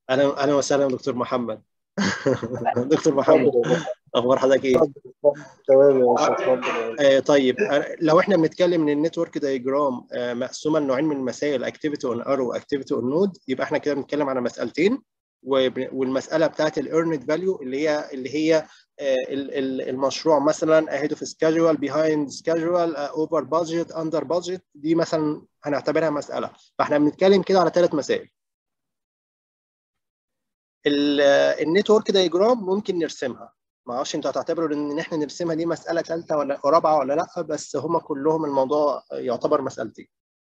اهلا اهلا وسهلا دكتور محمد دكتور محمد اخبار حضرتك ايه؟ تمام يا باشا اتفضل آه طيب آه، لو احنا بنتكلم ان النتورك دايجرام آه مقسومه لنوعين من المسائل اكتيفيتي اون ارو واكتيفيتي اون نود يبقى احنا كده بنتكلم على مسالتين وب- والمساله بتاعت الايرند فاليو اللي هي اللي هي آه، ال- ال- المشروع مثلا اهيد اوف سكادجوال بيهايند سكادجوال اوفر بادجت اندر بادجت دي مثلا هنعتبرها مساله فاحنا بنتكلم كده على ثلاث مسائل النتورك دايجرام ممكن نرسمها ما اعرفش انتوا هتعتبروا ان احنا نرسمها دي مساله ثالثه ولا رابعه ولا لا بس هم كلهم الموضوع يعتبر مسالتين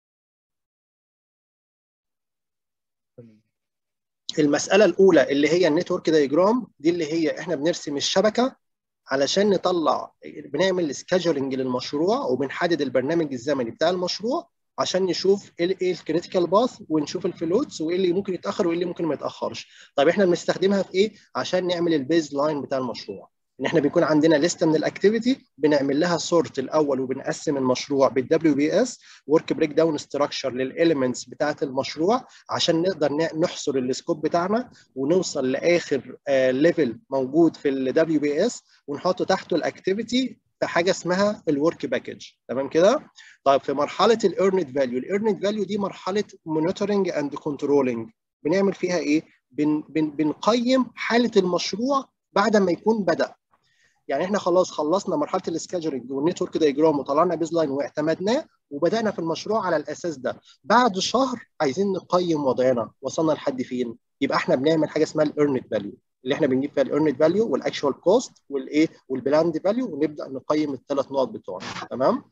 المساله الاولى اللي هي النتورك دايجرام دي اللي هي احنا بنرسم الشبكه علشان نطلع بنعمل سكادجولنج للمشروع وبنحدد البرنامج الزمني بتاع المشروع عشان نشوف ايه ايه الكريتيكال باث ونشوف الفلوتس وايه اللي ممكن يتاخر وايه اللي ممكن ما يتاخرش طيب احنا بنستخدمها في ايه عشان نعمل البيز لاين بتاع المشروع ان احنا بيكون عندنا لسته من الاكتيفيتي بنعمل لها سورت الاول وبنقسم المشروع بالدبليو بي اس ورك بريك داون ستراكشر للاليمنتس بتاعه المشروع عشان نقدر ن- نحصر السكوب بتاعنا ونوصل لاخر ليفل موجود في الدبليو بي اس ونحط تحته الاكتيفيتي في حاجه اسمها الورك باكج تمام كده طيب في مرحله الايرند فاليو الايرند فاليو دي مرحله مونيتورنج اند كنترولنج بنعمل فيها ايه بن بن بنقيم حاله المشروع بعد ما يكون بدا يعني احنا خلاص خلصنا مرحله السكادجولنج والنتورك دايجرام وطلعنا بيز لاين واعتمدناه وبدانا في المشروع على الاساس ده بعد شهر عايزين نقيم وضعنا وصلنا لحد فين يبقى احنا بنعمل حاجه اسمها الايرند فاليو اللي احنا بنجيب فيها الايرند فاليو والاكشوال كوست والايه والبلاند فاليو ونبدا نقيم الثلاث نقط بتوعنا تمام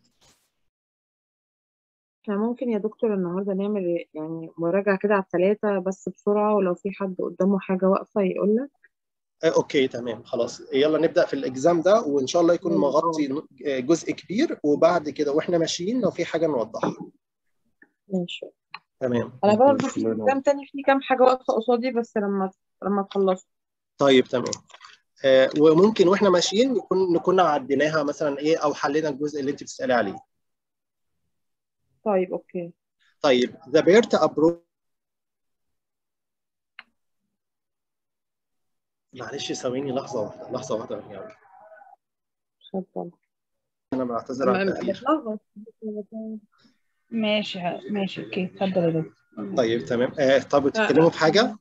احنا ممكن يا دكتور النهارده نعمل يعني مراجعة كده على الثلاثة بس بسرعة ولو في حد قدامه حاجة واقفة يقول لك آه، اوكي تمام خلاص يلا نبدا في الاكزام ده وان شاء الله يكون مم. مغطي آه، جزء كبير وبعد كده واحنا ماشيين لو في حاجه نوضحها ماشي تمام انا برضه بسم في الله قدام تاني في كام حاجة واقفة قصادي بس لما لما تخلصوا طيب تمام آه، وممكن واحنا ماشيين نكون نكون عديناها مثلا ايه او حلينا الجزء اللي انت بتسالي عليه طيب اوكي طيب the BERT approach معلش ثواني لحظه واحده لحظه واحده يعني اتفضل انا بعتذر عن التاخير بتلخبط ماشي ماشي اوكي اتفضل يا دكتور طيب تمام آه، طب بتتكلموا في حاجه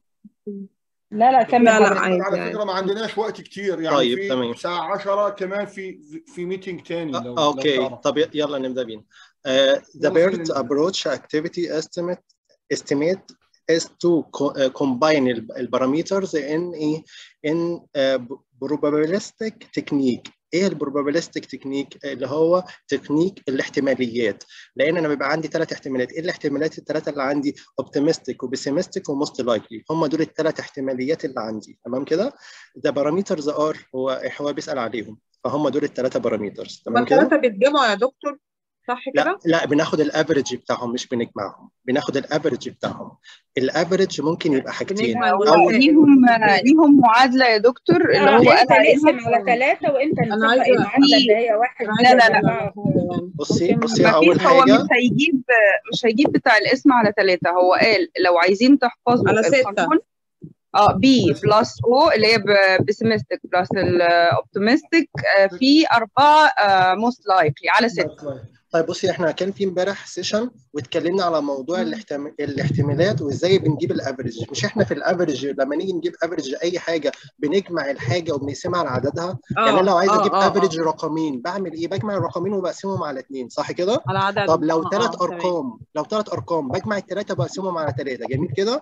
لا لا كمل لا لا حضرتك. عادي على عادي فكره ما عندناش وقت كتير يعني طيب، في تمام. الساعه 10 كمان في في ميتنج تاني لو آه، اوكي لو تعرف. طب ي- يلا نبدا بينا آه، the يلا BERT خلينا- approach activity estimate estimate is to co- uh, combine ال- البارامترز in a in a probabilistic technique ايه البروبابيلستيك تكنيك اللي هو تكنيك الاحتماليات لان انا بيبقى عندي ثلاث احتمالات ايه الاحتمالات الثلاثه اللي عندي اوبتيمستيك وبيسيمستيك وموست لايكلي هم دول الثلاث احتماليات اللي عندي تمام كده ده بارامترز ار هو هو بيسال عليهم فهم دول الثلاثه بارامترز هما تمام كده الثلاثة بيتجمعوا يا دكتور صح لا كده؟ لا بناخد الافريج بتاعهم مش بنجمعهم بناخد الافريج بتاعهم الافريج ممكن يبقى حاجتين بنجمع او الوسائل ليهم ليهم معادله يا دكتور اللي هو انت قال نقسم عليها على ثلاثة وانت أنا نسيب عايزة- المعادلة اللي هي واحد أنا لا، عايزة لا، لا. أعرف حاجة يعني. بصي ممكن- بصي ما اول فيش هو حاجه مش هيجيب مش هيجيب بتاع الاسم على ثلاثة هو قال لو عايزين تحفظوا على ستة. القانون اه بي بلس او اللي هي بيسيمستيك بلس الاوبتيمستيك في أربعة موست لايكلي على ستة طيب بصي احنا كان في امبارح سيشن واتكلمنا على موضوع الاحتم... الاحتمالات وازاي بنجيب الافريج مش احنا في الافريج لما نيجي نجيب افريج اي حاجه بنجمع الحاجه وبنقسمها على عددها يعني انا لو عايز آه، اجيب آه، آه. افريج رقمين بعمل ايه بجمع الرقمين وبقسمهم على اثنين صح كده على عدد طب لو آه، ثلاث آه، تمام. ارقام لو ثلاث ارقام بجمع الثلاثه بقسمهم على ثلاثه جميل كده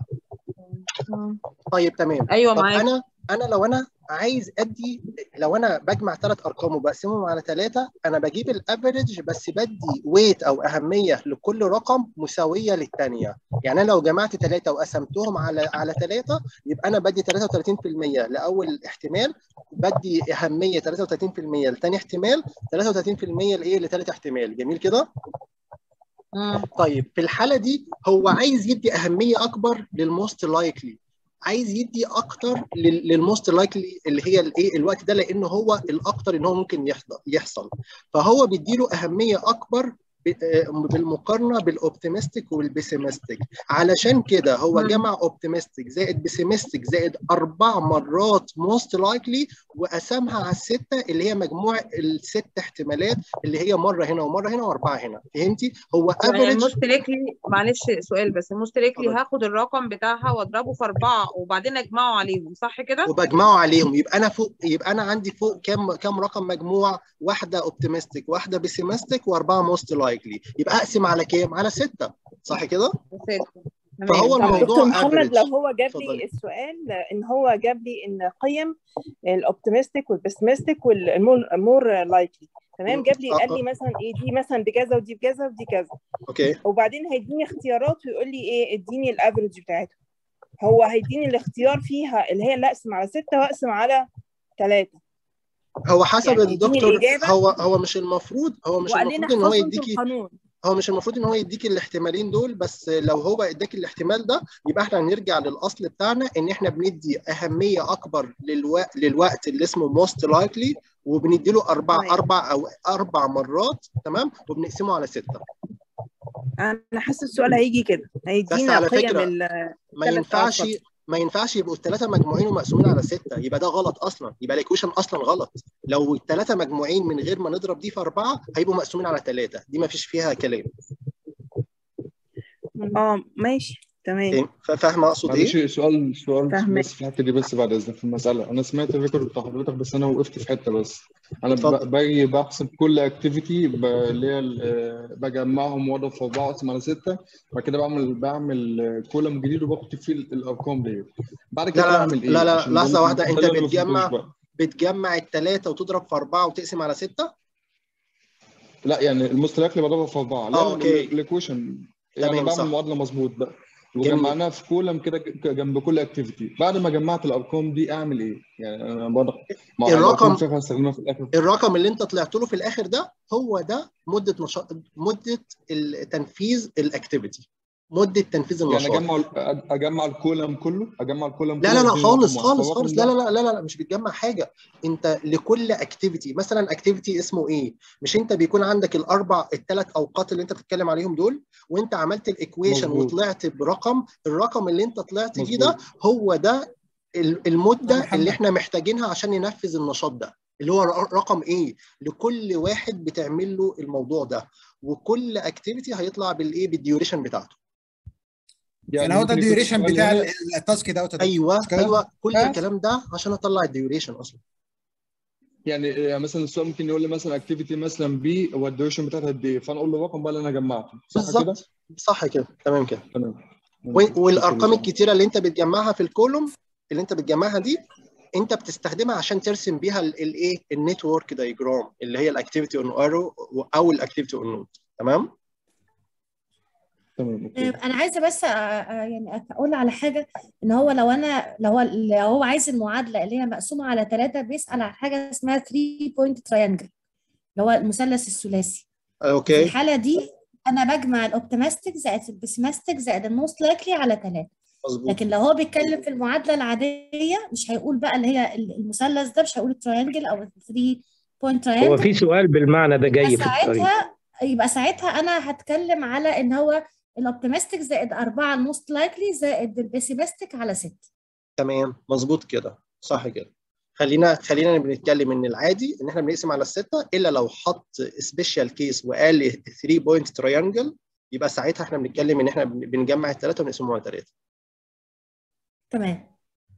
آه. طيب تمام ايوه طب معاك انا انا لو انا عايز ادي لو انا بجمع ثلاث ارقام وبقسمهم على ثلاثه انا بجيب الافريج بس بدي ويت او اهميه لكل رقم مساويه للثانيه يعني انا لو جمعت ثلاثه وقسمتهم على على ثلاثه يبقى انا بدي 33% لاول احتمال بدي اهميه 33% لثاني احتمال 33% لايه لثالث احتمال جميل كده مم. طيب في الحاله دي هو عايز يدي اهميه اكبر للموست لايكلي عايز يدي اكتر للموست لايكلي اللي هي الايه الوقت ده لان هو الاكتر ان هو ممكن يحضر يحصل فهو بيديله اهميه اكبر بالمقارنه بالاوبتيمستيك والبيسيمستيك علشان كده هو مم. جمع اوبتيمستيك زائد بيسيمستيك زائد اربع مرات موست لايكلي وقسمها على السته اللي هي مجموع الست احتمالات اللي هي مره هنا ومره هنا واربعه هنا فهمتي هو يعني افريج الموست ليكلي معلش سؤال بس الموست ليكلي اتفضل. هاخد الرقم بتاعها واضربه في اربعه وبعدين اجمعه عليهم صح كده؟ وبجمعه عليهم يبقى انا فوق يبقى انا عندي فوق كام كام رقم مجموع واحده اوبتيمستيك واحده بيسيمستيك واربعه موست لايكلي يبقى اقسم على كام على سته صح كده فهو طب الموضوع دكتور محمد average. لو هو جاب اتفضلي. لي السؤال ان هو جاب لي ان قيم الاوبتيمستيك والبيسمستيك والمور لايكلي تمام جاب لي قال لي مثلا ايه دي مثلا بكذا ودي بكذا ودي كذا اوكي وبعدين هيديني اختيارات ويقول لي ايه اديني الافرج بتاعتهم هو هيديني الاختيار فيها اللي هي اللي اقسم على ستة واقسم على ثلاثة هو حسب يعني يديني الدكتور الإجابة. هو هو مش المفروض هو مش وقال لنا المفروض ان هو احفظوا انتوا يديكي القانون هو مش المفروض ان هو يديك الاحتمالين دول بس لو هو اداك الاحتمال ده يبقى احنا هنرجع للاصل بتاعنا ان احنا بندي اهميه اكبر للوقت للوقت اللي اسمه موست لايكلي وبندي له اربع تمام. اربع او اربع مرات تمام وبنقسمه على سته انا حاسه السؤال هيجي كده هيدينا على قيم فكرة، ال ما تلات ينفعش أوقات. ما ينفعش يبقوا الثلاثه مجموعين ومقسومين على سته يبقى ده غلط اصلا يبقى الايكويشن اصلا غلط لو الثلاثه مجموعين من غير ما نضرب دي في اربعه هيبقوا مقسومين على ثلاثه دي ما فيش فيها كلام اه ماشي تمام فاهمه اقصد ايه؟ معلش سؤال سؤال فاهمك. بس في الحته دي بس بعد اذنك في المساله انا سمعت الريكورد بتاع حضرتك بس انا وقفت في حته بس انا اتفضل. ب- باجي بحسب كل اكتيفيتي اللي هي ال- آه، بجمعهم واضرب في اربعه واقسم على سته بعد كده بعمل بعمل كولم جديد وبكتب فيه ال- الارقام دي بعد كده لا لا بعمل ايه؟ لا لا عشان ده لحظه اللي- واحده ده انت اللي أنا ما بتجمع فهمتوش بقى. بتجمع الثلاثه وتضرب في اربعه وتقسم على سته لا يعني المستلاك اللي بضربها في اربعه لا آه، أوكي. الايكويشن تمام، يعني بعمل صح. معادله مظبوط بقى جميل. وجمعناها في كولم كده ج- جنب كل اكتيفيتي بعد ما جمعت الارقام دي اعمل ايه؟ يعني انا بضرب مع الرقم- الارقام فيها هستخدمها في الاخر الرقم اللي انت طلعت له في الاخر ده هو ده مده نشاط مده التنفيذ الاكتيفيتي مده تنفيذ يعني النشاط اجمع اجمع الكولم كله اجمع الكولم لا كله لا لا وأديني خالص رقم خالص واحد. خالص لا لا لا لا لا, لا مش بتجمع حاجه انت لكل اكتيفيتي مثلا اكتيفيتي اسمه ايه مش انت بيكون عندك الاربع الثلاث اوقات اللي انت بتتكلم عليهم دول وانت عملت الايكويشن مظبوط. وطلعت برقم الرقم اللي انت طلعت بيه ده مظبوط. هو ده ال- المده محمد. اللي احنا محتاجينها عشان ننفذ النشاط ده اللي هو ر- رقم ايه لكل واحد بتعمل له الموضوع ده وكل اكتيفيتي هيطلع بالايه بالديوريشن بتاعته يعني هو ده ممكن يكون الديوريشن السؤال بتاع هنا- ال- التاسك دوت يا دكتور، ايوه مش كده؟ ايوه كل بس. الكلام ده عشان اطلع الديوريشن اصلا يعني يعني مثلا السؤال ممكن يقول لي مثلا اكتيفيتي مثلا بي والديوريشن بتاعتها قد ايه فانا اقول له الرقم بقى اللي انا جمعته صح كده؟ بالظبط صح كده تمام كده تمام و- والارقام شكراً. الكتيره اللي انت بتجمعها في الكولوم اللي انت بتجمعها دي انت بتستخدمها عشان ترسم بيها الايه النتورك دايجرام اللي هي الاكتيفيتي اون ارو او الاكتيفيتي اون نود تمام تمام اوكي انا عايزه بس أ- أ- يعني اقول على حاجه ان هو لو انا لو هو لو هو عايز المعادله اللي هي مقسومه على ثلاثه بيسال على حاجه اسمها 3 بوينت تريانجل اللي هو المثلث الثلاثي في اوكي الحاله دي انا بجمع الاوبتيمستيك زائد البيسمستيك زائد الموست لايكلي على ثلاثه مظبوط لكن لو هو بيتكلم في المعادله العاديه مش هيقول بقى اللي هي المثلث ده مش هيقول التريانجل او 3 بوينت هو تريانجل في سؤال بالمعنى ده جاي في الطريق ساعتها يبقى ساعتها انا هتكلم على ان هو الاوبتيمستيك زائد أربعة الموست لايكلي زائد البيسيمستيك على ستة تمام مظبوط كده صح كده خلينا خلينا بنتكلم ان العادي ان احنا بنقسم على السته الا لو حط سبيشال كيس وقال 3 بوينت تريانجل يبقى ساعتها احنا بنتكلم ان احنا بن- بنجمع الثلاثه ونقسمهم على ثلاثه تمام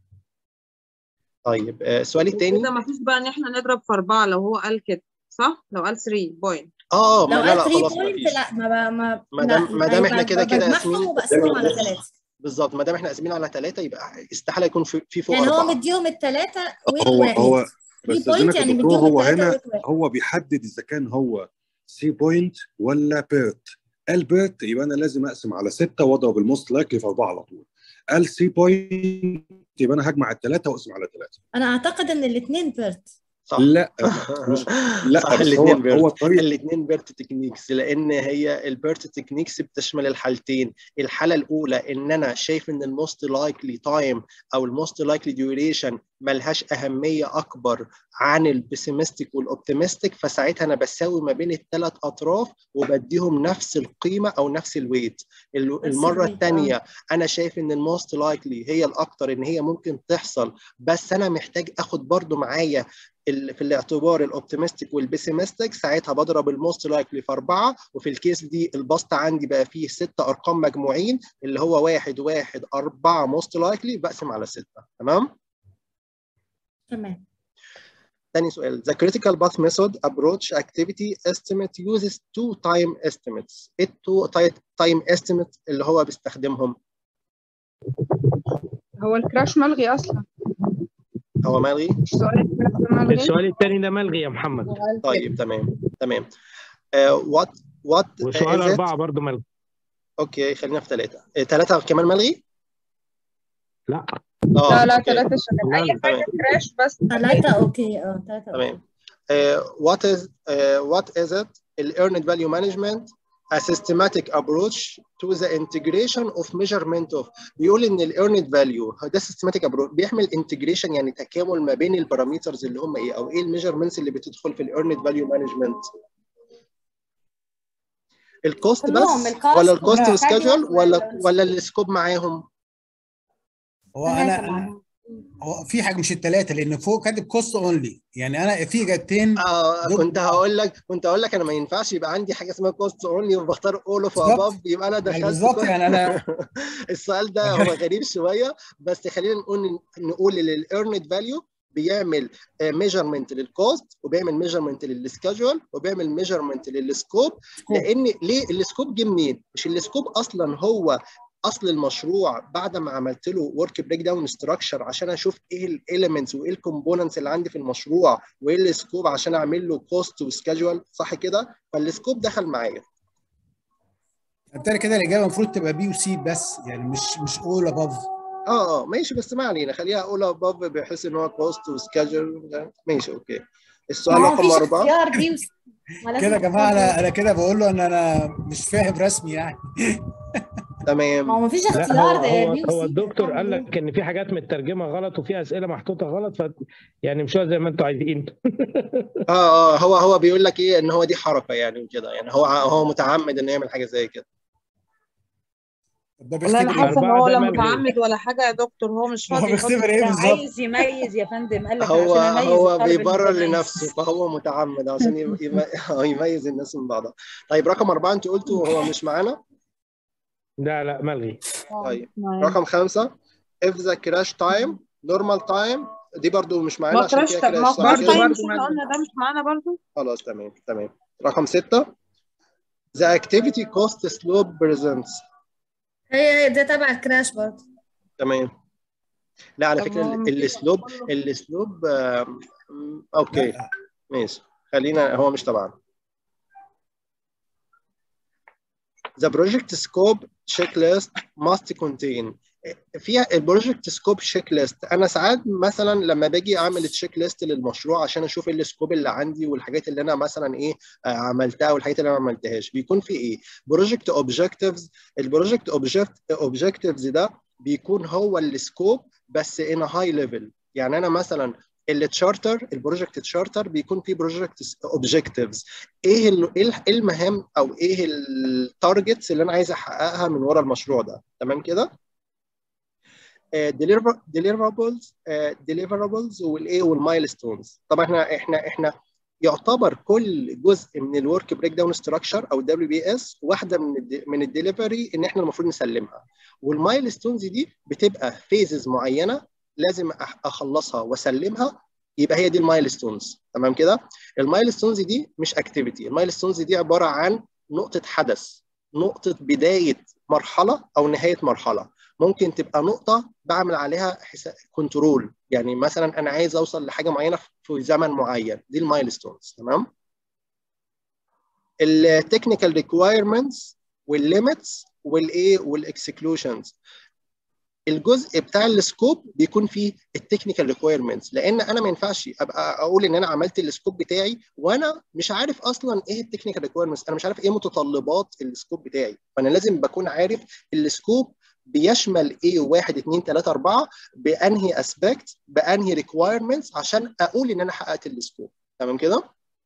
طيب آه، السؤال الثاني كده مفيش بقى ان احنا نضرب في اربعه لو هو قال كده صح؟ لو قال 3 بوينت اه ما لو لا قال لا 3 خلاص ما بوينت فيش لا ما ما ما ما دام لا، ما دام احنا يبقى كده كده بجمعهم قاسمين وبقسمهم على ثلاثة بالظبط ما دام احنا قاسمين على ثلاثه يبقى استحاله يكون في, في فوق يعني هو اربعه مديهم الثلاثة هو والواحد هو 3 بس بوينت استاذنك يا يعني دكتور مديهم هو الثلاثة هنا والواحد هو بيحدد اذا كان هو سي بوينت ولا بيرت قال بيرت يبقى انا لازم اقسم على سته واضرب الموست لايكلي في اربعه على طول قال سي بوينت يبقى انا هجمع الثلاثه واقسم على ثلاثه أنا أعتقد إن الاثنين بيرت صح لا مش لا صح بس هو الاثنين بيرت هو الطريق الاثنين بيرت تكنيكس لان هي البيرت تكنيكس بتشمل الحالتين الحاله الاولى ان انا شايف ان الموست لايكلي تايم او الموست لايكلي ديوريشن ملهاش اهميه اكبر عن البيسيمستيك والاوبتيمستيك فساعتها انا بساوي ما بين الثلاث اطراف وبديهم نفس القيمه او نفس الويت المره الثانيه انا شايف ان الموست لايكلي هي الاكتر ان هي ممكن تحصل بس انا محتاج اخد برضو معايا في الاعتبار الاوبتيمستيك والبيسيمستيك ساعتها بضرب الموست لايكلي في اربعه وفي الكيس دي البسط عندي بقى فيه ست ارقام مجموعين اللي هو واحد واحد اربعه موست لايكلي بقسم على سته تمام؟ تمام تاني سؤال The critical path method approach activity estimate uses two time estimates ايه two time estimate اللي هو بيستخدمهم؟ هو الكراش ملغي اصلا هو ملغي؟ السؤال ملغي السؤال الثاني ده ملغي يا محمد طيب تمام تمام وات وات وسؤال أربعة برضه ملغي اوكي خلينا في ثلاثة ثلاثة كمان ملغي؟ لا لا لا ثلاثة شغال أي حاجة كراش بس ثلاثة أوكي اه ثلاثة تمام what is uh, what is it ال earned value management a systematic approach to the integration of measurement of بيقول ان ال earned value ده systematic approach بيعمل integration يعني تكامل ما بين البارامترز اللي هم ايه او ايه الميجرمنتس اللي بتدخل في ال earned value management الكوست بس ولا الكوست سكادجول ولا ولا السكوب معاهم هو انا هو في حاجه مش الثلاثه لان فوق كاتب كوست اونلي يعني انا في اجابتين اه كنت هقول لك كنت هقول لك انا ما ينفعش يبقى عندي حاجه اسمها كوست اونلي وبختار اول اوف اباف يبقى انا دخلت بالظبط يعني انا السؤال ده هو غريب شويه بس خلينا نقول نقول ان الايرند فاليو بيعمل ميجرمنت للكوست وبيعمل ميجرمنت للسكادجول وبيعمل ميجرمنت للسكوب لان ليه السكوب جه منين؟ مش السكوب اصلا هو اصل المشروع بعد ما عملت له ورك بريك داون ستراكشر عشان اشوف ايه الاليمنتس وايه الكومبوننتس اللي عندي في المشروع وايه السكوب عشان اعمل له كوست وسكادجول صح كده؟ فالسكوب دخل معايا. بالتالي كده الاجابه المفروض تبقى بي وسي بس يعني مش مش اول اباف اه اه ماشي بس ما علينا خليها اول اباف بحيث ان هو كوست وسكادجول ماشي اوكي. السؤال رقم اربعه اختيار بي وسي كده يا جماعه انا انا كده بقول له ان انا مش فاهم رسمي يعني تمام ما هو مفيش لا اختيار هو, ده هو, بي هو وسي الدكتور قال لك ان في حاجات مترجمه غلط وفي اسئله محطوطه غلط ف يعني مش زي ما انتوا عايزين اه اه هو هو بيقول لك ايه ان هو دي حركه يعني وكده يعني هو هو متعمد انه يعمل حاجه زي كده ده والله انا بيختبر حاسه ان أربعة هو ده لا ملغي. متعمد ولا حاجه يا دكتور هو مش هو فاضي يحط بيختبر ايه كده بالظبط عايز يميز يا فندم قال لك هو عشان اميز هو الطالب بيبرر المتميز لنفسه فهو متعمد عشان يم- يم- يميز الناس من بعضها طيب رقم أربعة أنت قلته هو مش معانا لا لا ملغي طيب رقم خمسة if the crash time normal time دي برضو مش معانا ما عشان كراش فيها طب ما كراش صح كراش كده؟ تايم مش احنا قلنا ده مش معانا برضو خلاص تمام تمام رقم ستة the activity cost slope presents هي هي ده تبع الكراش برضه تمام لا على طب فكرة ما هو ال- الاسلوب الاسلوب آم، اوكي ماشي خلينا هو مش تبعنا The project scope checklist must contain فيها البروجكت سكوب تشيك ليست انا ساعات مثلا لما باجي اعمل تشيك ليست للمشروع عشان اشوف ايه السكوب اللي عندي والحاجات اللي انا مثلا ايه آه، عملتها والحاجات اللي انا ما عملتهاش بيكون في ايه بروجكت اوبجكتيفز البروجكت اوبجكتيفز ده بيكون هو السكوب بس ان هاي ليفل يعني انا مثلا التشارتر البروجكت تشارتر بيكون فيه بروجكت اوبجكتيفز ايه ال- ايه ال- إيه المهام او ايه التارجتس اللي انا عايز احققها من ورا المشروع ده تمام كده deliverables deliverables والايه والمايلستونز طبعا احنا احنا احنا يعتبر كل جزء من الورك بريك داون ستراكشر او دبليو بي اس واحده من ال من الدليفري ان احنا المفروض نسلمها والمايلستونز دي بتبقى فيزز معينه لازم أح- اخلصها واسلمها يبقى هي دي المايلستونز تمام كده المايلستونز دي مش اكتيفيتي المايلستونز دي عباره عن نقطه حدث نقطه بدايه مرحله او نهايه مرحله ممكن تبقى نقطه بعمل عليها كنترول يعني مثلا انا عايز اوصل لحاجه معينه في زمن معين دي المايلستونز تمام التكنيكال ريكوايرمنتس والليميتس والايه والاكسكلوشنز الجزء بتاع السكوب بيكون فيه التكنيكال ريكوايرمنتس لان انا ما ينفعش ابقى اقول ان انا عملت السكوب بتاعي وانا مش عارف اصلا ايه التكنيكال ريكوايرمنتس انا مش عارف ايه متطلبات السكوب بتاعي فانا لازم بكون عارف السكوب بيشمل ايه 1 2 3 4 بانهي اسبكت بانهي ريكوايرمنتس عشان اقول ان انا حققت السكوب تمام كده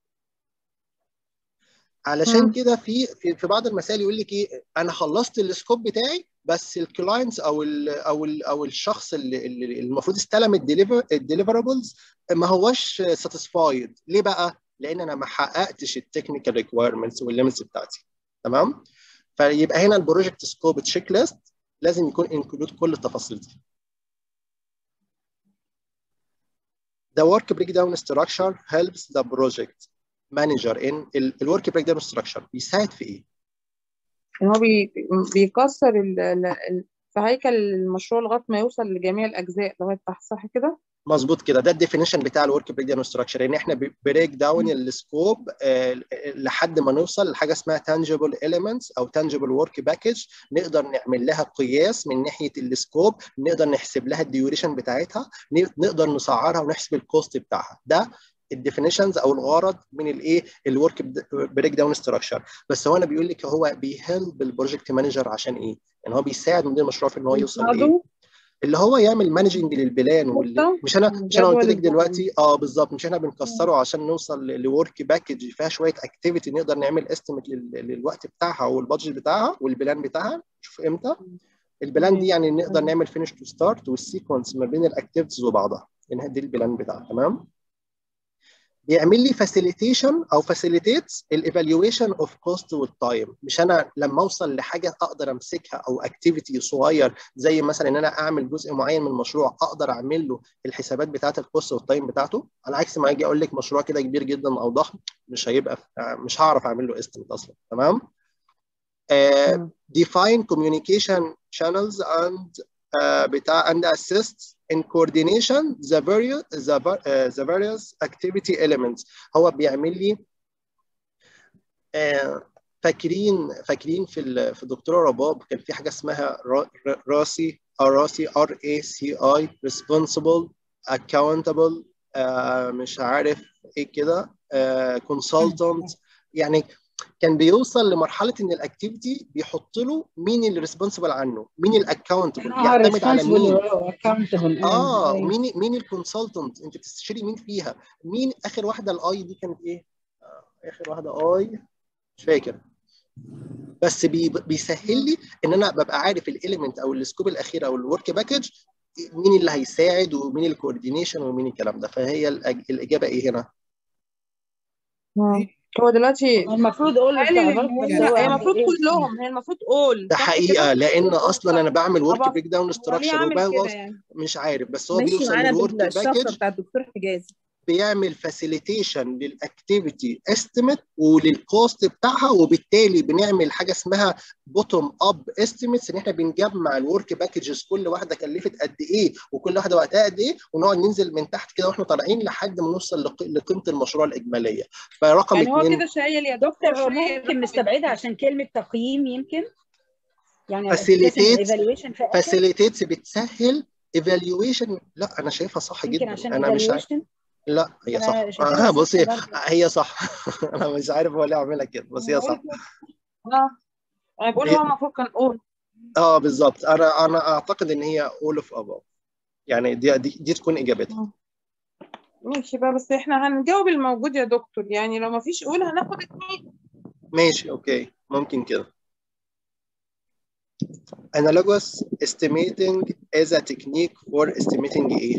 علشان كده في في في بعض المسائل يقول لك ايه انا خلصت السكوب بتاعي بس الكلاينتس او ال او ال او الشخص اللي, اللي المفروض استلم الديليفربلز ما هوش ساتيسفايد ليه بقى؟ لان انا ما حققتش التكنيكال ريكوايرمنتس والليمتس بتاعتي تمام؟ فيبقى هنا البروجكت سكوب تشيك ليست لازم يكون انكلود كل التفاصيل دي. The work breakdown structure helps the project manager in الورك بريك داون ستراكشر بيساعد في ايه؟ ان هو بي بيكسر ال- ال- ال- في هيكل المشروع لغايه ما يوصل لجميع الاجزاء لغايه تحت صح كده؟ مظبوط كده ده الديفينيشن بتاع الورك بريك داون ستراكشر ان احنا بريك داون السكوب لحد ما نوصل لحاجه اسمها تانجبل اليمنتس او تانجبل ورك باكج نقدر نعمل لها قياس من ناحيه السكوب نقدر نحسب لها الديوريشن بتاعتها نقدر نسعرها ونحسب الكوست بتاعها ده الديفينيشنز او الغرض من الايه الورك بريك داون ستراكشر بس هو انا بيقول لك هو بيهلب البروجكت مانجر عشان ايه؟ يعني هو بيساعد مدير المشروع في ان هو يوصل لايه؟ اللي هو يعمل مانجنج للبلان واللي مش انا مش انا قلت لك دلوقتي اه بالظبط مش احنا بنكسره عشان نوصل لورك باكج فيها شويه اكتيفيتي نقدر نعمل استيميت للوقت بتاعها والبادجت بتاعها والبلان بتاعها نشوف امتى البلان دي يعني نقدر نعمل فينش تو ستارت والسيكونس ما بين الاكتيفيتيز وبعضها يعني دي البلان بتاعها تمام بيعمل لي فاسيليتيشن او فاسيليتيتس الايفالويشن اوف كوست والتايم مش انا لما اوصل لحاجه اقدر امسكها او اكتيفيتي صغير زي مثلا ان انا اعمل جزء معين من المشروع اقدر اعمل له الحسابات بتاعه الكوست والتايم بتاعته على عكس ما اجي اقول لك مشروع كده كبير جدا او ضخم مش هيبقى مش هعرف اعمل له استيميت اصلا تمام uh, define communication channels and uh, بتاع and assist in coordination the various the, uh, the various activity elements هو بيعمل لي uh, فاكرين فاكرين في في الدكتوره رباب كان في حاجه اسمها راسي راسي ار اي سي اي responsible accountable uh, مش عارف ايه كده consultant يعني كان بيوصل لمرحله ان الاكتيفيتي بيحط له مين اللي ريسبونسبل عنه مين الاكونتبل يعتمد على مين اه مين مين الكونسلتنت انت بتستشيري مين فيها مين اخر واحده الاي دي كانت ايه آه اخر واحده اي مش فاكر بس بي بيسهل لي ان انا ببقى عارف الاليمنت او السكوب الاخير او الورك باكج مين اللي هيساعد ومين الكوردينيشن ومين الكلام ده فهي الاجابه ايه هنا هو دلوقتي المفروض اقول هي المفروض كلهم هي المفروض اول ده حقيقه لان اصلا انا بعمل ورك بريك داون ستراكشر مش عارف بس هو بيوصل للورك باكج بتاع الدكتور حجازي بيعمل فاسيليتيشن للاكتيفيتي استيميت وللكوست بتاعها وبالتالي بنعمل حاجه اسمها بوتوم اب استيميتس ان احنا بنجمع الورك باكجز كل واحده كلفت قد ايه وكل واحده وقتها قد ايه ونقعد ننزل من تحت كده واحنا طالعين لحد ما نوصل لقيمه المشروع الاجماليه فرقم يعني هو اثنين كده شايل يا دكتور ممكن مستبعدها عشان كلمه تقييم يمكن يعني فاسيليتيتس بتسهل ايفالويشن لا انا شايفها صح يمكن جدا عشان انا مش عارف لا هي أنا صح شايفاها آه بصي صح برضه. هي صح انا مش عارف هو ليه اعملها كده بس هي صح اه انا بقول هو المفروض كان اول اه بالظبط انا انا اعتقد ان هي all of above يعني دي دي, دي تكون اجابتها ماشي بقى بس احنا هنجاوب الموجود يا دكتور يعني لو ما فيش اول هناخد اتنين ماشي اوكي ممكن كده analogous estimating is a technique for estimating ايه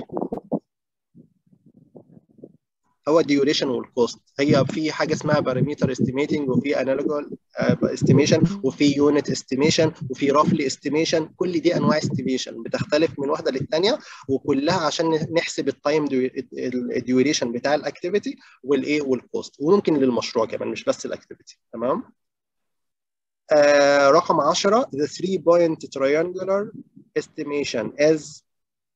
هو الديوريشن والكوست هي في حاجه اسمها بارامتر استيميتنج وفي انالوج استيميشن وفي يونت استيميشن وفي رافلي استيميشن كل دي انواع استيميشن بتختلف من واحده للثانيه وكلها عشان نحسب التايم الديوريشن بتاع الاكتيفيتي والايه والكوست وممكن للمشروع كمان مش بس الاكتيفيتي تمام آه رقم 10 the three point triangular estimation as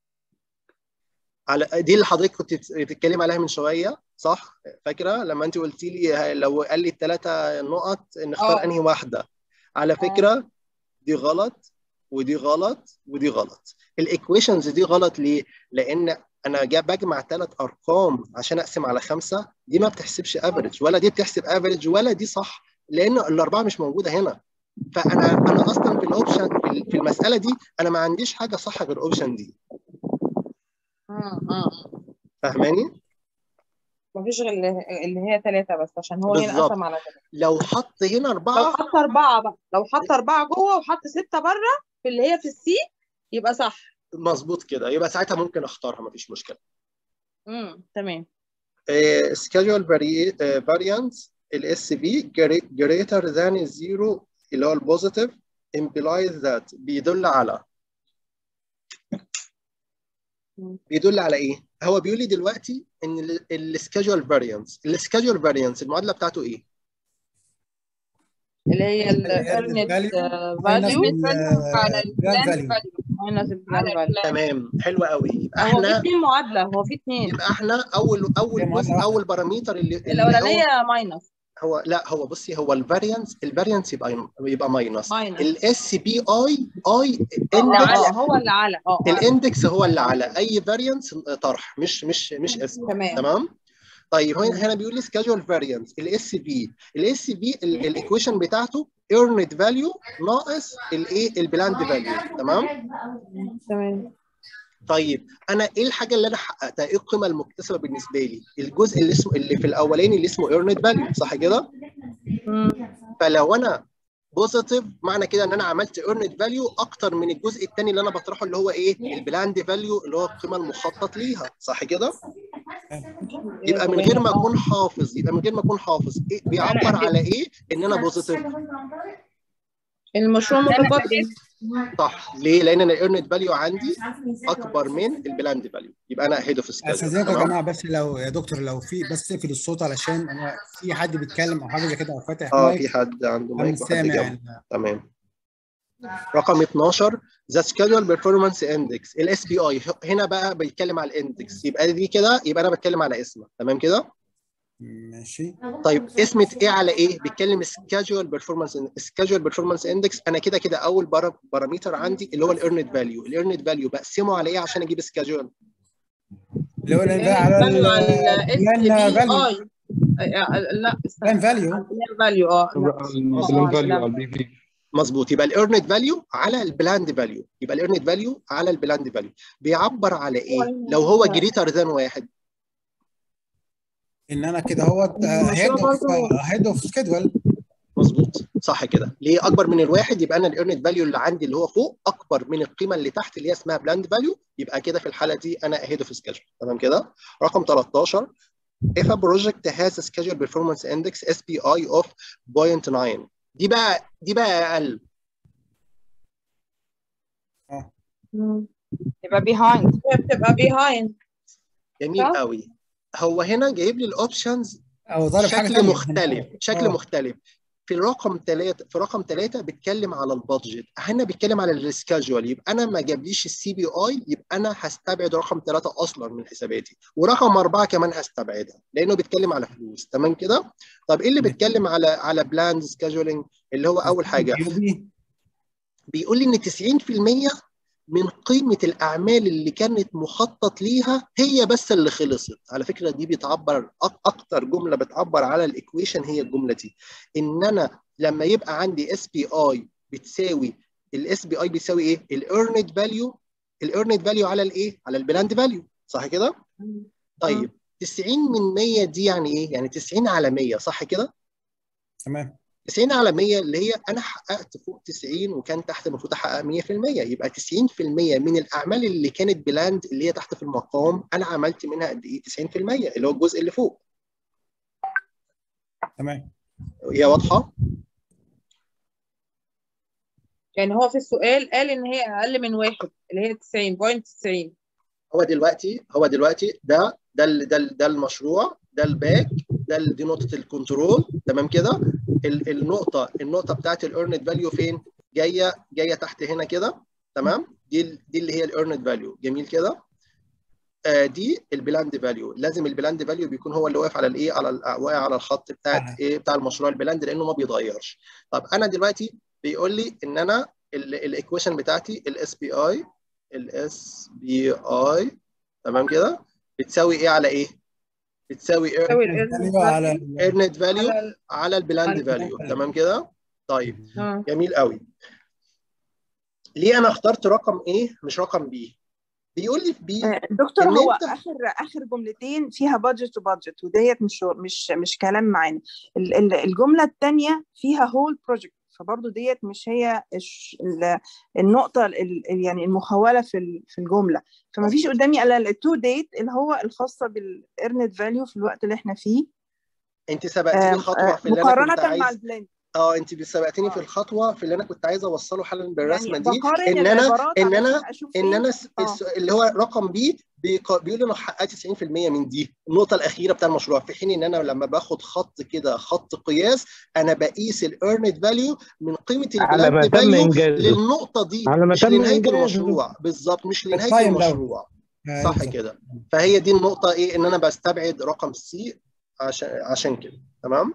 على دي اللي حضرتك كنت بتتكلم عليها من شويه صح فاكره لما انت قلتي لي لو قال لي الثلاثه نقط نختار آه. انهي واحده على فكره دي غلط ودي غلط ودي غلط الايكويشنز دي غلط ليه لان انا جا بجمع ثلاث ارقام عشان اقسم على خمسه دي ما بتحسبش افريج ولا دي بتحسب افريج ولا دي صح لان الاربعه مش موجوده هنا فانا انا اصلا في الاوبشن في في المساله دي انا ما عنديش حاجه صح غير الاوبشن دي اه اه فاهماني مفيش غير اللي اللي هي ثلاثة بس عشان هو هنا بالظبط قسم على ثلاثة لو حط هنا لو اربعه حط أربعة بقى لو حط أربعة جوه وحط ستة بره في اللي هي في السي يبقى صح مظبوط كده يبقى ساعتها ممكن اختارها مفيش مشكله امم تمام schedule vari- uh, variance الاس بي greater than zero اللي هو البوزيتيف implies that بيدل على بيدل على ايه؟ هو بيقول لي دلوقتي ان السكيجول فاريانس السكيجول فاريانس المعادله بتاعته ايه؟ اللي هي ال earned value على البلان value. فاليو ماينس البلان فاليو تمام حلو قوي يبقى هو في احنا اتنين معادلة هو في اتنين يبقى احنا اول اول جزء اول باراميتر اللي اللي الأولانية هو ماينس هو لا هو بصي هو الفاريانس الفاريانس يبقى يبقى ماينس ماينس الاس بي اي اي اه اندكس هو اللي على اه آه. الاندكس هو اللي على اي فاريانس طرح مش مش مش اسم تمام. تمام طيب هنا هنا بيقول لي سكادجول فاريانس الاس بي الاس بي الايكويشن بتاعته earned فاليو ناقص الايه البلاند فاليو تمام تمام طيب انا ايه الحاجه اللي انا حققتها ايه القيمه المكتسبه بالنسبه لي الجزء اللي اسمه اللي في الاولاني اللي اسمه earned فاليو صح كده فلو انا بوزيتيف معنى كده ان انا عملت earned فاليو اكتر من الجزء الثاني اللي انا بطرحه اللي هو ايه البلاند فاليو اللي هو القيمه المخطط ليها صح كده يبقى من غير ما اكون حافظ يبقى من غير ما اكون حافظ إيه بيعبر على ايه ان انا بوزيتيف المشروع متقدم صح ليه لان انا earned فاليو عندي اكبر من البلاند فاليو يبقى انا هيد اوف استاذنكم يا جماعه بس لو يا دكتور لو في بس اقفل الصوت علشان انا في حد بيتكلم او حاجه زي كده او فاتح اه مايك في حد عنده انا مايك مش وحد سامع جنبه يعني تمام رقم 12 ذا سكادول بيرفورمانس اندكس الاس بي اي هنا بقى بيتكلم على الاندكس يبقى دي كده يبقى انا بتكلم على اسمه تمام كده ماشي طيب اسمة ايه على ايه بيتكلم سكادول بيرفورمانس سكادول بيرفورمانس اندكس انا كده كده اول بار- بارامتر عندي اللي هو الايرند فاليو الايرند فاليو بقسمه على ايه عشان اجيب سكادول اللي هو الانفاق على البلان فاليو لا بلان فاليو البلان فاليو اه لا. البلان فاليو على البي في مظبوط يبقى الايرند فاليو على البلاند فاليو يبقى الايرند فاليو على البلاند فاليو بيعبر على ايه لو هو جريتر ذان واحد ان انا كده هو هيد اوف هيد اوف سكيدول مظبوط صح كده ليه اكبر من الواحد يبقى انا الايرند فاليو اللي عندي اللي هو فوق اكبر من القيمه اللي تحت اللي هي اسمها بلاند فاليو يبقى كده في الحاله دي انا هيد اوف سكيدول تمام كده رقم 13 if a project has a schedule performance index SPI of 0.9 دي بقى دي بقى اقل يبقى behind بتبقى behind جميل صح؟ قوي هو هنا جايب لي الاوبشنز او طالب حاجه شكل ثانيه مختلف شكل آه. مختلف في رقم ثلاثة في رقم ثلاثة بيتكلم على البادجت هنا بيتكلم على السكاجوال يبقى انا ما جابليش السي بي اي يبقى انا هستبعد رقم ثلاثة اصلا من حساباتي ورقم أربعة كمان هستبعدها لانه بيتكلم على فلوس تمام كده طب ايه اللي بيتكلم على على بلاند سكاجولينج اللي هو اول حاجة بيقول لي ان 90% من قيمة الأعمال اللي كانت مخطط ليها هي بس اللي خلصت على فكرة دي بتعبر أك- أكتر جملة بتعبر على الإيكويشن هي الجملة دي إن أنا لما يبقى عندي اس بي اي بتساوي الاس بي اي بيساوي ايه؟ الايرند فاليو الايرند فاليو على الايه؟ على البلاند فاليو صح كده؟ طيب 90 من 100 دي يعني ايه؟ يعني 90 على 100 صح كده؟ تمام 90 على 100 اللي هي انا حققت فوق 90 وكان تحت المفروض احقق 100% يبقى 90% من الاعمال اللي كانت بلاند اللي هي تحت في المقام انا عملت منها قد ايه 90% اللي هو الجزء اللي فوق تمام هي واضحه يعني هو في السؤال قال ان هي اقل من واحد اللي هي 90 بوينت 90 هو دلوقتي هو دلوقتي ده ده ال- ده ال- ده المشروع ده الباك ده ال- دي نقطه الكنترول تمام كده ال- النقطه النقطه بتاعت الايرند فاليو فين جايه جايه تحت هنا كده تمام دي ال- دي اللي هي الايرند فاليو جميل كده آه دي البلاند فاليو لازم البلاند فاليو بيكون هو اللي واقف على الايه على ال- واقع على الخط بتاعت ايه بتاع المشروع البلاند لانه ما بيتغيرش طب انا دلوقتي بيقول لي ان انا الايكويشن بتاعتي الاس بي اي الاس بي اي تمام كده بتساوي ايه على ايه بتساوي بتساوي ال earned على ايرنت فاليو على ال- على البلاند على فاليو تمام كده طيب اه جميل قوي ليه انا اخترت رقم ايه مش رقم بي بيقول لي في بي آه، دكتور ان هو انت اخر اخر جملتين فيها بادجت وبادجت وديت مش مش مش كلام معانا ال- ال- الجمله الثانيه فيها هول بروجكت فبرضه ديت مش هي الش- ال- النقطه ال- ال- يعني المخوله في ال- في الجمله فما فيش قدامي الا التو ديت اللي هو الخاصه بالارنت فاليو في الوقت اللي احنا فيه انت سبقتيني آم، خطوه آه، في اللي انا كنت مقارنه مع عايز البلند اه انت سبقتيني في اه الخطوه في اللي انا كنت عايز اوصله حالا يعني بالرسمه دي بقارن ان انا العبارات ان انا علشان اشوف ان ايه انا س- اه الس- اللي هو رقم بي بيق- بيقول انا حققت 90% من دي النقطه الاخيره بتاع المشروع في حين ان انا لما باخد خط كده خط قياس انا بقيس الايرند فاليو من قيمه على ما البلانت تم فاليو انجازه للنقطه دي على ما مش تم لنهايه انجازه المشروع بالظبط مش لنهايه التايم داون المشروع ايوه صح صح كده فهي دي النقطه ايه ان انا بستبعد رقم سي عشان عشان كده تمام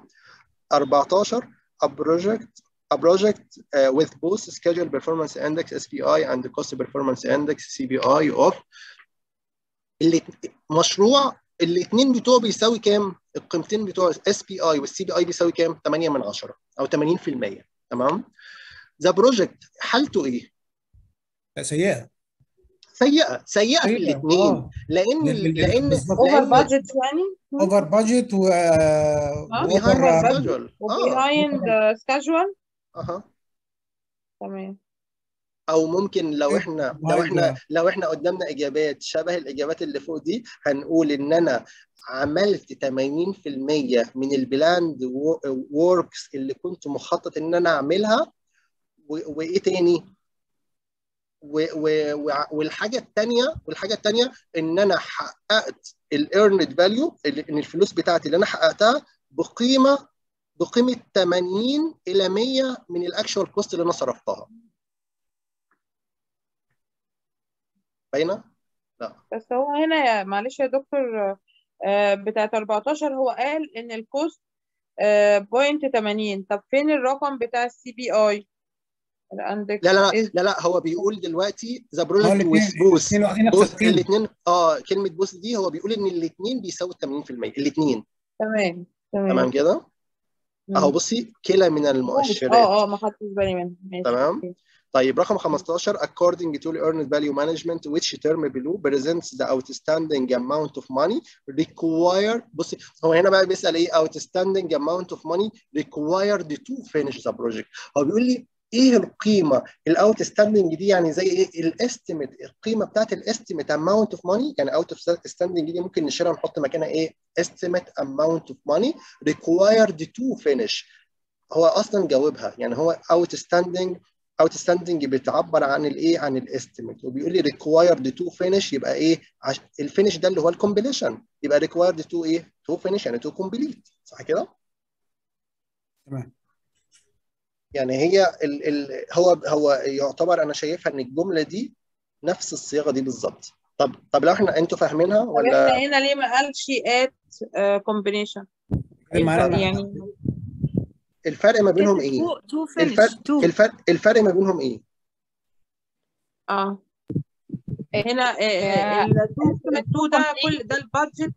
14 a project a project uh, with both schedule performance index SPI and the cost performance index CPI of اللي مشروع الاثنين بتوعه بيساوي كام؟ القيمتين بتوع اس بي اي والسي بي اي بيساوي كام؟ 8 من 10 او 80% تمام؟ ذا بروجكت حالته ايه؟ سيئه سيئه سيئه في سيئه الاثنين اه لان لل- لل- لان بالظبط اوفر لان بادجت يعني اوفر بادجت و اه behind واوفر the schedule اه وبيهايند سكاجوال اها تمام او ممكن لو احنا لو behind احنا لو احنا قدامنا اجابات شبه الاجابات اللي فوق دي هنقول ان انا عملت 80% من البلاند ووركس اللي كنت مخطط ان انا اعملها و- وايه تاني و- و- وع- والحاجه الثانيه والحاجه الثانيه ان انا حققت الايرند فاليو ان الفلوس بتاعتي اللي انا حققتها بقيمه بقيمه 80 الى 100 من الاكشوال كوست اللي انا صرفتها باينه؟ لا بس هو هنا يا معلش يا دكتور آه، بتاعت 14 هو قال ان الكوست بوينت 80 طب فين الرقم بتاع السي بي اي الاندكس لا لا لا إيه؟ لا لا هو بيقول دلوقتي ذا هو بروجكت الاثنين ويز بوث الاثنين واخدين نفس بوث القيمه الاثنين اه كلمه بوث دي هو بيقول ان الاثنين بيساووا 80% الاثنين تمام تمام تمام كده اهو مم. بصي كلا من المؤشرات اه اه ما خدتش بالي منها ماشي تمام اوكي طيب رقم 15 according to the earned value management which term below presents the outstanding amount of money required بصي هو هنا بقى بيسأل ايه outstanding amount of money required to finish the project هو بيقول لي ايه القيمه الاوتستاندنج دي يعني زي ايه الاستيميت القيمه بتاعت الاستيميت اماونت اوف ماني يعني اوت ستاندنج دي ممكن نشيلها نحط مكانها ايه استيميت اماونت اوف ماني required to finish هو اصلا جاوبها يعني هو outstanding outstanding بتعبر عن الايه عن الاستيميت وبيقول لي required to finish يبقى ايه عش... الفينش ده اللي هو الكومبليشن يبقى required to ايه to finish يعني to complete صح كده تمام يعني هي ال... ال... هو هو يعتبر انا شايفها ان الجمله دي نفس الصياغه دي بالظبط طب طب لو احنا انتوا فاهمينها طب ولا احنا هنا ليه ما قالش ات كومبينيشن ايه معناها الفرق بقى يعني الفرق ما بينهم ايه تو تو فينش الفرق تو الفرق الفرق ما بينهم ايه اه هنا آه، التو ده كل ده البادجت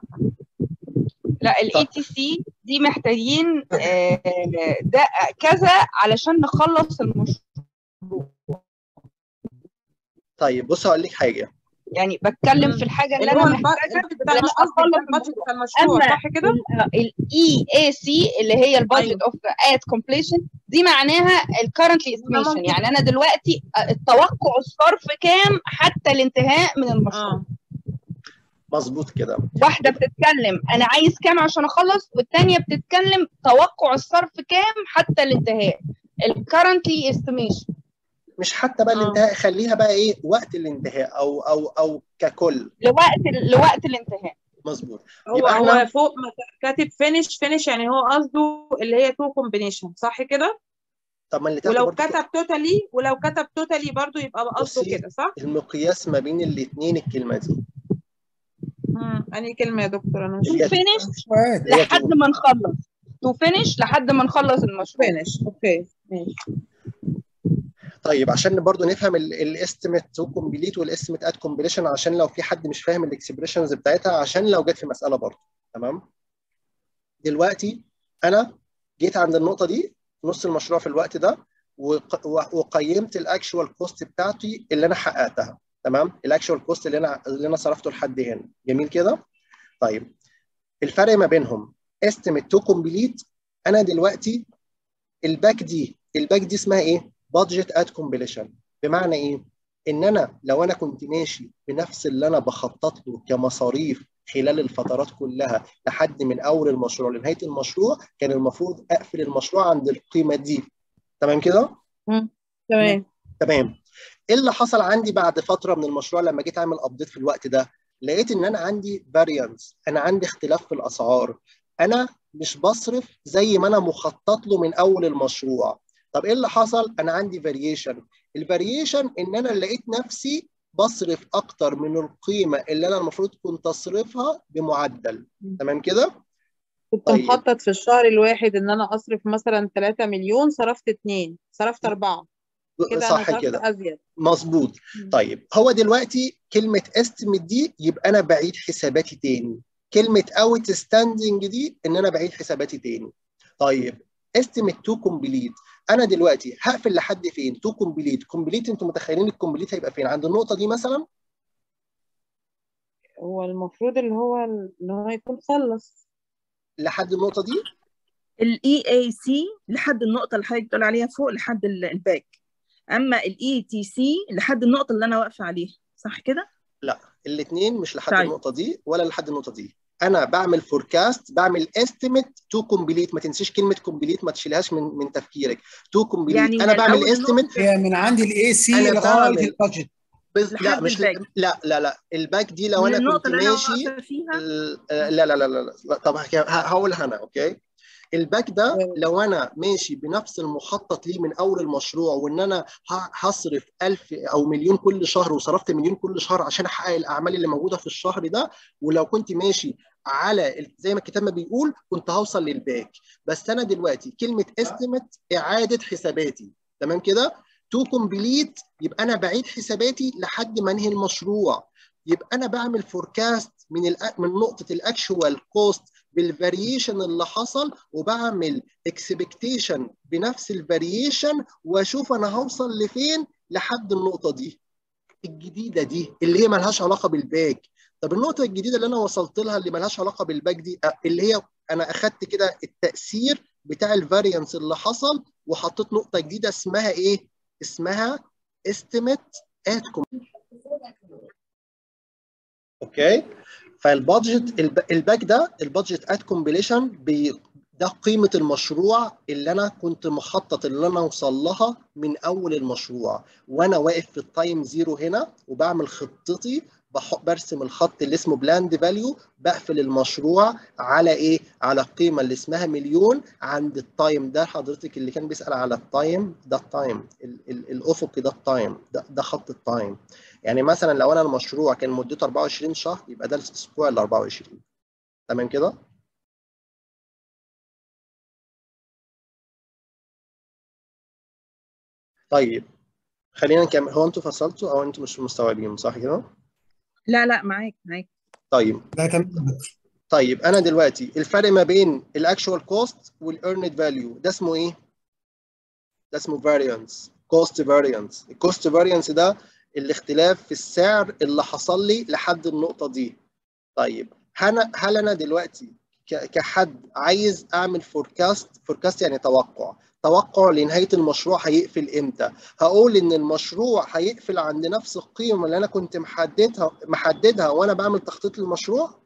لا الاي تي سي دي محتاجين آه، ده كذا علشان نخلص المشروع طيب بص هقول لك حاجه يعني بتكلم في الحاجه اللي اللي هو انا الب- محتاجها البادجت بتاع علشان الم- قصدك اخلص ده البادجت المشروع بتاع المشروع اما صح كده؟ الاي اي سي اللي هي البادجت اوف ات كومبليشن دي معناها الكرنتلي استيميشن ممكن يعني انا دلوقتي التوقع الصرف كام حتى الانتهاء من المشروع اه مظبوط كده واحده بتتكلم انا عايز كام عشان اخلص والتانيه بتتكلم توقع الصرف كام حتى الانتهاء الكرنتلي استيميشن مش حتى بقى اه الانتهاء خليها بقى ايه وقت الانتهاء او او او ككل لوقت لوقت الانتهاء مظبوط هو يبقى هو احنا فوق ما كاتب فينش فينش يعني هو قصده اللي هي تو كومبينيشن صح كده؟ طب ما اللي تحت ولو برضه كتب توتالي ولو كتب توتالي برضو يبقى قصده بصي كده صح؟ المقياس ما بين الاثنين الكلمه دي امم انهي كلمه يا دكتور انا مش تو هي فينش سؤال هي لحد تو ما نخلص تو فينش لحد ما نخلص المشروع فينش اوكي ماشي طيب عشان برضو نفهم الاستيميت تو كومبليت والاستيميت ات كومبليشن عشان لو في حد مش فاهم الاكسبريشنز بتاعتها عشان لو جت في مساله برضو تمام دلوقتي انا جيت عند النقطه دي في نص المشروع في الوقت ده وق- و- وقيمت الاكشوال كوست بتاعتي اللي انا حققتها تمام الاكشوال كوست اللي انا اللي انا صرفته لحد هنا جميل كده طيب الفرق ما بينهم استيميت تو كومبليت انا دلوقتي الباك دي الباك دي اسمها ايه بادجت ات كومبليشن بمعنى ايه ان انا لو انا كنت ماشي بنفس اللي انا بخطط له كمصاريف خلال الفترات كلها لحد من اول المشروع لنهايه المشروع كان المفروض اقفل المشروع عند القيمه دي تمام كده مم. تمام تمام ايه اللي حصل عندي بعد فتره من المشروع لما جيت اعمل ابديت في الوقت ده لقيت ان انا عندي فاريانس انا عندي اختلاف في الاسعار انا مش بصرف زي ما انا مخطط له من اول المشروع طب ايه اللي حصل انا عندي فاريشن الفاريشن ان انا لقيت نفسي بصرف اكتر من القيمه اللي انا المفروض كنت اصرفها بمعدل تمام كده كنت طيب. مخطط في الشهر الواحد ان انا اصرف مثلا 3 مليون صرفت 2 صرفت 4 كده انا صح صرفت كده ازيد مظبوط طيب هو دلوقتي كلمة استيميت دي يبقى أنا بعيد حساباتي تاني كلمة اوت ستاندنج دي إن أنا بعيد حساباتي تاني طيب استيميت تو كومبليت أنا دلوقتي هقفل لحد فين تو كومبليت كومبليت أنتوا متخيلين الكومبليت هيبقى فين عند النقطة دي مثلا هو المفروض اللي هو ان هو يكون خلص لحد النقطة دي الاي اي سي لحد النقطه اللي حضرتك بتقول عليها فوق لحد ال- الباك اما الاي تي سي لحد النقطه اللي انا واقفه عليها صح كده لا الاثنين مش لحد طيب. النقطة دي ولا لحد النقطة دي انا بعمل فوركاست بعمل استيميت تو كومبليت ما تنسيش كلمه كومبليت ما تشيلهاش من من تفكيرك تو كومبليت يعني انا من بعمل أول استيميت هي من عندي الاي سي أنا لغايه بعمل- البادجت بز... لا لحد مش الباك. لا لا لا الباك دي لو من انا النقطه كنت اللي انا ماشي واقفه فيها ال- آه، لا لا لا لا, لا. طب هك- ه- هقولها انا اوكي الباك ده لو انا ماشي بنفس المخطط ليه من اول المشروع وان انا ه- هصرف 1000 او مليون كل شهر وصرفت مليون كل شهر عشان احقق الاعمال اللي موجوده في الشهر ده ولو كنت ماشي على ال- زي ما الكتاب ما بيقول كنت هوصل للباك بس انا دلوقتي كلمه استيميت اعاده حساباتي تمام كده تو كومبليت يبقى انا بعيد حساباتي لحد ما انهي المشروع يبقى انا بعمل فوركاست من الأ... من نقطه الاكشوال كوست بالفاريشن اللي حصل وبعمل اكسبكتيشن بنفس الفاريشن واشوف انا هوصل لفين لحد النقطه دي الجديده دي اللي هي ملهاش علاقه بالباك طب النقطه الجديده اللي انا وصلت لها اللي ملهاش علاقه بالباك دي أ- اللي هي انا اخدت كده التاثير بتاع الفاريانس اللي حصل وحطيت نقطه جديده اسمها ايه اسمها estimate at اوكي فالبادجت الب- الباك ده البادجت ات كومبليشن ده قيمه المشروع اللي انا كنت مخطط اللي انا اوصل لها من اول المشروع وانا واقف في التايم زيرو هنا وبعمل خطتي بح- برسم الخط اللي اسمه بلاند فاليو بقفل المشروع على ايه على القيمه اللي اسمها مليون عند التايم ده حضرتك اللي كان بيسال على التايم ده التايم ال- ال- الافقي ده التايم ده, ده خط التايم يعني مثلا لو انا المشروع كان مدته 24 شهر يبقى ده الاسبوع ال 24 تمام كده طيب خلينا نكمل هو انتوا فصلتوا او انتوا مش مستوعبين صح كده لا لا معاك معاك طيب ده تمام طيب انا دلوقتي الفرق ما بين الاكشوال كوست والايرند فاليو ده اسمه ايه ده اسمه فاريانس كوست فاريانس الكوست فاريانس ده الاختلاف في السعر اللي حصل لي لحد النقطه دي طيب هل هل انا دلوقتي ك- كحد عايز اعمل فوركاست فوركاست يعني توقع توقع لنهايه المشروع هيقفل امتى هقول ان المشروع هيقفل عند نفس القيمه اللي انا كنت محددها محددها وانا بعمل تخطيط للمشروع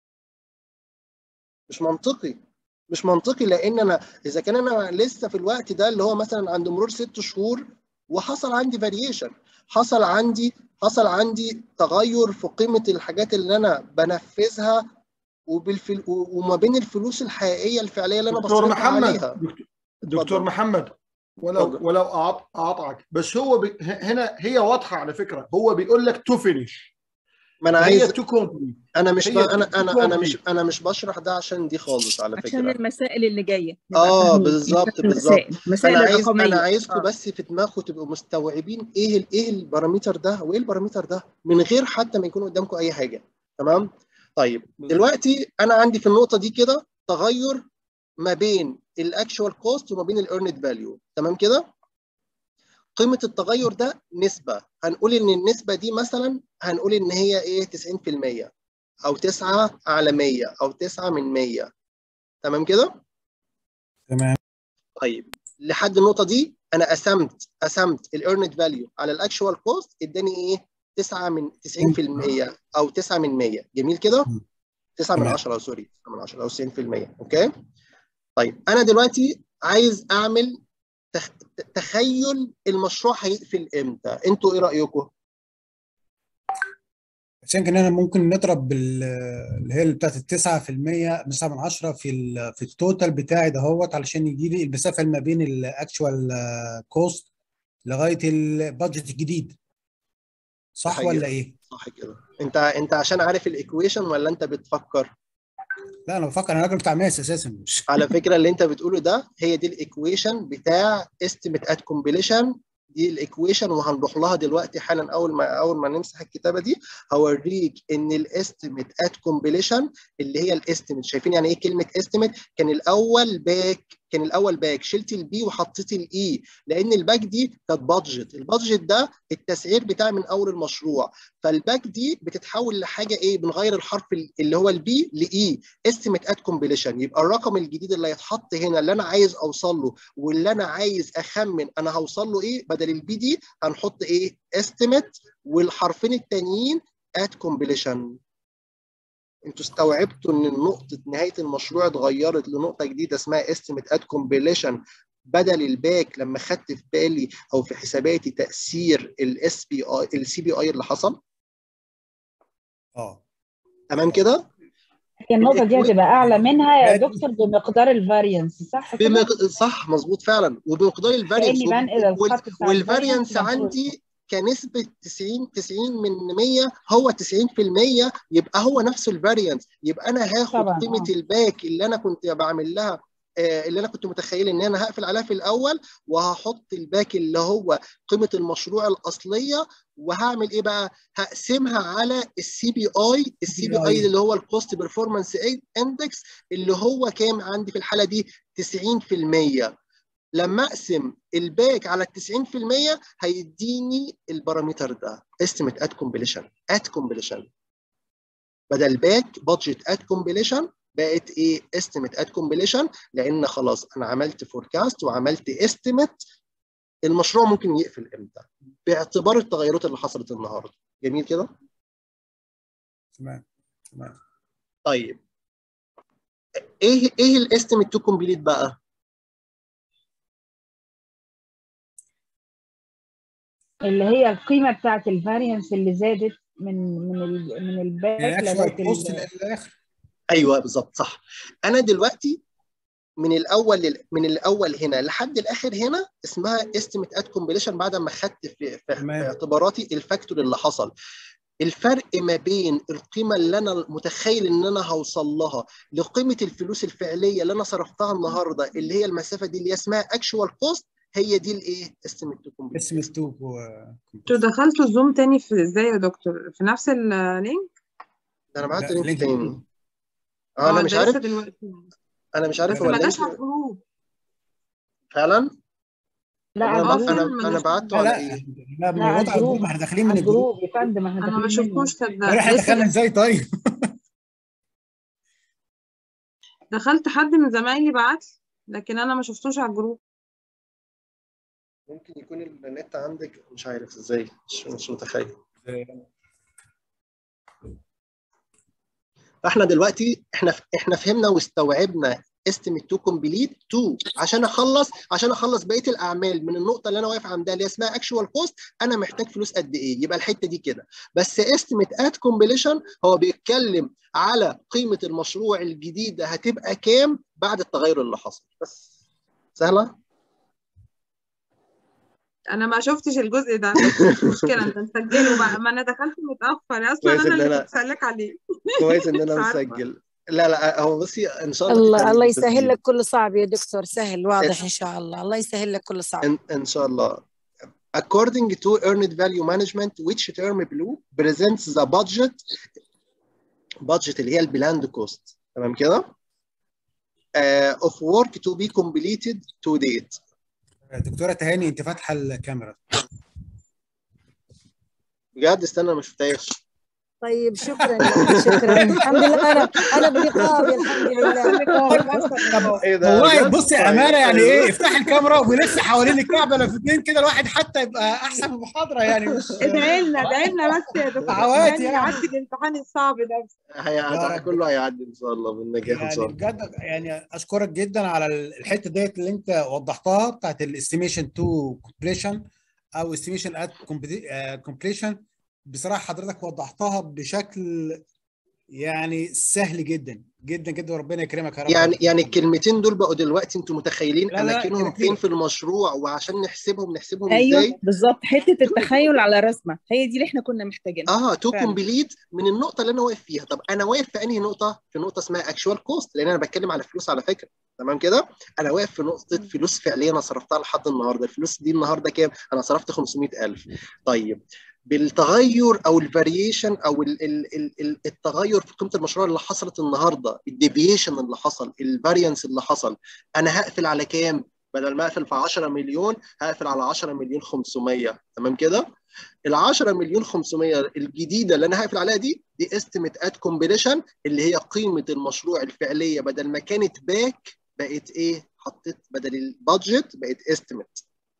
مش منطقي مش منطقي لان انا اذا كان انا لسه في الوقت ده اللي هو مثلا عند مرور ست شهور وحصل عندي فاريشن حصل عندي حصل عندي تغير في قيمه الحاجات اللي انا بنفذها وبالفل... وما بين الفلوس الحقيقيه الفعليه اللي انا دكتور بصرفها محمد عليها دكتور, دكتور اتفضل. محمد ولو اتفضل. ولو أعط- اقاطعك بس هو بي هنا هي واضحه على فكره هو بيقول لك تو فينيش ما انا هي عايز تو كومبليت انا مش ب... هي انا تو انا انا مش كومبليت انا مش بشرح ده عشان دي خالص على عشان فكره المسائل اللي جايه نبقى اه فاهمين بالظبط عشان بالظبط المسائل المسائل انا عايز انا الرقميه عايزكم اه بس في دماغكم تبقوا مستوعبين ايه ال- ايه البارامتر ده وايه البارامتر ده من غير حتى ما يكون قدامكم اي حاجه تمام طيب بالظبط دلوقتي انا عندي في النقطه دي كده تغير ما بين الاكشوال كوست وما بين الايرند فاليو تمام كده قيمه التغير ده نسبه هنقول ان النسبه دي مثلا هنقول ان هي ايه 90% او 9 على 100 او 9 من 100 تمام كده تمام طيب لحد النقطه دي انا قسمت قسمت الايرند فاليو على الاكشوال كوست اداني ايه 9 من 90% او 9 من 100 جميل كده 9 من تمام. 10 سوري 9 من 10 او 90% اوكي طيب انا دلوقتي عايز اعمل تخ... تخيل المشروع هيقفل امتى انتوا ايه رايكم عشان كده انا ممكن نضرب بال- اللي هي اللي بتاعت ال 9% 9 من 10 في ال في التوتال بتاعي دهوت علشان يجي لي المسافه اللي ما بين الاكشوال كوست لغايه البادجت الجديد صح حقيقة. ولا ايه؟ صح كده انت انت عشان عارف الايكويشن ولا انت بتفكر لا انا بفكر انا راجل بتاع ماس اساسا مش على فكره اللي انت بتقوله ده هي دي الايكويشن بتاع estimate at completion دي الايكويشن وهنروح لها دلوقتي حالا اول ما اول ما نمسح الكتابه دي هوريك ان الاستيميت ات كومبليشن اللي هي الاستيميت شايفين يعني ايه كلمه استيميت كان الاول باك كان الاول باك شلت البي وحطيت الاي لان الباك دي كانت بادجت البادجت ده التسعير بتاعي من اول المشروع فالباك دي بتتحول لحاجه ايه بنغير الحرف اللي هو البي لاي استيميت ات كومبليشن يبقى الرقم الجديد اللي هيتحط هنا اللي انا عايز اوصل له واللي انا عايز اخمن انا هوصل له ايه بدل البي دي هنحط ايه استيميت والحرفين التانيين ات كومبليشن انتوا استوعبتوا ان نقطه نهايه المشروع اتغيرت لنقطه جديده اسمها استيميت ات كومبليشن بدل الباك لما خدت في بالي او في حساباتي تاثير الاس بي اي السي بي اي اللي حصل اه تمام كده هي النقطة دي هتبقى أعلى منها يا دكتور بمقدار الفارينس صح كده؟ بمق... صح مظبوط فعلا وبمقدار الفارينس كأني بنقل الخط بتاع والفارينس الفارينس عندي كنسبة 90 90 من 100 هو 90% يبقى هو نفسه الفارينس يبقى انا هاخد طبعاً، قيمة آه. الباك اللي انا كنت بعمل لها آه، اللي انا كنت متخيل ان انا هقفل عليها في الاول وهحط الباك اللي هو قيمه المشروع الاصليه وهعمل ايه بقى؟ هقسمها على السي بي اي السي بي اي اللي هو الكوست بيرفورمانس اندكس اللي هو كام عندي في الحاله دي 90% لما اقسم الباك على ال 90% هيديني البارامتر ده estimate at completion at completion بدل باك بادجت at completion بقت ايه estimate at completion لان خلاص انا عملت فوركاست وعملت estimate المشروع ممكن يقفل امتى باعتبار التغيرات اللي حصلت النهارده جميل كده تمام تمام طيب ايه ايه الاستيميت تو كومبليت بقى اللي هي القيمة بتاعت الفارينس اللي زادت من من ال من الباك الاكشوال لغاية كوست ال- للاخر ايوه بالظبط صح انا دلوقتي من الاول لل... من الاول هنا لحد الاخر هنا اسمها استيميت ات كومبليشن بعد ما خدت في... في... في اعتباراتي الفاكتور اللي حصل الفرق ما بين القيمه اللي انا متخيل ان انا هوصل لها لقيمه الفلوس الفعليه اللي انا صرفتها النهارده اللي هي المسافه دي اللي هي اسمها اكشوال كوست هي دي الايه استيميت تو كومبليت استيميت تو انتوا دخلتوا الزوم تاني في ازاي يا دكتور في نفس اللينك ده انا بعت لا، لينك لينك تاني اه انا اه مش ده عارف لسه دلوقتي انا مش عارف بس هو ما اللينك جاش على الجروب فعلا لا انا على ب... الجروب انا ما انا جاش بعته لا على لا ايه لا لا على موجود على الجروب الجروب ما احنا داخلين من على الجروب الجروب يا فندم احنا انا ما داخلين منه شفتوش صدق امبارح احنا دخلنا لسه ازاي طيب دخلت حد من زمايلي بعت لي لكن انا ما شفتوش على الجروب ممكن يكون النت عندك مش عارف ازاي مش, مش متخيل فاحنا دلوقتي احنا احنا فهمنا واستوعبنا استيميت تو كومبليت تو عشان اخلص عشان اخلص بقيه الاعمال من النقطه اللي انا واقف عندها اللي اسمها اكشوال كوست انا محتاج فلوس قد ايه يبقى الحته دي كده بس استيميت ات كومبليشن هو بيتكلم على قيمه المشروع الجديده هتبقى كام بعد التغير اللي حصل بس سهله انا ما شفتش الجزء ده مش مشكله انت مسجله بقى ما انا دخلت متاخر اصلا كويس انا ان اللي انا كنت سالك عليه كويس ان مش انا عارفه مسجل لا لا هو بصي ان شاء الله الله تفهمي الله بالتسجيل. يسهل لك كل صعب يا دكتور سهل واضح ان شاء الله الله يسهل لك كل صعب إن, إن شاء الله. According to earned value management, which term blue presents the budget budget اللي هي البلاند كوست تمام كده؟ اوف ورك تو بي كومبليتد تو ديت دكتوره تهاني انت فاتحه الكاميرا بجد استنى ما شفتهاش طيب شكرا شكرا الحمد لله انا انا برقابي الحمد لله ايه ده والله بجد؟ بصي طيب، امانه يعني أيوه. ايه افتح الكاميرا ويلف حوالين الكعبه لفتين كده الواحد حتى يبقى احسن من المحاضره يعني مش ادعي لنا ادعي لنا بس يا دكتور دعوات يعني يعني. يعدي الامتحان الصعب ده هي كله هيعدي ان شاء الله بالنجاح ان شاء يعني الله بجد يعني اشكرك جدا على الحته ديت اللي انت وضحتها بتاعت الاستيميشن تو كومبليشن او استيميشن ات كومبليشن بصراحه حضرتك وضحتها بشكل يعني سهل جدا جدا جدا وربنا يكرمك يا رب يعني يعني الكلمتين دول بقوا دلوقتي انتوا متخيلين لا، لا، اماكنهم كلمتين. فين في المشروع وعشان نحسبهم نحسبهم ايوه ازاي بالظبط حته التخيل على رسمه هي دي اللي احنا كنا محتاجينها اه تو فعلا. كومبليت من النقطه اللي انا واقف فيها طب انا واقف في انهي نقطه في نقطه اسمها اكشوال كوست لان انا بتكلم على فلوس على فكره تمام كده انا واقف في نقطه فلوس فعليه انا صرفتها لحد النهارده الفلوس دي النهارده كام انا صرفت 500000 طيب بالتغير او الفاريشن او ال ال ال ال التغير في قيمه المشروع اللي حصلت النهارده الديفيشن اللي حصل الفاريانس اللي حصل انا هقفل على كام بدل ما اقفل في 10 مليون هقفل على 10 مليون 500 تمام كده ال 10 مليون 500 الجديده اللي انا هقفل عليها دي دي استيميت ات كومبيليشن اللي هي قيمه المشروع الفعليه بدل ما كانت باك بقت ايه حطيت بدل البادجت بقت استيميت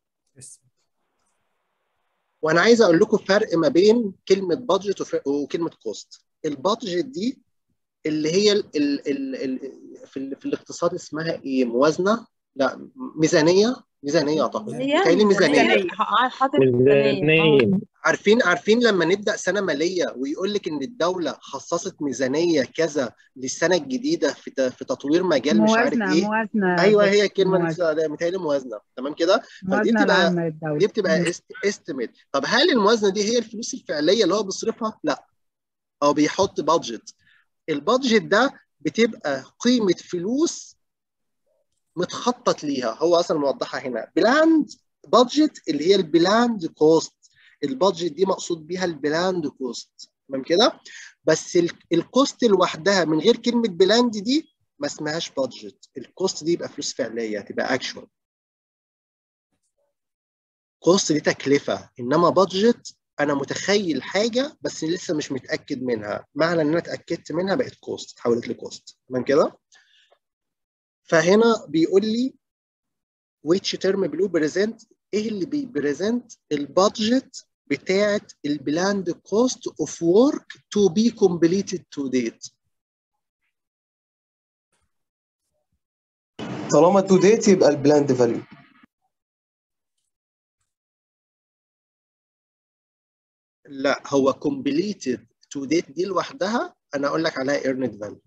وانا عايز اقول لكم فرق ما بين كلمه بادجت وكلمه كوست البادجت دي اللي هي ال ال ال ال في, ال في الاقتصاد اسمها ايه موازنه لا ميزانيه ميزانيه اعتقد متهيألي ميزانيه حاطط ميزانية. عارفين عارفين لما نبدا سنه ماليه ويقول لك ان الدوله خصصت ميزانيه كذا للسنه الجديده في ت- في تطوير مجال مش عارف موازنة ايه موازنة ايوه هي الكلمه موازنة. اللي متهيألي موازنه تمام كده فدي موازنة بتبقى العامة للدولة دي بتبقى مم. استيميت طب هل الموازنه دي هي الفلوس الفعليه اللي هو بيصرفها؟ لا هو بيحط بادجت البادجت ده بتبقى قيمه فلوس متخطط ليها هو اصلا موضحها هنا بلاند بادجت اللي هي البلاند كوست البادجت دي مقصود بيها البلاند كوست تمام كده بس ال- الكوست لوحدها من غير كلمه بلاند دي ما اسمهاش بادجت الكوست دي يبقى فلوس فعليه تبقى اكشوال كوست دي تكلفه انما بادجت انا متخيل حاجه بس لسه مش متاكد منها معنى ان انا اتاكدت منها بقت كوست اتحولت لكوست تمام كده فهنا بيقول لي which term blue present ايه اللي بيبريزنت البادجت بتاعت البلاند كوست اوف ورك تو بي completed to date طالما تو ديت يبقى البلاند فاليو لا هو completed to date دي لوحدها انا اقول لك عليها earned value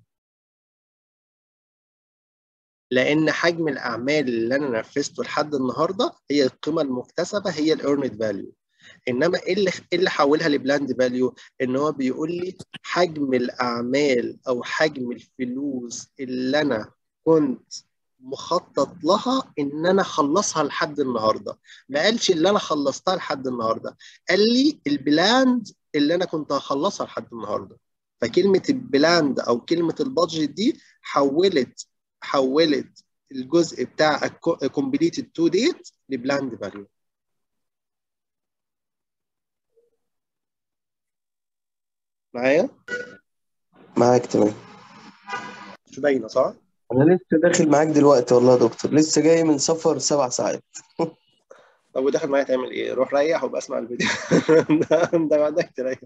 لان حجم الاعمال اللي انا نفذته لحد النهارده هي القيمه المكتسبه هي الايرند فاليو انما ايه اللي إيه اللي حولها لبلاند فاليو ان هو بيقول لي حجم الاعمال او حجم الفلوس اللي انا كنت مخطط لها ان انا اخلصها لحد النهارده ما قالش اللي انا خلصتها لحد النهارده قال لي البلاند اللي انا كنت هخلصها لحد النهارده فكلمه البلاند او كلمه البادجت دي حولت حولت الجزء بتاع completed to date لبلاند فاليو معايا معاك تمام مش باينه صح؟ انا لسه داخل معاك دلوقتي والله يا دكتور لسه جاي من سفر سبع ساعات طب وداخل معايا تعمل ايه؟ روح ريح وابقى اسمع الفيديو ده ده بعدك تريح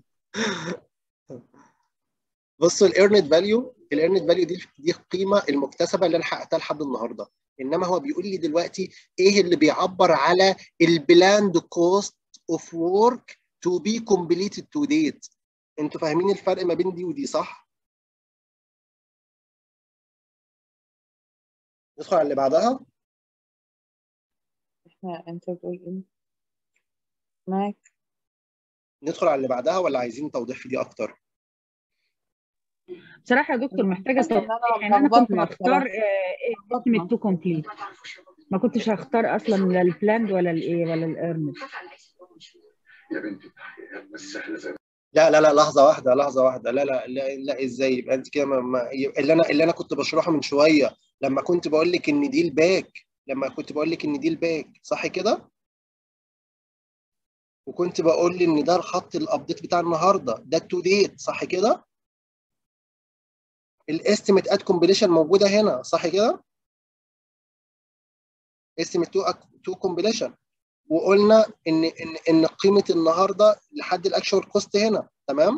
بصوا الايرنت فاليو الايرنت فاليو دي دي القيمه المكتسبه اللي انا حققتها لحد النهارده انما هو بيقول لي دلوقتي ايه اللي بيعبر على البلاند كوست اوف ورك تو بي completed تو ديت انتوا فاهمين الفرق ما بين دي ودي صح؟ ندخل على اللي بعدها احنا انت بتقول ايه معاك ندخل على اللي بعدها ولا عايزين توضيح في دي اكتر؟ بصراحة يا دكتور محتاجة حاسة إن توضيح أنا يعني أنا كنت ملخبطة هختار بصراحة. اسم تو كومبليت ما كنتش هختار أصلا لا البلاند ولا الإيه ولا الإيرنت لا لا لا لحظة واحدة لحظة واحدة لا لا لا, لا ازاي يبقى انت كده ما ما يبقى اللي انا اللي انا كنت بشرحه من شوية لما كنت بقول لك ان دي الباك لما كنت بقول لك ان دي الباك صح كده وكنت بقول لي ان ده الخط الابديت بتاع النهارده ده التو ديت صح كده الاستيميت اد كومبليشن موجوده هنا صح كده استيميت تو تو كومبليشن وقلنا ان ان ان قيمه النهارده لحد الاكشوال كوست هنا تمام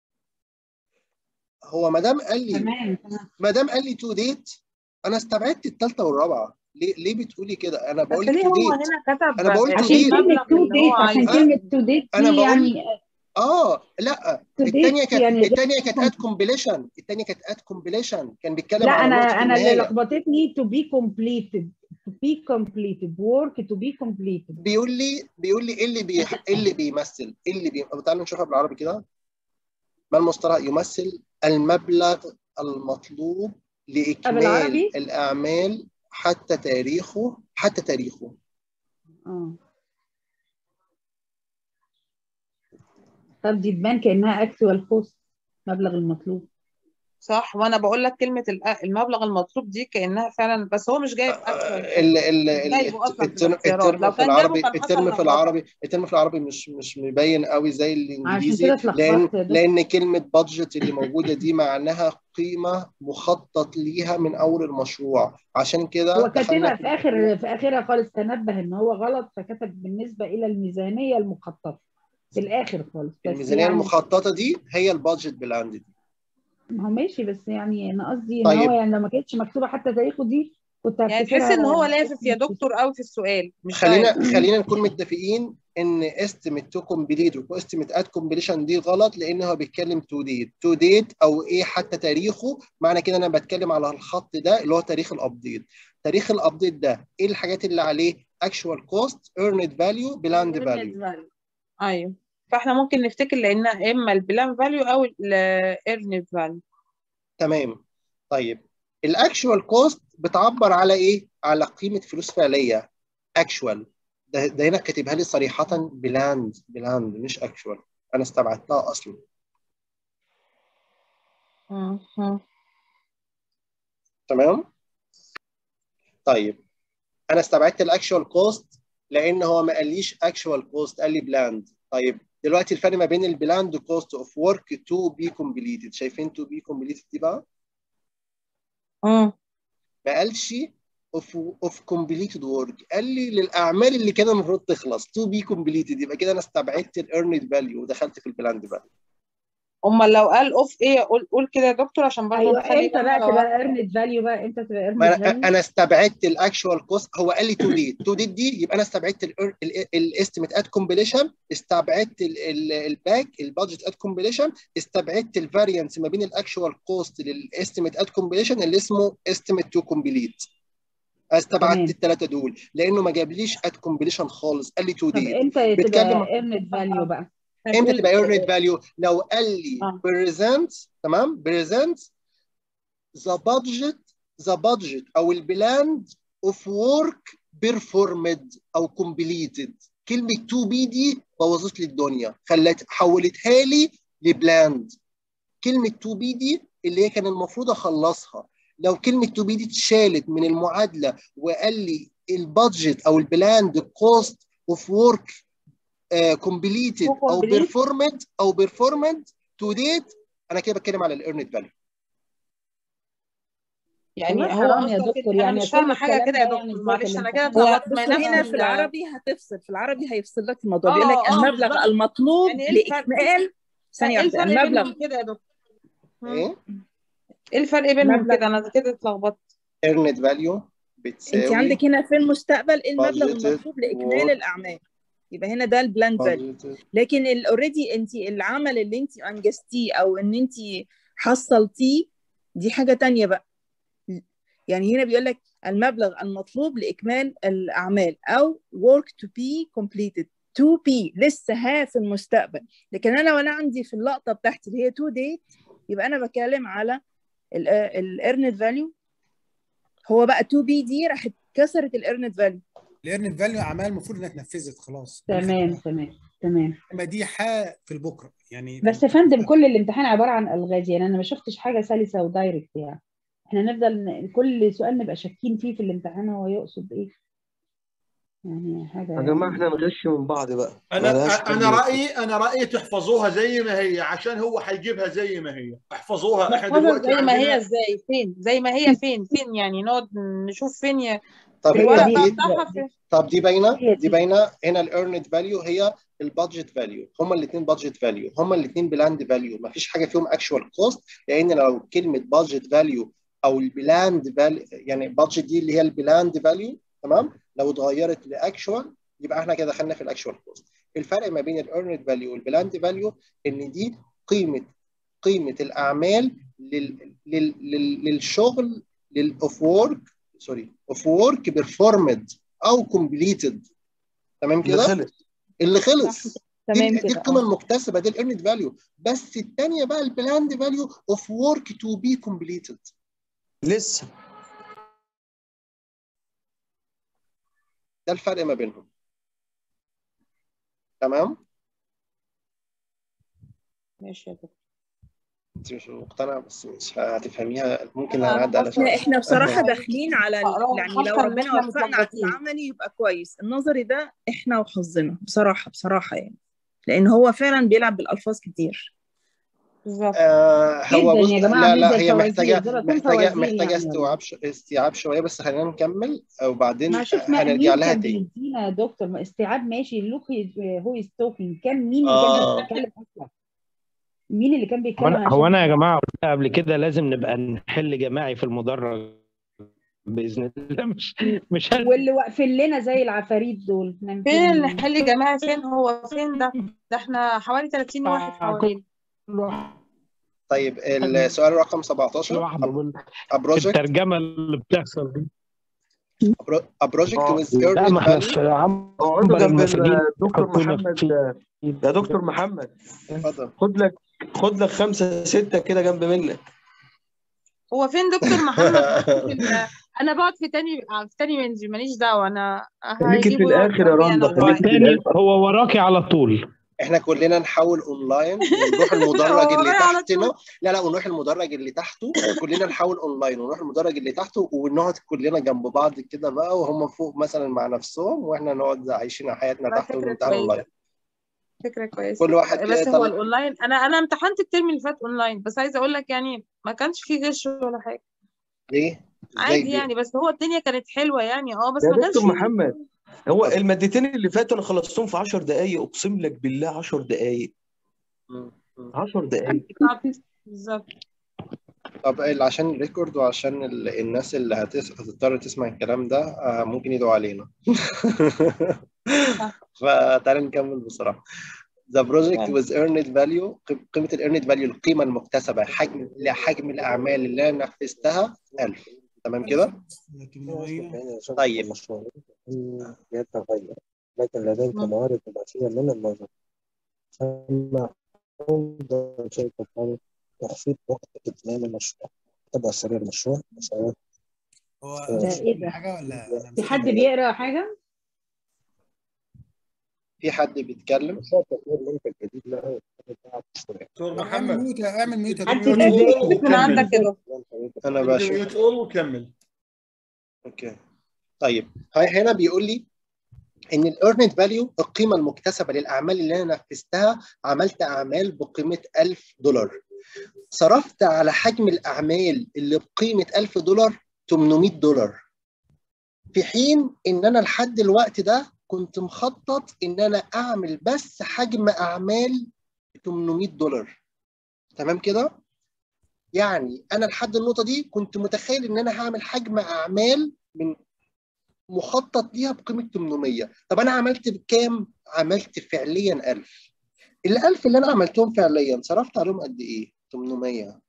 هو ما دام قال لي تمام تمام ما دام قال لي تو ديت انا استبعدت الثالثه والرابعه ليه ليه بتقولي كده انا بس بقول لك ليه تو هو ديت هنا كتب انا بقول تو عشان ديت كلمة المبلغ تو اللي هو ديت عشان عايزه كلمة تو ديت انا دي بقول يعني اه لا تو الثانيه ديت كانت يعني غير الثانيه كانت اد كومبليشن الثانيه كانت اد كومبليشن كان بيتكلم لا على انا نقطه انا اللي النهايه لخبطتني to be completed to be completed work to be completed بيقول لي بيقول لي ايه اللي بي... ايه اللي بيمثل ايه اللي بي... طب تعالوا نشوفها بالعربي كده ما المصطلح يمثل المبلغ المطلوب لاكمال بالعربي الاعمال حتى تاريخه حتى تاريخه اه طب دي تبان كأنها actual cost مبلغ المطلوب صح وانا بقول لك كلمه الأ- المبلغ المطلوب دي كانها فعلا بس هو مش جايب اكشوال ال ال مش ال جايبه اصلا في الترم الاختيارات الترم لو في كان جابه العربي كان حصل الترم في لخبطه العربي الترم في العربي مش مش مبين قوي زي عشان الانجليزي كده اتلخبطت لان يا دكتور لان كلمه بادجت اللي موجوده دي معناها قيمه مخطط ليها من اول المشروع عشان كده هو دخلنا كاتبها في في اخر في اخرها خالص تنبه ان هو غلط فكتب بالنسبه الى الميزانيه المخططه في الاخر خالص بس الميزانيه يعني المخططه دي هي البادجت بلاند دي ما هو ماشي بس يعني انا قصدي ان طيب هو يعني لو ما كانتش مكتوبه حتى تاريخه دي كنت يعني تحس ان هو هفتكرها لافف يا دكتور قوي في السؤال مش خلينا دايركت خلينا نكون متفقين ان استيميت تو كومبليت واستيميت اد كومبليشن دي غلط لان هو بيتكلم تو ديت تو ديت او ايه حتى تاريخه معنى كده انا بتكلم على الخط ده اللي هو تاريخ الابديت تاريخ الابديت ده ايه الحاجات اللي عليه اكشوال كوست ايرند فاليو بلاند فاليو ايوه فاحنا ممكن نفتكر لانها اما البلان فاليو او الايرنت فاليو تمام طيب الاكشوال كوست بتعبر على ايه على قيمه فلوس فعليه اكشوال ده, ده هنا كاتبها لي صريحه بلاند بلاند مش اكشوال انا استبعدتها اصلا تمام طيب انا استبعدت الاكشوال كوست لان هو ما قاليش اكشوال كوست قال لي بلاند طيب دلوقتي الفرق ما بين البلاند كوست اوف ورك تو بي كومبليتد شايفين تو بي كومبليتد دي بقى امم ما قالش اوف اوف كومبليتد ورك قال لي للاعمال اللي كان المفروض تخلص تو بي كومبليتد يبقى كده انا استبعدت الايرند فاليو ودخلت في البلاند فاليو امال لو قال اوف ايه قول قول كده يا دكتور عشان برضه ايوه نخلي امتى بالنا بقى لو تبقى ايرنت فاليو بقى امتى تبقى ايرنت ما فاليو انا انا استبعدت الاكشوال كوست هو قال لي تو ديت تو ديت دي يبقى انا استبعدت الاستيميت اد كومبليشن استبعدت الباك البادجت اد كومبليشن استبعدت الفاريانس ما بين الاكشوال كوست للاستيميت اد كومبليشن اللي اسمه استيميت تو كومبليت استبعدت تمام الثلاثه دول لانه ما جابليش اد كومبليشن خالص قال لي تو طب ديت امتى بيتكلم تبقى ايرنت فاليو بقى امتى هنقول تبقى ايرنت فاليو لو قال لي اه بريزنت تمام بريزنت ذا بادجت ذا بادجت او البلاند اوف ورك بيرفورمد او كومبليتد كلمه تو بي دي بوظت لي الدنيا خلت حولتها لي لبلاند كلمه تو بي دي اللي هي كان المفروض اخلصها لو كلمه تو بي دي اتشالت من المعادله وقال لي البادجت او البلاند كوست اوف ورك كومبليتد تو او كومبليت بيرفورمد او بيرفورمد تو ديت انا كده بتكلم على الايرنت فاليو يعني والله هو حرام يا قصده كده دكتور انا يعني مش كل فاهمه حاجه الكلام كده ده يا يعني دكتور ازاي في معلش انا كده الامتحان هو اتلخبطت ما بصوا نفس هنا في ال العربي هتفصل في العربي هيفصل لك الموضوع بيقول لك اه اه المبلغ بالظبط المطلوب يعني ايه الفرق لإكمال ثانية ايه واحدة الفرق المبلغ بينهم كده يا دكتور مم. ايه ايه الفرق بينهم مبلغ كده انا كده اتلخبطت ايرنت فاليو انت بتساوي عندك هنا في المستقبل إيه المبلغ budgeted المطلوب لإكمال work الأعمال يبقى هنا ده البلاند فاليو budgeted لكن اوريدي انت العمل اللي انت انجزتيه او ان انت حصلتيه دي حاجة تانية بقى يعني هنا بيقول لك المبلغ المطلوب لإكمال الأعمال أو work to be completed to be لسه ها في المستقبل لكن أنا وأنا عندي في اللقطة بتاعتي اللي هي to date يبقى أنا بتكلم على ال earned value هو بقى to be دي راحت كسرت ال earned value الايرنت فاليو اعمال المفروض انها اتنفذت خلاص تمام تمام تمام اما دي حاجه في البكره يعني بس يا فندم كل الامتحان عباره عن الغاز يعني انا ما شفتش حاجه سلسه ودايركت يعني احنا نفضل ن- كل سؤال نبقى شاكين فيه في الامتحان هو يقصد ايه يعني حاجه يا جماعه احنا نغش من بعض بقى انا ملهاش انا حل. رايي انا رايي تحفظوها زي ما هي عشان هو هيجيبها زي ما هي احفظوها احنا نحفظها دلوقتي زي ما هي عندنا ازاي فين زي ما هي فين فين يعني نقعد نشوف فين ي... طب في الورق دي بقى بتاعها فين طب دي باينه هي دي دي. باينه هنا الايرند فاليو هي البادجت فاليو هما الاثنين بادجت فاليو هما الاثنين بلاند فاليو ما فيش حاجه فيهم اكشوال كوست لان لو كلمه بادجت فاليو او البلاند فاليو يعني بادجت دي اللي هي البلاند فاليو تمام لو اتغيرت لاكشوال يبقى احنا كده دخلنا في الاكشوال كوست الفرق ما بين الايرند فاليو والبلاند فاليو ان دي قيمه قيمه الاعمال لل لل لل للشغل للاوف ورك سوري اوف ورك بيرفورمد او كومبليتد تمام اللي كده خلص اللي خلص دي تمام دي كده القيمه اه المكتسبه دي الايرند فاليو بس الثانيه بقى البلاند فاليو اوف ورك تو بي كومبليتد لسه ده الفرق ما بينهم تمام ماشي يا دكتور انت مش مقتنع بس مش هتفهميها ممكن انا هنعدي على احنا شويه احنا بصراحة حاسه داخلين على ال- اه يعني لو حاسه ان ربنا احنا وفقنا على متلخبطين العملي يبقى كويس النظري ده احنا وحظنا بصراحة بصراحة يعني لأن هو فعلا بيلعب بالألفاظ كتير بالظبط آه هو جدا بص يا جماعه لا لا بننزل هي فوازير محتاجه دول اكون محتاجه فوازير محتاجه يعني ولا استيعاب ش- استيعاب شويه بس خلينا نكمل وبعدين ما شفنا هنرجع مين لها كان تاني بيدينا يا دكتور ما استيعاب ماشي لوك هو از توكينج كان مين اللي كان اه بيتكلم اصلا مين اللي كان هو بيتكلم انا عشان هو انا يا جماعه قلنا قبل كده لازم نبقى نحل جماعي في المدرج باذن الله مش مش هل... واللي واقفين لنا زي العفاريت دول احنا فين يمكن الحل جماعي فين هو فين ده ده احنا حوالي 30 واحد حوالينا كل واحد طيب السؤال رقم 17 لوحده بال- A project الترجمه اللي بتحصل دي a pro- a project اه with لا earned ما احنا value في اقعدوا عنبر جنب المساجين الدكتور يحطونا محمد فيه يا دكتور محمد اتفضل خد لك خد لك خمسة ستة كده جنب منك هو فين دكتور محمد في ال- انا بقعد في تاني في تاني منزل ماليش دعوه انا خليكي في هيجيبوا يقعدوا الآخر يا جنبي انا رندا هو خليكي في والتاني الآخر هو وراكي على طول احنا كلنا نحاول اونلاين ونروح المدرج هو اللي ورايا على تحتنا طول لا لا ونروح المدرج اللي تحته كلنا نحاول اونلاين ونروح المدرج اللي تحته ونقعد كلنا جنب بعض كده بقى وهم فوق مثلا مع نفسهم واحنا نقعد عايشين حياتنا والله تحت فكره ونمتحن كويسه اونلاين فكره كويسه كل واحد كده بس هو يطلع الاونلاين انا انا امتحنت الترم اللي فات اونلاين بس عايزه اقول لك يعني ما كانش فيه غش ولا حاجه ليه؟ ازاي عادي دي؟ يعني بس هو الدنيا كانت حلوه يعني اه بس يا ما كانش دكتور فيه محمد هو اتفضل المادتين اللي فاتوا انا خلصتهم في 10 دقايق اقسم لك بالله 10 دقايق مم. مم. 10 دقايق بالظبط بالظبط طب ال- عشان الريكورد وعشان ال- الناس اللي هتس... هتضطر تسمع الكلام ده آه، ممكن يدعوا علينا صح فتعالى نكمل بسرعة The project فعلا with earned value قيم- قيمة ال earned value القيمة المكتسبة حجم لحجم الأعمال اللي أنا نفذتها 1000 تمام كده؟ 800 طيب المشروع يتغير لكن لديك مم. موارد إضافية من النظر ثم أفضل شيء تفعله تخفيض وقت إتمام المشروع تبع سرير المشروع مساواة هو ده مش ايه ده حاجه ولا انا في مش حد فاهم بيقرا حاجه في حد بيتكلم مشروع تطوير منتج جديد له بعد مشروع دكتور طب اعمل محمد ميوت اعمل ميوت يا حد دكتور ميوت بيذاكر اول من عندك وكمل يا دكتور أنا الغي بشوف ميوت اول وكمل أوكي طيب هاي هنا بيقول لي ان الايرنت فاليو القيمه المكتسبه للاعمال اللي انا نفذتها عملت اعمال بقيمه 1000 دولار صرفت على حجم الاعمال اللي بقيمه 1000 دولار 800 دولار في حين ان انا لحد الوقت ده كنت مخطط ان انا اعمل بس حجم اعمال 800 دولار تمام كده يعني انا لحد النقطه دي كنت متخيل ان انا هعمل حجم اعمال من مخطط ليها بقيمه 800 طب انا عملت بكام عملت فعليا 1000 ال 1000 اللي انا عملتهم فعليا صرفت عليهم قد ايه 800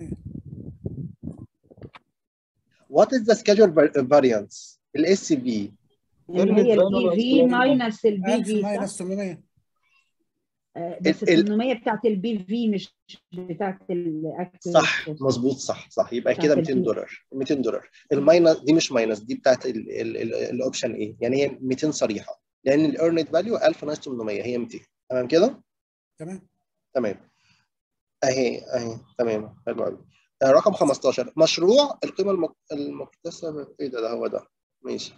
What is the schedule var- variance الاس في اللي هي البي في ماينس البي 1000 في ماينس صح؟ 800 آه، بس ال- ال- ال 800 بتاعت البي في مش بتاعت الاكتوال صح مظبوط صح صح يبقى بتاعت كده 200 البي دولار 200 دولار الماينس دي مش ماينس دي بتاعت الاوبشن ايه يعني هي 200 صريحه لان الايرنت فاليو 1000 ناقص 800 هي 200 تمام كده تمام تمام اهي اهي تمام حلو قوي آه، رقم 15 مشروع القيمه المك- المكتسبه ايه ده ده هو ده ماشي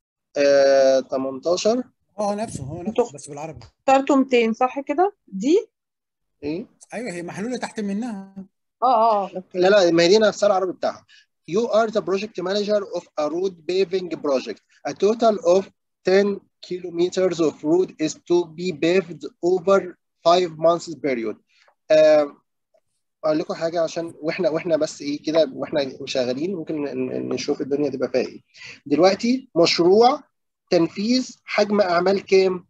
آه 18 هو نفسه هو نفسه بس بالعربي اخترتوا 200 صح كده دي ايه ايوه هي محلوله تحت منها اه اه لا لا ما هي دي نفسها العربي بتاعها You are the project manager of a road paving project. A total of 10 kilometers of road is to be paved over five months period. آه، اقول لكم حاجه عشان واحنا واحنا بس ايه كده واحنا شغالين ممكن ن- ن- نشوف الدنيا تبقى فيها ايه. دلوقتي مشروع تنفيذ حجم اعمال كام؟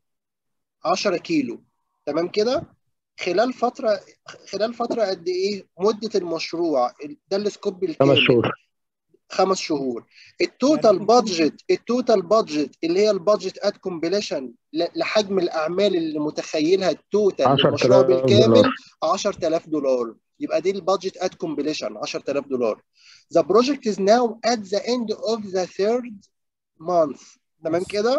10 كيلو تمام كده؟ خلال فتره خلال فتره قد ايه مده المشروع ده السكوب خمس بالكامل شهور خمس شهور التوتال بادجت التوتال بادجت اللي هي البادجت ات كومبليشن لحجم الاعمال اللي متخيلها التوتال 10,000 للمشروع بالكامل دولار. 10000 دولار يبقى دي البادجت ات كومبليشن 10000 دولار The project is now at the end of the third month تمام كده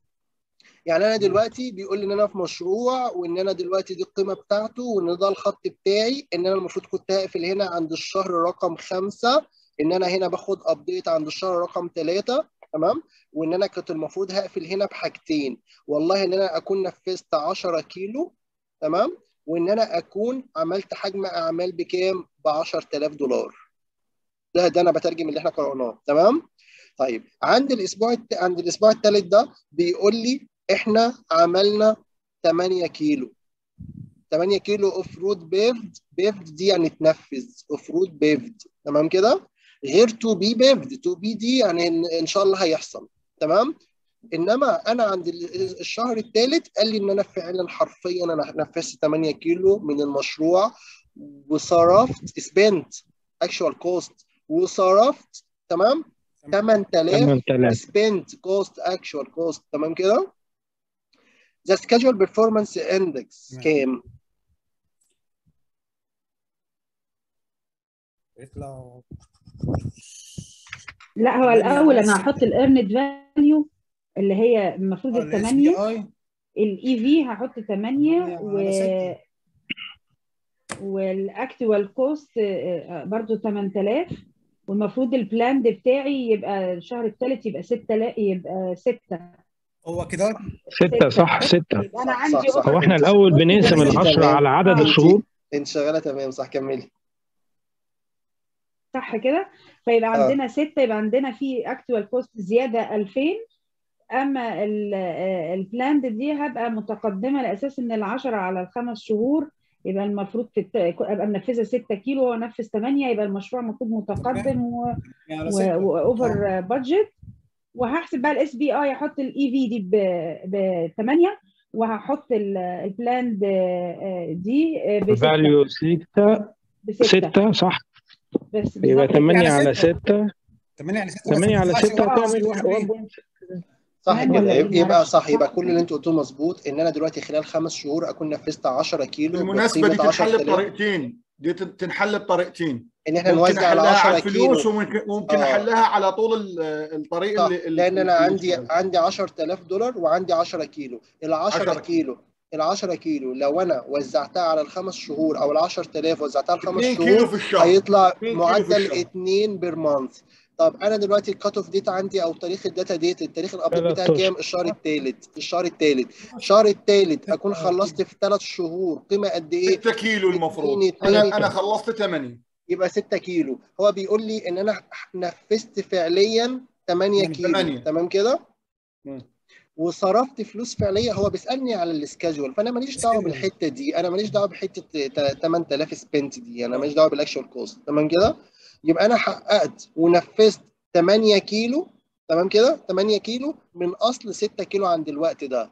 يعني انا دلوقتي بيقول لي ان انا في مشروع وان انا دلوقتي دي القيمه بتاعته وان ده الخط بتاعي ان انا المفروض كنت هقفل هنا عند الشهر رقم خمسه ان انا هنا باخد ابديت عند الشهر رقم ثلاثه تمام وان انا كنت المفروض هقفل هنا بحاجتين والله ان انا اكون نفذت 10 كيلو تمام وان انا اكون عملت حجم اعمال بكام ب 10000 دولار ده ده انا بترجم اللي احنا قرأناه تمام طيب عند الاسبوع الت... عند الاسبوع الثالث ده بيقول لي احنا عملنا 8 كيلو 8 كيلو اوف رود بيفد بيفد دي يعني تنفذ اوف رود بيفد تمام كده غير تو بي بيفد تو بي دي يعني ان إن شاء الله هيحصل تمام انما انا عند ال- الشهر الثالث قال لي ان انا فعلا حرفيا انا نفذت 8 كيلو من المشروع وصرفت سبنت اكشوال كوست وصرفت تمام 8000 8000 spent cost actual cost تمام كده the schedule performance index كام يطلع لا هو تمانية الاول على انا ستة. هحط الايرند فاليو اللي هي المفروض اه ال الثمانية SBI الاي في هحط 8 تمانية و على ستة. والاكتوال كوست برضو 8000 والمفروض البلاند بتاعي يبقى الشهر الثالث يبقى 6000 يبقى 6 هو كده ستة صح ستة يبقى انا صح عندي صح هو احنا انت الأول بنقسم انت العشرة تمام على عدد اه انت الشهور انت شغاله تمام صح كملي صح كده فيبقى اه عندنا 6 يبقى عندنا في اكتوال كوست زياده 2000 اما البلاند دي هبقى متقدمه لاساس ان ال10 على الخمس شهور يبقى المفروض تت... ابقى منفذه 6 كيلو وهو نفذ 8 يبقى المشروع المفروض متقدم و... على و... ستة اه واوفر بادجت وهحسب بقى الاس بي اي هحط الاي في دي ب 8 وهحط البلاند دي ب 6 فاليو ستة ب 6 ستة صح بس يبقى بالظبط تمانية كده على ستة ستة 8 على 6 بس تمانية ما على تطلعش ستة واحد هتعمل واحد 75 صح تمام ولا كده ايه يبقى معرفش صح يبقى صح كل اللي انت قلتوه مظبوط ان انا دلوقتي خلال خمس شهور اكون نفذت 10 كيلو بالمناسبه دي بقيمه تنحل 10000 بطريقتين دي تن- تنحل بطريقتين ان احنا ممكن نوزع ال احلها على 10 كيلو الفلوس وممكن ممكن اه احلها على طول ال- الطريق صح اللي اللي لان انا اللي عندي اشتغلت عندي 10000 دولار وعندي 10 كيلو ال 10 10 كيلو ال 10 كيلو لو انا وزعتها على الخمس شهور او ال 10000 وزعتها على الخمس 2 كيلو شهور في الشهر هيطلع 2 كيلو في معدل الشهر 2 بير مانث طب انا دلوقتي الكات اوف ديت عندي او تاريخ الداتا ديت التاريخ الابديت ثلاث بتاعي أشهر كام الشهر الثالث الشهر الثالث الشهر الثالث اكون خلصت في ثلاث شهور قيمه قد ايه 6 كيلو المفروض 2 انا 2 انا خلصت 8 يبقى 6 كيلو هو بيقول لي ان انا نفذت فعليا 8 8 كيلو 8 تمام كده وصرفت فلوس فعليه هو بيسالني على السكادجول فانا ماليش دعوه سكيدول بالحته دي انا ماليش دعوه بحته تا- 8000 سبنت دي انا اه ماليش دعوه بالاكشوال كوست تمام كده يبقى انا حققت ونفذت 8 كيلو تمام كده 8 كيلو من اصل 6 كيلو عند الوقت ده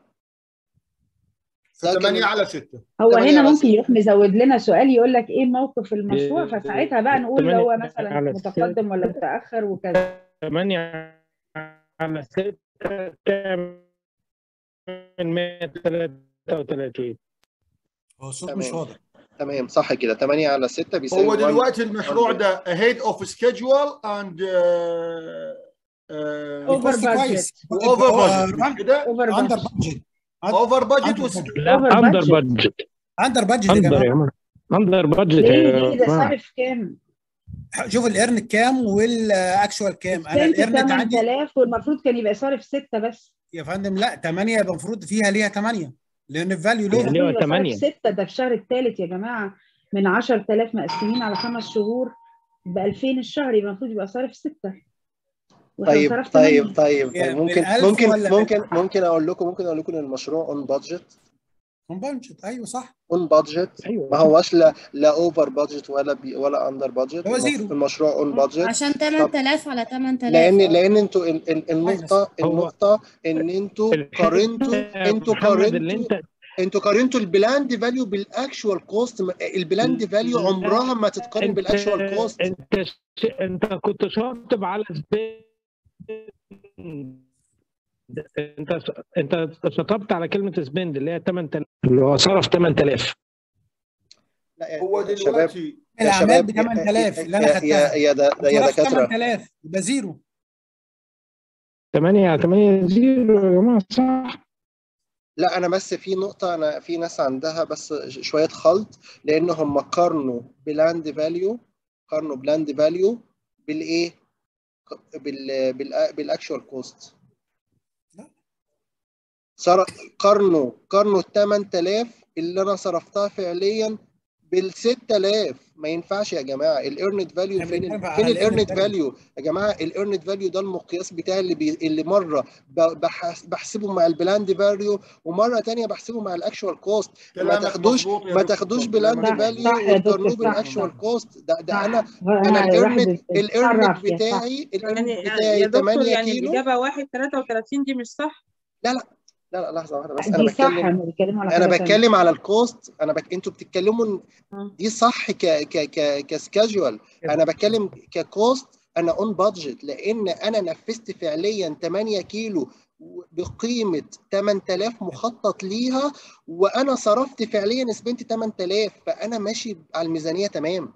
ف ده كان 8 ال- على 6 هو 8 هنا على ممكن 6 يروح مزود لنا سؤال يقول لك ايه موقف المشروع فساعتها بقى نقول تمانية هو مثلا على متقدم ولا متأخر وكذا تمانية على ستة تعمل 133 هو الصوت مش تمام واضح تمام صح كده 8 على 6 بيساوي هو 1 دلوقتي المشروع 1 ده ahead of schedule and اوفر الكوست بادجت كويس واوفر بادجت مش كده؟ اوفر اندر بادجت بادجت اوفر بادجت اندر وس... بادجت لا اوفر اندر بادجت بادجت اندر بادجت يا اندر يا جماعه عمر اندر بادجت ليه يا ليه ده جماعة صارف كام شوف الايرن كام والاكشوال كام انا السنت الايرن عندي 8000 والمفروض كان يبقى صارف 6 بس يا فندم لا 8 يبقى المفروض فيها ليها 8 لان الفاليو المفروض ليها يبقى صارف 6 ده في الشهر الثالث يا جماعه من 10000 مقسمين على خمس شهور ب 2000 الشهر يبقى المفروض يبقى صارف 6 طيب صرف طيب 8 طيب هي طيب ممكن بالألف ممكن ولا بال- ممكن ممكن اقول لكم ممكن اقول لكم ان المشروع اون بادجت اون بادجت ايوه صح اون بادجت ايوه ما هوش لا لا اوفر بادجت ولا بي ولا اندر بادجت هو زيرو المشروع اون بادجت عشان طب 8000 على 8000 لان اه لان انتوا ال- ال- النقطه هو النقطه ان انتوا قارنتوا الحته انتوا محمد اللي قارنتوا انت انتوا قارنتوا البلاند فاليو بالاكشوال كوست البلاند فاليو عمرها ما تتقارن انت بالاكشوال كوست انت ش... انت كنت شاطب على سبين انت انت شطبت على كلمه سبند اللي هي 8000 اللي هو صرف 8000 لا يا هو يا شباب دلوقتي يا الاعمال شباب ب يا 8000 اللي انا يا يا خدتها يا ده ده يا وصرفت دكاتره 8000 يبقى زيرو 8 على 8 زيرو يا جماعه صح لا انا بس في نقطه انا في ناس عندها بس شويه خلط لان هم قارنوا بلاند فاليو قارنوا بلاند فاليو بالايه بال بال بالاكشوال كوست صار قارنوا قارنوا ال 8000 اللي انا صرفتها فعليا بال 6000 ما ينفعش يا جماعه الايرند فاليو احنا فين بنتكلم ال- على فين الايرن الايرند فاليو فاليو يا جماعه الايرند فاليو ده المقياس بتاعي اللي بي اللي مره ب- بحس بحسبه مع البلاند فاليو ومره تانية بحسبه مع الاكشوال كوست ما كلامك تاخدوش مظبوط يا ما دكتور تاخدوش كلامك بلاند صح فاليو صح يا دكتور وتقارنوه صح بالاكشوال صح كوست ده ده صح انا انا انا واحد الايرند الايرند اتصرف يا صح بتاعي الايرند يعني بتاعي يا دكتور 8 يعني كيلو الإجابة واحد 33 دي مش صح لا لا لا لا لحظه واحده بس لا، انا دي صح بتكلم انا بتكلم على انا حاجه تانية بتكلم على الكوست انا بك... انتوا بتتكلموا إن مم. دي صح ك ك ك كسكاجوال انا بتكلم ككوست انا اون بادجت لان انا نفذت فعليا 8 كيلو بقيمه 8000 مخطط ليها وانا صرفت فعليا سبنت 8000 فانا ماشي على الميزانيه تمام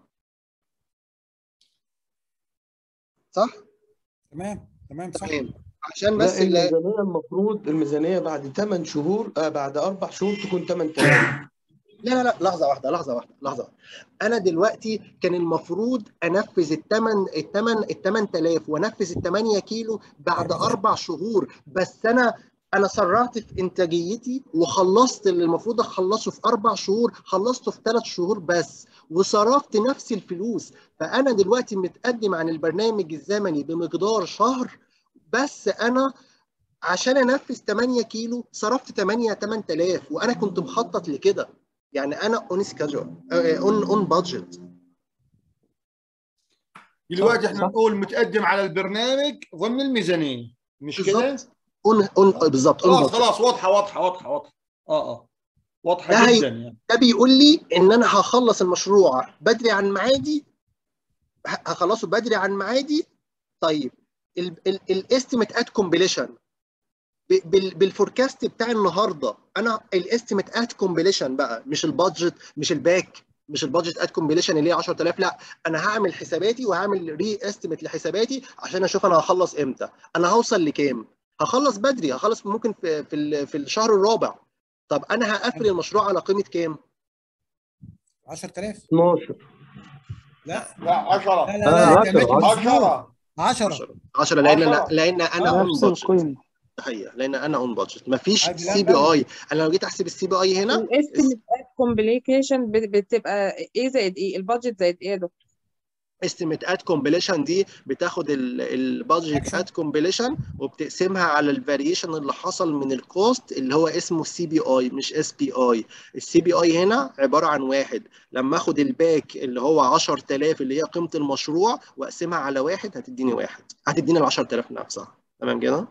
صح تمام تمام صح تمام عشان لا بس لا الميزانية المفروض الميزانية بعد 8 شهور آه بعد أربع شهور تكون 8000 لا لا لا لحظة واحدة لحظة واحدة لحظة واحدة. أنا دلوقتي كان المفروض أنفذ الثمن الثمن ال 8000 وأنفذ ال 8 كيلو بعد أربع شهور بس أنا أنا سرعت في إنتاجيتي وخلصت اللي المفروض أخلصه في أربع شهور خلصته في ثلاث شهور بس وصرفت نفس الفلوس فأنا دلوقتي متقدم عن البرنامج الزمني بمقدار شهر بس أنا عشان انفذ 8 كيلو صرفت 8 8000 وانا كنت مخطط لكده يعني انا اون سكادجول اون اون بادجت دلوقتي احنا نقول متقدم على البرنامج ضمن الميزانيه مش كده؟ بالظبط اون اون بالظبط اون خلاص بادجت خلاص واضحه واضحه واضحه واضحه اه اه واضحه ده جدا هي يعني ده بيقول لي ان انا هخلص المشروع بدري عن ميعادي ه- هخلصه بدري عن ميعادي طيب الاستيميت ات كومبليشن بالفوركاست بتاع النهارده انا الاستيميت ات كومبليشن بقى مش البادجت مش الباك مش البادجت ات كومبليشن اللي هي 10000 لا انا هعمل حساباتي وهعمل ري استيميت لحساباتي عشان اشوف انا هخلص امتى انا هوصل لكام هخلص بدري هخلص ممكن في في, ال- في الشهر الرابع طب انا هقفل المشروع على قيمه كام 10000 12 لا لا 10 لا لا لا ده ماشي 10 10 10 لان انا 10. لان انا اون نفس بادجت القيمة حقيقه لان انا اون بادجت مفيش عادي، لا سي بي بل- اي انا لو جيت احسب السي بي اي هنا الاستيميت كومبليكيشن بتبقى ايه زائد ايه البادجت زائد ايه يا دكتور استيميت ات كومبليشن دي بتاخد البادجت ات كومبليشن وبتقسمها على الفاريشن اللي حصل من الكوست اللي هو اسمه سي بي اي مش اس بي اي السي بي اي هنا عباره عن واحد لما اخد الباك اللي هو 10000 اللي هي قيمه المشروع واقسمها على واحد هتديني واحد هتديني ال 10000 نفسها تمام كده؟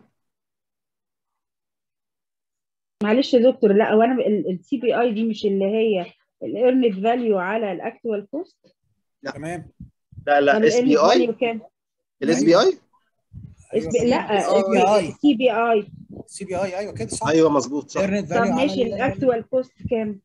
معلش يا دكتور لا وانا السي بي اي دي مش اللي هي الايرند فاليو على الاكتوال كوست تمام لا لا طب اس بي الايرند اي فاليو كام؟ الاس بي اي اس بي لا سي بي اي سي بي اي سي بي اي ايوه كده صح ايوه مظبوط صح ايرنت طب فاليو ماشي على الاكتوال كوست كام؟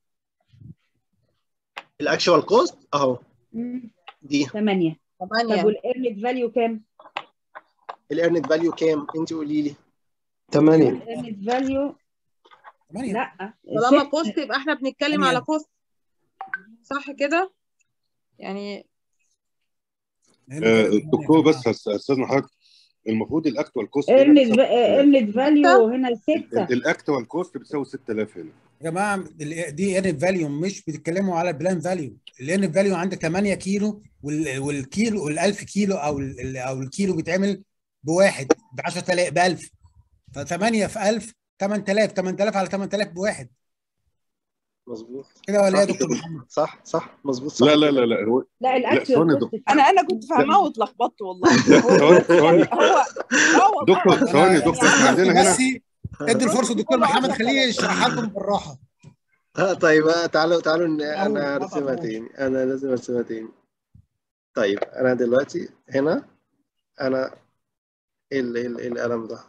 الاكشوال كوست اهو دي 8 طب 8 والايرند فاليو كام؟ الايرنت فاليو كام؟ انت قولي لي 8 الايرند فاليو 8 لا طالما ست- كوست يبقى احنا بنتكلم ثانية. على كوست صح كده يعني آه، الدكتور بس هس- هستاذن حضرتك المفروض الاكتوال كوست ايرنت ايرنت فاليو هنا ستة الاكتوال كوست بتساوي 6000 هنا يا جماعه ال- دي ان فاليو مش بتتكلموا على البلان فاليو الان فاليو عندك 8 كيلو وال- والكيلو وال1000 كيلو او ال- او الكيلو بيتعمل بواحد ب 10000 ب 1000 ف8 في 1000 8000 8000 على 8000 بواحد مظبوط كده ولا ايه يا صح دكتور كده. محمد؟ صح صح مظبوط صح لا لا كده. لا لا هو لا لا الاكتوال ثواني يا كوست دكتور انا انا كنت فاهماه واتلخبطت والله هو ثواني بس يعني ثواني هو اه والله دكتور ثواني يا انا دكتور احنا عندنا هنا بس ادوا الفرصه للدكتور كله محمد 10000 خليه يشرحها لكم بالراحه آه طيب آه، تعالوا تعالوا ن- اقول انا ما ارسمها تعرفوش تاني انا لازم ارسمها تاني طيب انا دلوقتي هنا انا ايه ال- ايه ال- إيه القلم ده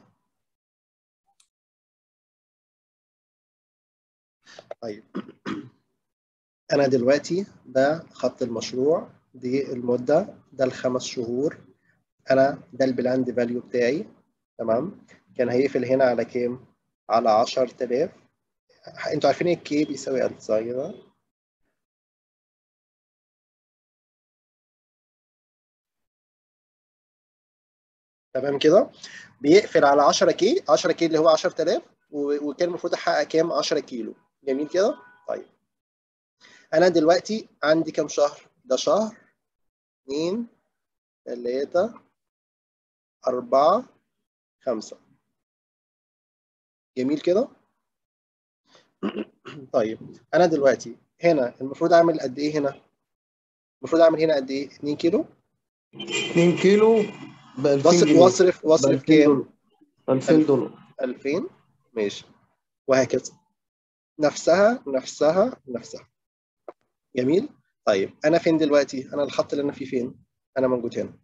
طيب انا دلوقتي ده خط المشروع دي المدة ده الخمس شهور انا ده البلاند فاليو بتاعي تمام كان هيقفل هنا على كام على 10000 انتوا عارفين الكي بيساوي قد صح كده تمام كده بيقفل على 10 كي 10 كي اللي هو 10000 و- وكان المفروض احقق كام 10 كيلو جميل كده طيب انا دلوقتي عندي كام شهر ده شهر اتنين تلاتة أربعة خمسة جميل كده طيب أنا دلوقتي هنا المفروض أعمل قد إيه هنا المفروض أعمل هنا قد إيه 2 كيلو 2 كيلو ب 2000 واصرف جنيه واصرف ب واصرف 2000 كام دولار 2000 دولار 2000 ماشي وهكذا نفسها نفسها نفسها جميل طيب انا فين دلوقتي انا الخط اللي انا فيه فين انا موجود هنا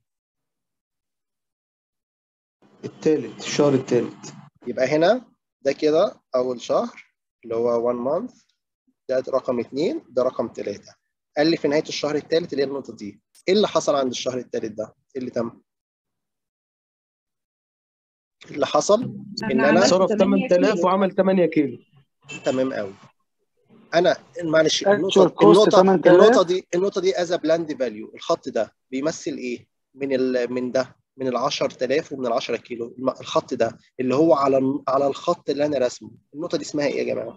التالت الشهر التالت يبقى هنا ده كده اول شهر اللي هو 1 مانث ده رقم اثنين ده رقم ثلاثة قال لي في نهاية الشهر الثالث اللي هي النقطة دي ايه اللي حصل عند الشهر الثالث ده ايه اللي تم اللي حصل ان انا انا عملت صرف 8 8000 كيلو وعمل 8 كيلو تمام قوي انا معلش actual النقطة cost النقطة 8000 النقطة دي النقطة دي از بلاند فاليو الخط ده بيمثل ايه من ال من ده من ال 10000 ومن ال 10 كيلو الم- الخط ده اللي هو على على الخط اللي انا راسمه النقطة دي اسمها ايه يا جماعة؟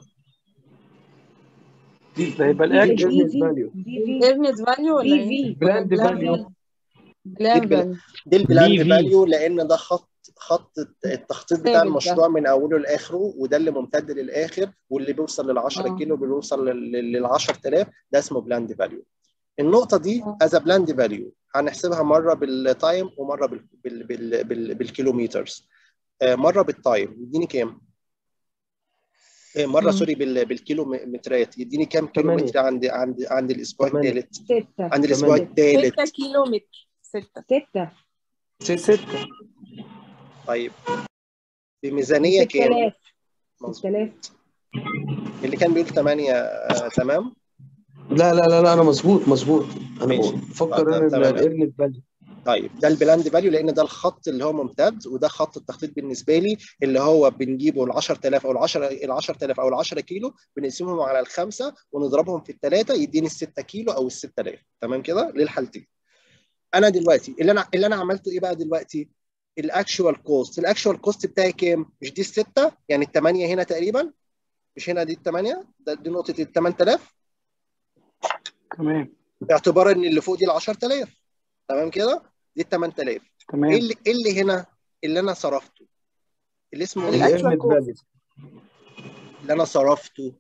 ده يبقى دي الاكل دي بيزنس في فاليو دي في ايرنت فاليو ولا دي ايه؟ في بلاند بلان فاليو فاليو دي بلان البل... فاليو دي البلاند بي في فاليو لان ده خط خط التخطيط بتاع ثابت ده المشروع من اوله لاخره وده اللي ممتد للاخر واللي بيوصل لل 10 اه كيلو بيوصل لل 10000 ده اسمه بلاند فاليو النقطة دي اه از بلاند فاليو هنحسبها مرة بالتايم ومرة بال... بال... بال... بال... بالكيلومترز آه، مرة بالتايم يديني كام؟ آه، مرة مم. سوري بال... بالكيلومترات يديني كام 8 كيلومتر عند عند عند الأسبوع 8 الثالث؟ ستة عند الأسبوع 8 الثالث 6 كيلو متر 6 ستة 6 ستة طيب بميزانية كام؟ 6000 مظبوط 6000 اللي كان بيقول 8 آه، تمام لا لا لا لا انا مظبوط مظبوط انا ماشي بقول آه، بفكر ت- انا تمام قوي الايرنت فاليو طيب ده البلاند فاليو لان ده الخط اللي هو ممتد وده خط التخطيط بالنسبه لي اللي هو بنجيبه ال 10000 او ال 10 ال 10000 او ال 10 كيلو بنقسمهم على الخمسه ونضربهم في الثلاثه يديني ال 6 كيلو او ال 6000 تمام كده للحالتين انا دلوقتي اللي انا اللي انا عملته ايه بقى دلوقتي الاكشوال كوست الاكشوال كوست بتاعي كام مش دي السته يعني الثمانيه هنا تقريبا مش هنا دي الثمانيه ده دي نقطه ال 8000 تمام باعتبار ان اللي فوق دي ال 10000 تمام كده دي ال 8000 ايه تمام اللي إيه اللي هنا اللي انا صرفته اللي اسمه ايه الاكشوال الايرنت كوست فاليو اللي انا صرفته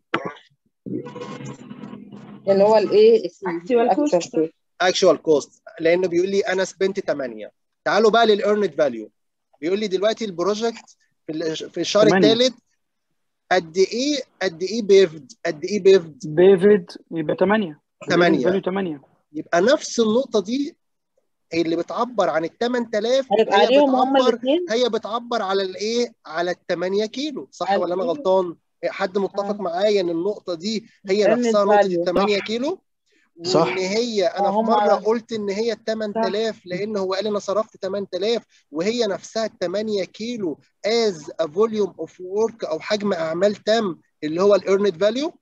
اللي هو الايه اكتوال كوست الاكشوال اكشوال كوست لانه بيقول لي انا سبنت 8 تعالوا بقى للايرند فاليو بيقول لي دلوقتي البروجكت في ال- في الشهر 8 الثالث قد ايه قد ايه بيفد قد ايه بيفد ديفيد يبقى 8 8 فاليو 8 يبقى نفس النقطه دي هي اللي بتعبر عن ال 8000 هيبقى هي عليهم هما بتعبر الاثنين هي بتعبر على الايه على ال 8 كيلو صح على ولا انا ايه غلطان حد متفق اه معايا ان النقطه دي هي ايرنت نفسها نقطه ال فاليو 8 صح كيلو وان صح هي انا اه في هم مره قلت ان هي ال صح 8000 لان هو قال انا صرفت 8000 وهي نفسها ال 8 كيلو از ا فوليوم اوف ورك او حجم اعمال تام اللي هو الايرند فاليو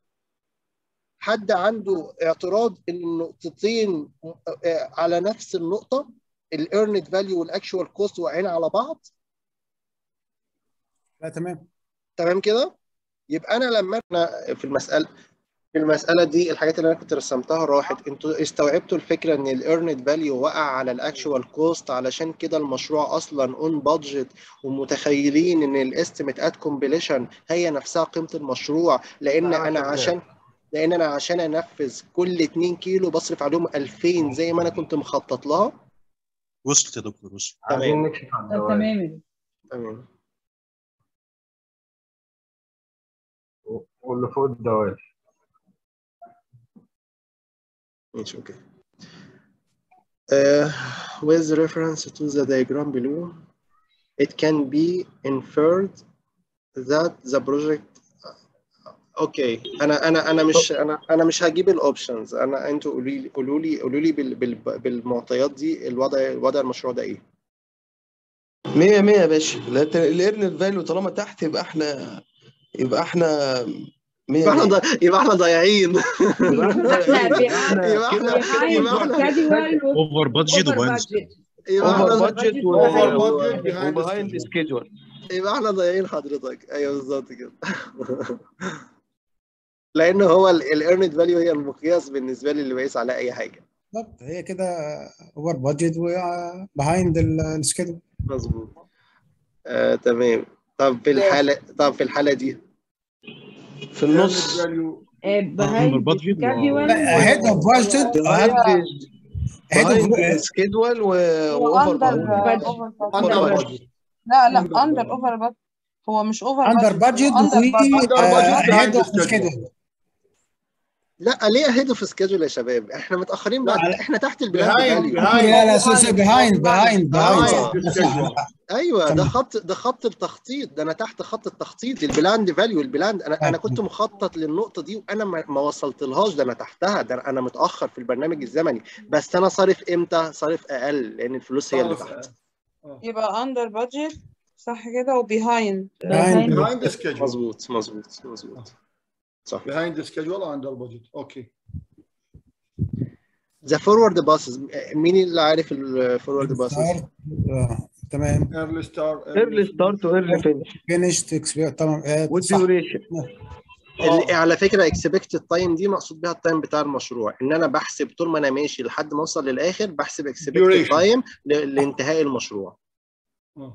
حد عنده اعتراض ان النقطتين آه، على نفس النقطه الايرند فاليو والاكشوال كوست واقعين على بعض لا تمام تمام كده يبقى انا لما انا في المساله في المساله دي الحاجات اللي انا كنت رسمتها راحت انتوا استوعبتوا الفكره ان الايرند فاليو وقع على الاكشوال كوست علشان كده المشروع اصلا اون بادجت ومتخيلين ان الاستيميت ات كومبليشن هي نفسها قيمه المشروع لان آه، انا شغال. عشان لان انا عشان انفذ كل 2 كيلو بصرف عليهم 2000 زي ما انا كنت مخطط لها وصلت يا دكتور وصلت تمام طب تمام تمام واللي فوق الدوائر ماشي اوكي Uh, with reference to the diagram below, it can be inferred that the project اوكي انا انا انا مش انا انا مش هجيب الاوبشنز انا انتوا قولوا لي قولوا لي قولوا لي بال- بال- بالمعطيات دي الوضع الوضع المشروع ده ايه 100 100 يا باشا الايرن فاليو طالما تحت يبقى احنا يبقى احنا 100 يبقى احنا ضا- يبقى احنا ضايعين يبقى احنا يبقى احنا يبقى احنا اوفر بادجت وبايند يبقى اوفر احنا بادجت وبيهايند سكيدجول يبقى احنا ضايعين حضرتك ايوه بالظبط كده لان هو الايرند فاليو هي المقياس بالنسبه لي اللي بقيس على اي حاجه بالظبط هي كده اوفر بادجت وبيهايند السكيدول مظبوط آه، تمام طب في الحاله طب في الحاله دي في النص behind schedule ahead of budget behind ahead of behind سكيدول هو واوفر اندر اوفر بادجت لا لا اندر اوفر بادجت هو مش اوفر under budget و آه، ahead of schedule لا ليه اهيد اوف سكيدول يا شباب احنا متاخرين بعد احنا تحت البلان Behind- فاليو لا لا سوري behind behind behind ايوه ده تمام. خط ده خط التخطيط ده انا تحت خط التخطيط البلاند فاليو البلاند انا انا كنت مخطط للنقطه دي وانا ما ما وصلتلهاش ده انا تحتها ده انا متاخر في البرنامج الزمني بس انا صارف امتى صارف اقل لان الفلوس هي اللي تحت يبقى اندر بادجت صح كده وبيهايند behind the schedule مظبوط مظبوط مظبوط صح behind the schedule or under budget اوكي ذا فورورد باسز مين اللي عارف الفورورد باسز؟ آه، تمام early start ايرلي ستارت وايرلي فينش finished experience طبعا آه، صح والديوريشن اللي على فكره اكسبكت التايم دي مقصود بيها التايم بتاع المشروع ان انا بحسب طول ما انا ماشي لحد ما اوصل للاخر بحسب اكسبكت Duration. التايم لانتهاء المشروع آه.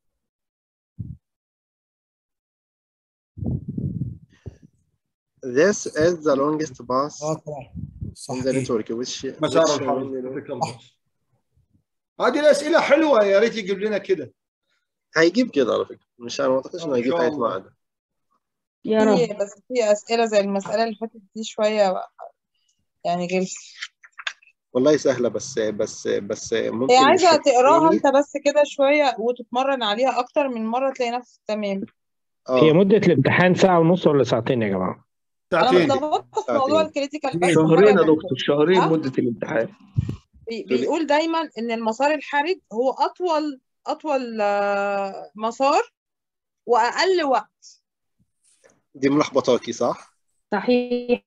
This is the longest path اه طبعا صح in the network which مسار which الحرب فكرة الباص. هذه الاسئله حلوه يا ريت يجيب لنا كده هيجيب كده على فكره مش انا ما اعتقدش انه إن هيجيب شاء حاجه الله. معانا يا رب في بس في اسئله زي المساله اللي فاتت دي شويه يعني غلسه والله سهله بس بس بس ممكن هي عايزه نشوف تقراها تاني. انت بس كده شويه وتتمرن عليها اكتر من مره تلاقي نفسك تمام هي اه مدة الامتحان ساعة ونص ولا ساعتين يا جماعة؟ انا ساعتين متلخبطه في موضوع ساعتين. الكريتيكال بس شهرين يا مرة دكتور شهرين ها؟ مدة الامتحان بي- بيقول دايما ان المسار الحرج هو اطول اطول آه، مسار واقل وقت دي ملخبطاكي صح؟ صحيح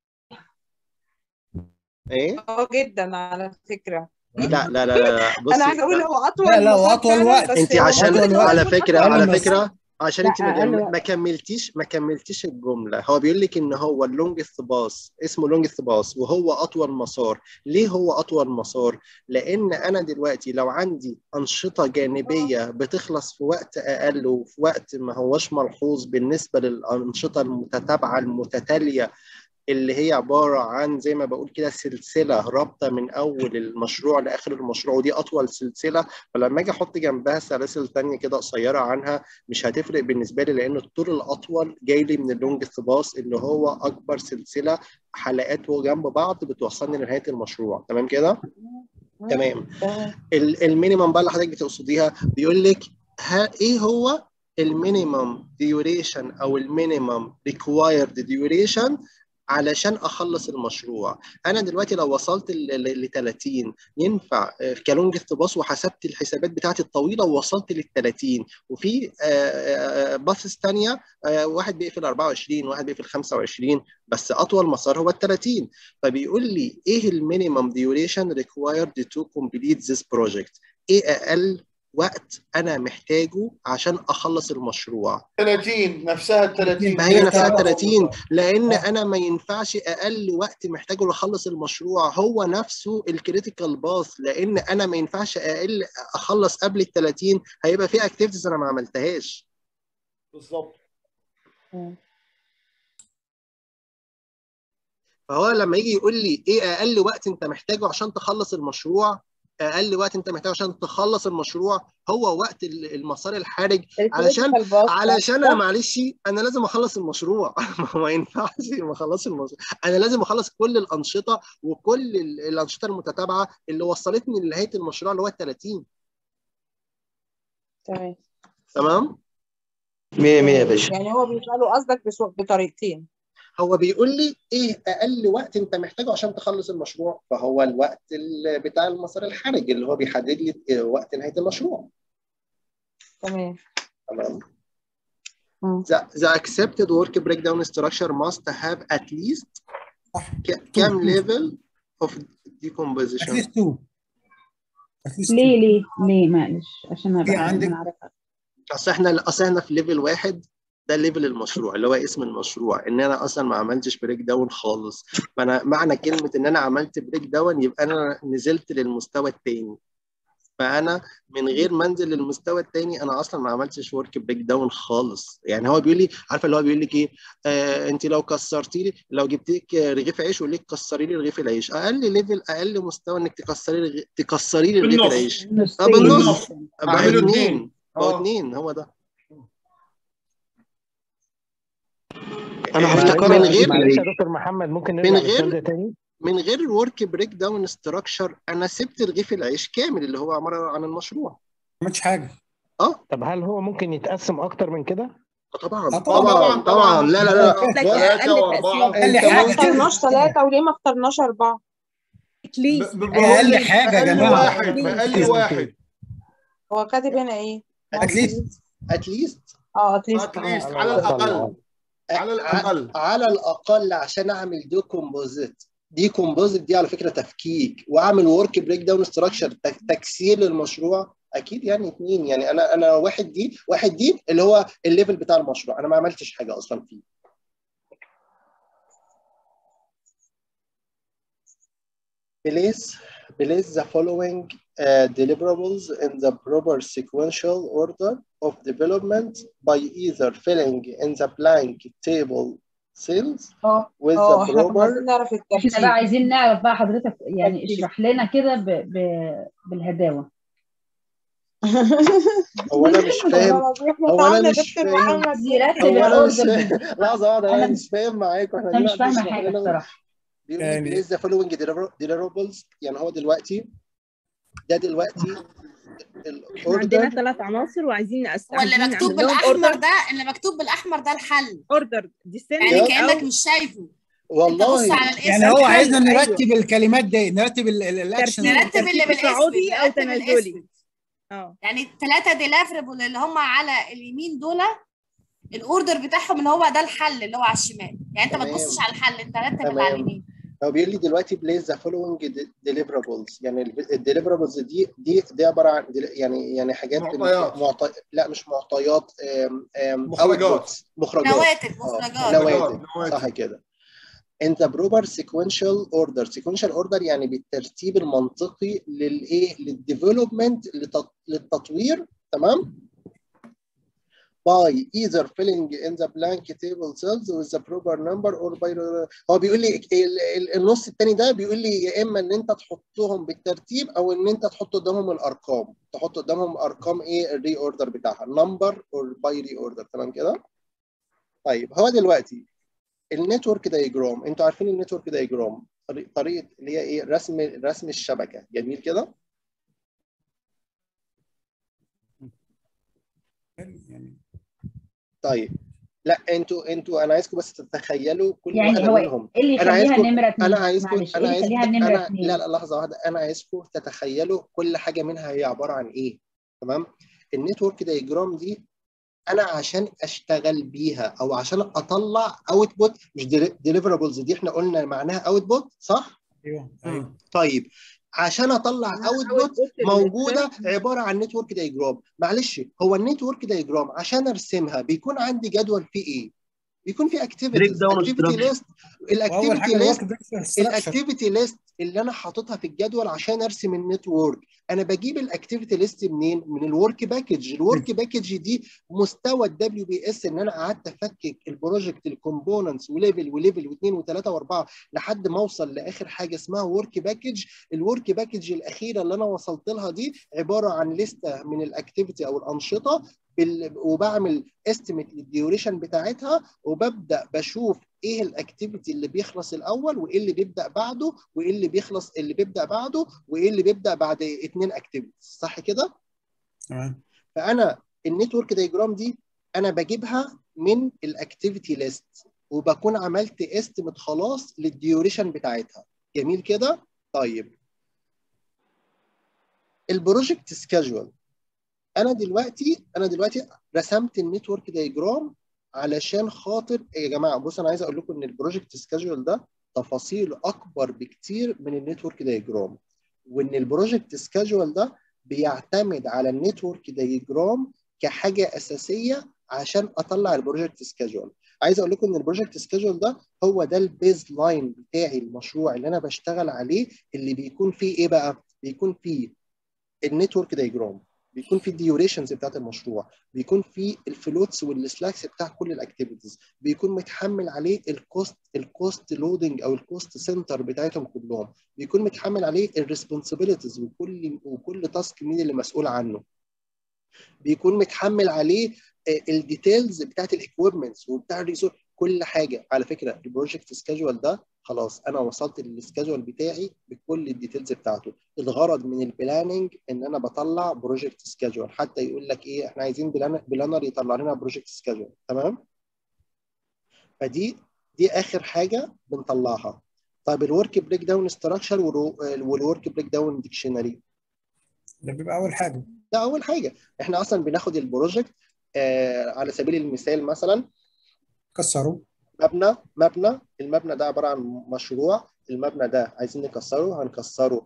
ايه؟ اه جدا على فكره لا لا لا لا, لا. انا بصي عايزه اقول هو اطول لا لا مسار واطول فعلا وقت بس انت هو عشان المفروض ان هو على يكون فكره اطول على أقل فكره عشان لا انت ما, اقل جم... وقت ما كملتيش ما كملتيش الجمله هو بيقول لك ان هو اللونجست باص اسمه لونجست باص وهو اطول مسار ليه هو اطول مسار لان انا دلوقتي لو عندي انشطه جانبيه بتخلص في وقت اقل وفي وقت ما هوش ملحوظ بالنسبه للانشطه المتتابعه المتتاليه اللي هي عبارة عن زي ما بقول كده سلسلة رابطة من أول المشروع لآخر المشروع ودي أطول سلسلة فلما أجي أحط جنبها سلاسل تانية كده قصيرة عنها مش هتفرق بالنسبة لي لأن الطول الأطول جاي لي من اللونجست باص اللي هو أكبر سلسلة حلقات جنب بعض بتوصلني لنهاية المشروع تمام كده؟ تمام ال- المينيمم بقى اللي حضرتك بتقصديها بيقول لك ها ايه هو المينيمم ديوريشن او المينيمم ريكوايرد ديوريشن علشان اخلص المشروع انا دلوقتي لو وصلت ل 30 ينفع آه، كلونجست باص وحسبت الحسابات بتاعتي الطويله ووصلت لل 30 وفي باصص ثانيه واحد بيقفل 24 واحد بيقفل 25 بس اطول مسار هو ال 30 فبيقول لي ايه المينيمم ديوريشن ريكوايرد تو كومبليت ذيس بروجكت ايه اقل وقت انا محتاجه عشان اخلص المشروع 30 نفسها ال 30 ما هي نفسها 30 لان انا ما ينفعش اقل وقت محتاجه لاخلص المشروع هو نفسه الكريتيكال باث لان انا ما ينفعش اقل اخلص قبل ال 30 هيبقى في اكتيفيتيز انا ما عملتهاش بالظبط فهو لما يجي يقول لي ايه اقل وقت انت محتاجه عشان تخلص المشروع اقل وقت انت محتاجه عشان تخلص المشروع هو وقت ال- المسار الحرج علشان الكريتيكال باث علشان انا صح؟ معلش انا لازم اخلص المشروع ما ينفعش ما اخلصش المشروع انا لازم اخلص كل الانشطه وكل ال- الانشطه المتتابعه اللي وصلتني لنهايه المشروع اللي هو ال 30 تمام تمام 100 100 يا باشا يعني هو بيسأله قصدك بسو- بطريقتين هو بيقول لي ايه اقل وقت انت محتاجه عشان تخلص المشروع فهو الوقت ال- بتاع المسار الحرج اللي هو بيحدد لي إيه وقت نهايه المشروع تمام تمام The, the accepted work breakdown structure must have at least ك- كام level of decomposition at least two ليه ليه ليه معلش عشان في ابقى عندك- أنا عارفة. اصل احنا اصل احنا في ليفل واحد ده ليفل المشروع اللي هو اسم المشروع ان انا اصلا ما عملتش بريك داون خالص فانا معنى كلمه ان انا عملت بريك داون يبقى انا نزلت للمستوى الثاني فانا من غير ما انزل للمستوى الثاني انا اصلا ما عملتش ورك بريك داون خالص يعني هو بيقول لي عارفه اللي هو بيقول لك ايه آه انت لو كسرتي لي لو جبت لك رغيف عيش ويقول لك كسري لي رغيف العيش اقل ليفل اقل مستوى انك تكسري رغ... تكسري لي رغيف بالنص. العيش نص اه بالنص بالنص. بقى اعمله اتنين اتنين. بقى اه. اتنين هو ده انا معلش هفتكرها من غير معلش يا دكتور محمد ممكن من نرجع للسؤال غير ده تاني من غير الورك بريك داون ستراكشر انا سبت رغيف العيش كامل اللي هو عباره عن المشروع ما عملتش حاجه اه طب هل هو ممكن يتقسم اكتر من كده طبعا آه طبعا طبعا. طبعا لا لا لا لك ثلاثة اقل وأربعة. تقسيم أقل انت ليه ما حاجه ممكن اخترناش ثلاثة وليه ما اخترناش أربعة؟ اتليست ب- ب- أقل بقول لك حاجة يا اقل جماعة. واحد اقل واحد هو كاتب هنا إيه؟ اتليست اتليست اه اتليست اتليست اه على الاقل على الاقل على الاقل عشان اعمل دي كومبوزيت دي كومبوزيت دي على فكره تفكيك واعمل ورك بريك داون ستراكشر تكسير للمشروع اكيد يعني اثنين يعني انا انا واحد دي واحد دي اللي هو الليفل بتاع المشروع انا ما عملتش حاجه اصلا فيه Place, place the following uh, deliverables in the proper sequential order of development by either filling in the blank table cells اه with اه the احنا كنا proper عايزين نعرف احنا بقى الترتيب عايزين نعرف بقى حضرتك يعني ترتيب. اشرح لنا كده ب... ب... بالهداوة هو انا مش فاهم هو انا مش دكتور فاهم محمد يرتب هو انا مش الاوردر فاهم لحظه واحده انا انا مش فاهم معاكم احنا انا ليه مش قاعدين فاهمه نشرح حاجه لنا بصراحه بيقول لي يعني place the following deliverables يعني هو دلوقتي ده دلوقتي احنا عندنا الاوردر ثلاث عناصر وعايزين نقسم هو اللي عايزين مكتوب نعمل لهم بالاحمر اوردر ده اللي مكتوب بالاحمر ده الحل اوردر ديسندنج يعني يا كانك او مش شايفه انت بص والله على الاسم يعني هو الحل عايزنا ايوه نرتب الكلمات دي نرتب الاكشن ترتيب نرتب اللي ترتيب بالاسود تصاعدي او نرتب تنازلي الاسود اه يعني الثلاثه ديلافربل اللي هم على اليمين دول الاوردر بتاعهم اللي هو ده الحل اللي هو على الشمال يعني انت ما تمام تبصش على الحل انت رتب اللي على تمام اليمين هو بيقول لي دلوقتي place the following deliverables يعني الديليفرابلز دي دي دي عباره عن يعني يعني حاجات معطيات معطي لا مش معطيات مخرجات outputs مخرجات نواتج اه مخرجات نواتج نواتج صح كده in the proper sequential order sequential order يعني بالترتيب المنطقي للايه للديفلوبمنت للتطوير تمام by either filling in the blank table cells with the proper number or by هو بيقول لي ال- ال- النص الثاني ده بيقول لي يا اما ان انت تحطهم بالترتيب او ان انت تحط قدامهم الارقام تحط قدامهم ارقام ايه الري اوردر بتاعها number or by ري اوردر تمام كده طيب هو دلوقتي النتورك دايجرام انتوا عارفين النتورك دايجرام طريقه اللي هي ايه رسم رسم الشبكه جميل كده يعني طيب لا انتوا انتوا انا عايزكم بس تتخيلوا كل يعني واحده هو منهم ايه اللي انا يخليها عايزكم نمرة اتنين انا عايزكم معلش ايه انا اللي عايزكم يخليها نمرة انا اتنين لا لا لحظه واحده انا عايزكم تتخيلوا كل حاجه منها هي عباره عن ايه تمام النتورك دايجرام دي انا عشان اشتغل بيها او عشان اطلع اوتبوت مش ديليفرابلز دي احنا قلنا معناها اوتبوت صح ايوه ايوه طيب عشان اطلع اوتبوت موجوده عباره عن نتورك دايجرام معلش هو النتورك دايجرام عشان ارسمها بيكون عندي جدول فيه ايه بيكون في اكتيفيتيز اكتيفيتي ليست الاكتيفيتي ليست الاكتيفيتي ليست اللي انا حاططها في الجدول عشان ارسم النتورك انا بجيب الاكتيفيتي ليست منين من الورك باكج الورك باكج دي مستوى الدبليو بي اس ان انا قعدت افكك البروجكت الكومبوننتس وليفل وليفل واثنين وثلاثه واربعه لحد ما اوصل لاخر حاجه اسمها ورك باكج الورك باكج الاخيره اللي انا وصلت لها دي عباره عن لسته من الاكتيفيتي او الانشطه بال... وبعمل استيميت للديوريشن بتاعتها وببدا بشوف ايه الاكتيفيتي اللي بيخلص الاول وايه اللي بيبدا بعده وايه اللي بيخلص اللي بيبدا بعده وايه اللي بيبدا بعد اثنين اكتيفيتيز صح كده؟ تمام فانا النتورك دايجرام دي انا بجيبها من الاكتيفيتي ليست وبكون عملت استيميت خلاص للديوريشن بتاعتها جميل كده؟ طيب البروجكت سكادجول انا دلوقتي انا دلوقتي رسمت النتورك دايجرام علشان خاطر يا جماعه بص انا عايز اقول لكم ان البروجكت سكادجول ده تفاصيل اكبر بكتير من النتورك دايجرام وان البروجكت سكادجول ده بيعتمد على النتورك دايجرام كحاجه اساسيه عشان اطلع البروجكت سكادجول عايز اقول لكم ان البروجكت سكادجول ده هو ده البيز لاين بتاعي المشروع اللي انا بشتغل عليه اللي بيكون فيه ايه بقى بيكون فيه النتورك دايجرام بيكون في الديوريشنز بتاعت المشروع بيكون في الفلوتس والسلاكس بتاع كل الاكتيفيتيز بيكون متحمل عليه الكوست الكوست لودنج او الكوست سنتر بتاعتهم كلهم بيكون متحمل عليه الريسبونسابيلتيز وكل وكل تاسك مين اللي مسؤول عنه بيكون متحمل عليه الديتيلز بتاعت الاكويبمنتس وبتاع الريسورس كل حاجه على فكره البروجكت سكادجول ده خلاص انا وصلت للسكادجول بتاعي بكل الديتيلز بتاعته الغرض من البلاننج ان انا بطلع بروجكت سكادجول حتى يقول لك ايه احنا عايزين بلانر يطلع لنا بروجكت سكادجول تمام فدي دي اخر حاجه بنطلعها طيب الورك بريك داون ستراكشر والورك بريك داون ديكشنري ده بيبقى اول حاجه ده اول حاجه احنا اصلا بناخد البروجكت آه على سبيل المثال مثلا كسره مبنى مبنى المبنى ده عباره عن مشروع المبنى ده عايزين نكسره هنكسره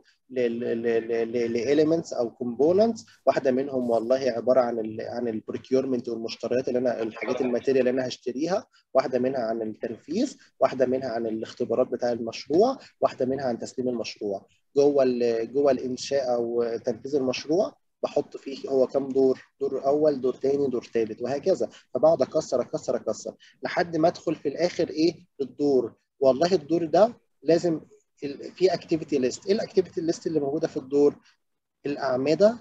لإيليمنتس او كومبوننتس واحده منهم والله عباره عن ال عن البريكيورمنت والمشتريات اللي انا الحاجات الماتيريال اللي انا هشتريها واحده منها عن التنفيذ واحده منها عن الاختبارات بتاع المشروع واحده منها عن تسليم المشروع جوه جوه الانشاء او تنفيذ المشروع بحط فيه هو كام دور دور اول دور تاني دور تالت وهكذا فبقعد اكسر اكسر اكسر لحد ما ادخل في الاخر ايه الدور والله الدور ده لازم في اكتيفيتي ليست ايه الاكتيفيتي ليست اللي موجوده في الدور الاعمده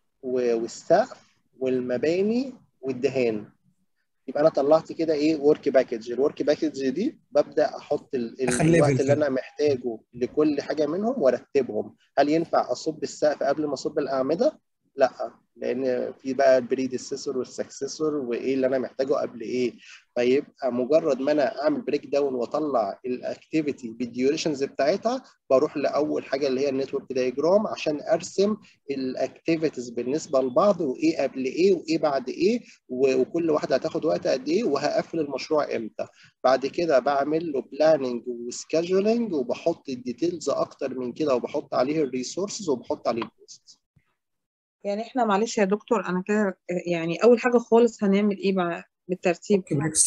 والسقف والمباني والدهان يبقى انا طلعت كده ايه ورك باكج الورك باكج دي ببدا احط الوقت اللي انا محتاجه لكل حاجه منهم وارتبهم هل ينفع اصب السقف قبل ما اصب الاعمده لا لان في بقى البريديسيسور والسكسيسور وايه اللي انا محتاجه قبل ايه فيبقى مجرد ما انا اعمل بريك داون واطلع الاكتيفيتي بالديوريشنز بتاعتها بروح لاول حاجه اللي هي النتورك دايجرام عشان ارسم الاكتيفيتيز بالنسبه لبعض وايه قبل ايه وايه بعد ايه وكل واحده هتاخد وقت قد ايه وهقفل المشروع امتى بعد كده بعمل له بلاننج وسكادجولينج وبحط الديتيلز اكتر من كده وبحط عليه الريسورسز وبحط عليه الكوست يعني احنا معلش يا دكتور انا كده يعني اول حاجه خالص هنعمل ايه بقى بالترتيب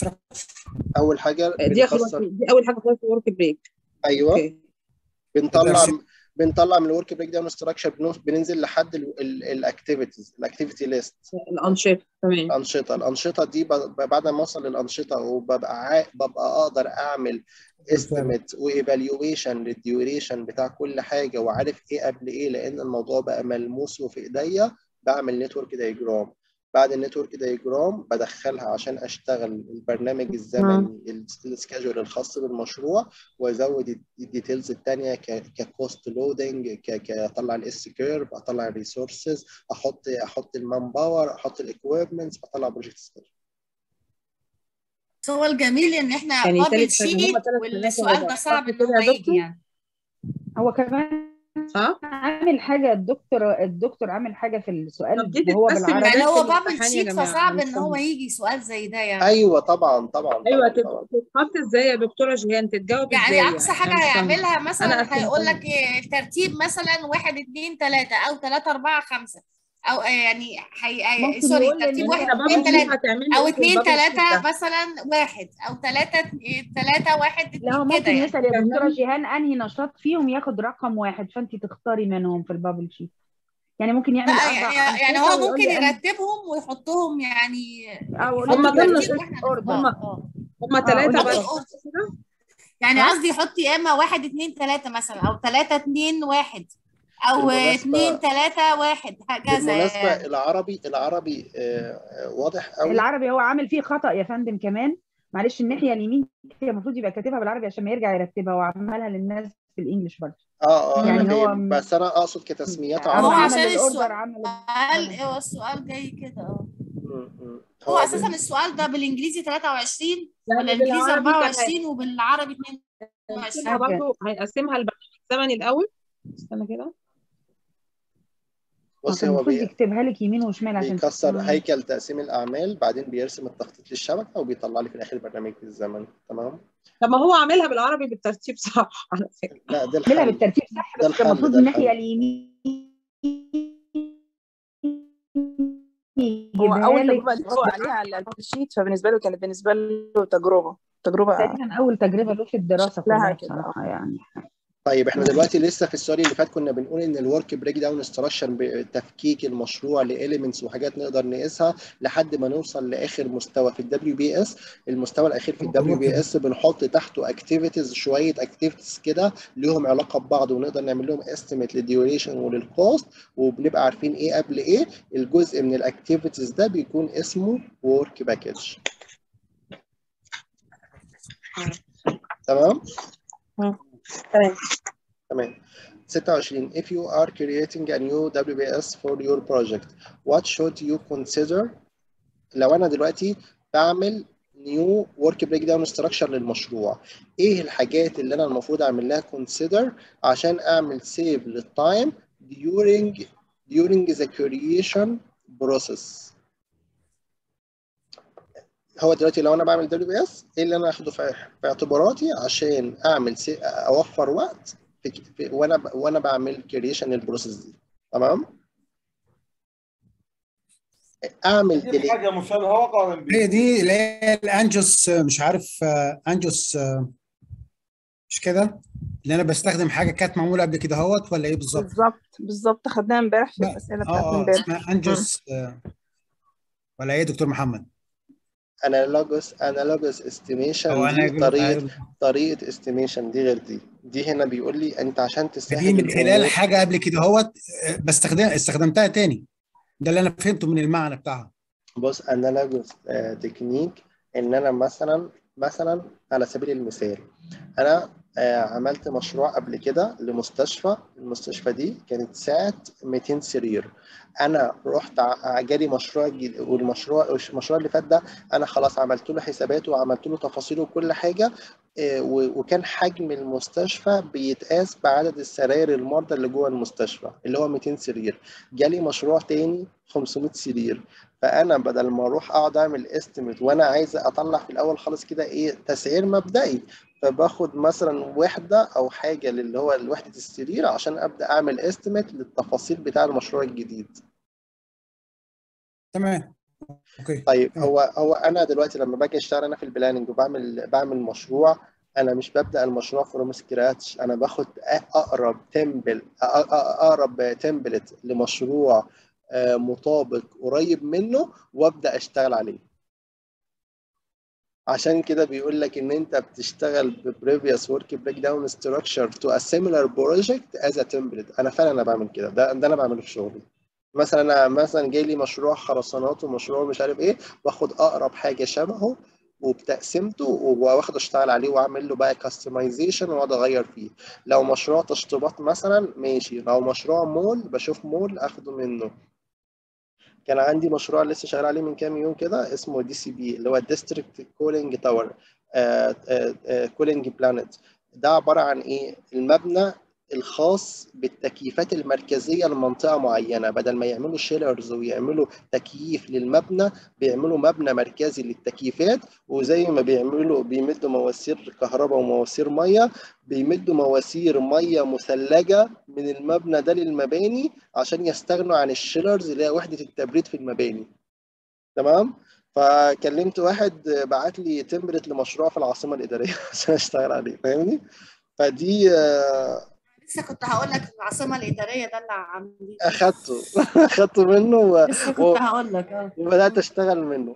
اول حاجه دي خلاص دي اول حاجه خالص الورك بريك ايوه أوكي. بنطلع بنطلع من الورك بريك داون ستراكشر بننزل لحد الاكتيفيتيز الاكتيفيتي ليست الانشطه تمام الانشطه الانشطه دي بعد ما اوصل للانشطه وببقى عا... ببقى اقدر اعمل استيميت وايفالويشن للديوريشن بتاع كل حاجه وعارف ايه قبل ايه لان الموضوع بقى ملموس وفي ايديا بعمل نتورك دايجرام بعد النتورك دايجرام بدخلها عشان اشتغل البرنامج الزمني السكادجول الخاص بالمشروع وازود الديتيلز الثانيه ككوست لودنج اطلع الاس كيرف اطلع الريسورسز احط احط المان باور احط الاكويبمنتس اطلع بروجكت سكادجول بس هو الجميل ان احنا يعني بابل تالت حاجة، شيت هما تلات والسؤال ده حاجات صعب صح ان كده هو يا يجي دكتور؟ يعني هو كمان صح عامل حاجه الدكتور الدكتور عامل حاجه في السؤال طب دي وهو تتقسم بالعربي يعني هو في بابل الامتحان يا شيت جماعة، فصعب مش ان هو فاهمة. يجي سؤال زي ده يعني ايوه طبعا طبعا ايوه طبعا تت- طبعا تتحط ازاي يا دكتوره جيهان تتجاوب ازاي يعني اقصى يعني حاجه انا مش فاهمه هيعملها انا مثلا هيقول قسمتهم لك إيه الترتيب مثلا واحد اتنين تلاته او تلاته اربعه خمسه او آه، يعني حي... هي... ممكن سوري يقول ترتيب ان واحد انت اتنين بابل شيت تلاته هتعمل او لي ايه في اتنين البابل شيت تلاته ده مثلا واحد او تلاته تلاته واحد لا هو اتنين كده ممكن يعني يسال يا دكتوره كمان جيهان انهي نشاط فيهم ياخد رقم واحد فانت تختاري منهم في البابل شيت يعني ممكن يعمل لا اربع يعني يعني انشطه هو ويقول ممكن لي انهي يرتبهم ويحطهم يعني او يحط هم ضمن الترتيب ست واحنا اوردر هم اه اه هم اه ثلاثه قولي بس نحط الاوردر كده يعني ها قصدي يحط يا اما واحد اتنين تلاته مثلا او تلاته اتنين واحد او اتنين بالمناسبه تلاته واحد هكذا بالمناسبه يعني العربي العربي آه، آه، واضح قوي العربي هو عامل فيه خطأ يا فندم كمان معلش الناحيه اليمين هي المفروض يبقى كاتبها بالعربي عشان ما يرجع يرتبها وعملها للناس بالانجلش برضه اه اه يعني هي هو م- بس انا اقصد كتسميات هو عمل عربي عشان عمل السؤال الاوردر عمل هو السؤال جاي كده اه م- م. هو هو اساسا بال... السؤال ده بالانجليزي 23 يعني ولا انجليزي بالعربي كان 24 وبالعربي هيقسمها 22 برضه هيقسمها البرنامج الزمني الاول استنى كده هو بصي كان هو المفروض بي... يكتبها لك يمين وشمال عشان بيكسر مم. هيكل تقسيم الاعمال بعدين بيرسم التخطيط للشبكه وبيطلع لي في الاخر برنامج الزمني تمام طب ما هو عاملها بالعربي بالترتيب صح على فكره لا ده اعملها الحل بالترتيب صح ده بس الحل المفروض ده الناحيه الحل اليمين هو يجيبها اول لك تجربه اللي هو عليها على البابل شيت فبالنسبه له كانت بالنسبه له تجربه تجربه تقريبا اول تجربه له في الدراسه شكلها كلها كده بصراحه يعني طيب احنا دلوقتي لسه في السؤال اللي فات كنا بنقول ان الورك بريك داون انستراكشر بتفكيك المشروع لاليمنتس وحاجات نقدر نقيسها لحد ما نوصل لاخر مستوى في الدبليو بي اس المستوى الاخير في الدبليو بي اس بنحط تحته اكتيفيتيز شويه اكتيفيتيز كده ليهم علاقه ببعض ونقدر نعمل لهم استيميت للديوريشن وللكوست وبنبقى عارفين ايه قبل ايه الجزء من الاكتيفيتيز ده بيكون اسمه ورك باكج تمام تمام تمام 26 if you are creating a new WBS for your project what should you consider لو انا دلوقتي بعمل new work breakdown structure للمشروع ايه الحاجات اللي انا المفروض اعمل لها consider عشان اعمل save للتايم during during the creation process هو دلوقتي لو انا بعمل دبليو بي اس ايه اللي انا اخده في في اعتباراتي عشان اعمل سي... اوفر وقت في... في... وانا ب... وانا بعمل كريشن للبروسيس دي تمام اعمل دي ديلي حاجه مشابهه وقع من هي دي اللي هي الانجوس مش عارف آه، انجوس آه، مش كده اللي انا بستخدم حاجه كانت معموله قبل كده اهوت ولا ايه بالظبط بالظبط بالظبط خدناها امبارح في لا الاسئله بتاعت اه اه امبارح اسمها انجوس آه، ولا ايه دكتور محمد انالوجوس انالوجوس استيميشن او انا دي طريقه طريقه استيميشن دي غير دي دي هنا بيقول لي انت عشان دي تسهل من خلال الامور حاجه قبل كده اهوت آه، بستخدم استخدمتها تاني ده اللي انا فهمته من المعنى بتاعها بص انالوجوس تكنيك ان انا مثلا مثلا على سبيل المثال انا آه، عملت مشروع قبل كده لمستشفى المستشفى دي كانت ساعة 200 سرير انا رحت ع- جالي مشروع جديد والمشروع المشروع اللي فات ده انا خلاص عملت له حساباته وعملت له تفاصيله وكل حاجة آه، و- وكان حجم المستشفى بيتقاس بعدد السراير المرضى اللي جوه المستشفى اللي هو 200 سرير جالي مشروع تاني 500 سرير فانا بدل ما اروح اقعد اعمل استيميت وانا عايز اطلع في الاول خالص كده ايه تسعير مبدئي فباخد مثلا وحده او حاجه للي هو وحده السرير عشان ابدا اعمل استيميت للتفاصيل بتاع المشروع الجديد تمام اوكي طيب هو هو انا دلوقتي لما باجي اشتغل انا في البلاننج وبعمل بعمل مشروع انا مش ببدا المشروع فروم سكراتش انا باخد اقرب تمبل اقرب تمبلت لمشروع آه، مطابق قريب منه وابدا اشتغل عليه عشان كده بيقول لك ان انت بتشتغل ب previous work breakdown structure to a similar project as a template انا فعلا انا بعمل كده ده ده انا بعمله في شغلي مثلا انا مثلا جاي لي مشروع خرسانات ومشروع مش عارف ايه باخد اقرب حاجه شبهه وبتقسيمته واخد اشتغل عليه واعمل له بقى كاستمايزيشن واقعد اغير فيه لو مشروع تشطيبات مثلا ماشي لو مشروع مول بشوف مول اخده منه كان عندي مشروع لسه شغال عليه من كام يوم كده اسمه دي سي بي اللي هو ديستريكت كولينج تاور كولينج بلانت ده عباره عن ايه المبنى الخاص بالتكييفات المركزيه لمنطقه معينه بدل ما يعملوا شيلرز ويعملوا تكييف للمبنى بيعملوا مبنى مركزي للتكييفات وزي ما بيعملوا بيمدوا مواسير كهرباء ومواسير ميه بيمدوا مواسير ميه مثلجه من المبنى ده للمباني عشان يستغنوا عن الشيلرز اللي هي وحده التبريد في المباني تمام فكلمت واحد بعت لي تمبلت لمشروع في العاصمه الاداريه عشان اشتغل عليه فاهمني فدي آه، لسه كنت هقول لك العاصمه الاداريه ده اللي عاملين اخدته اخدته منه و... لسه كنت و... هقول لك اه وبدات اشتغل منه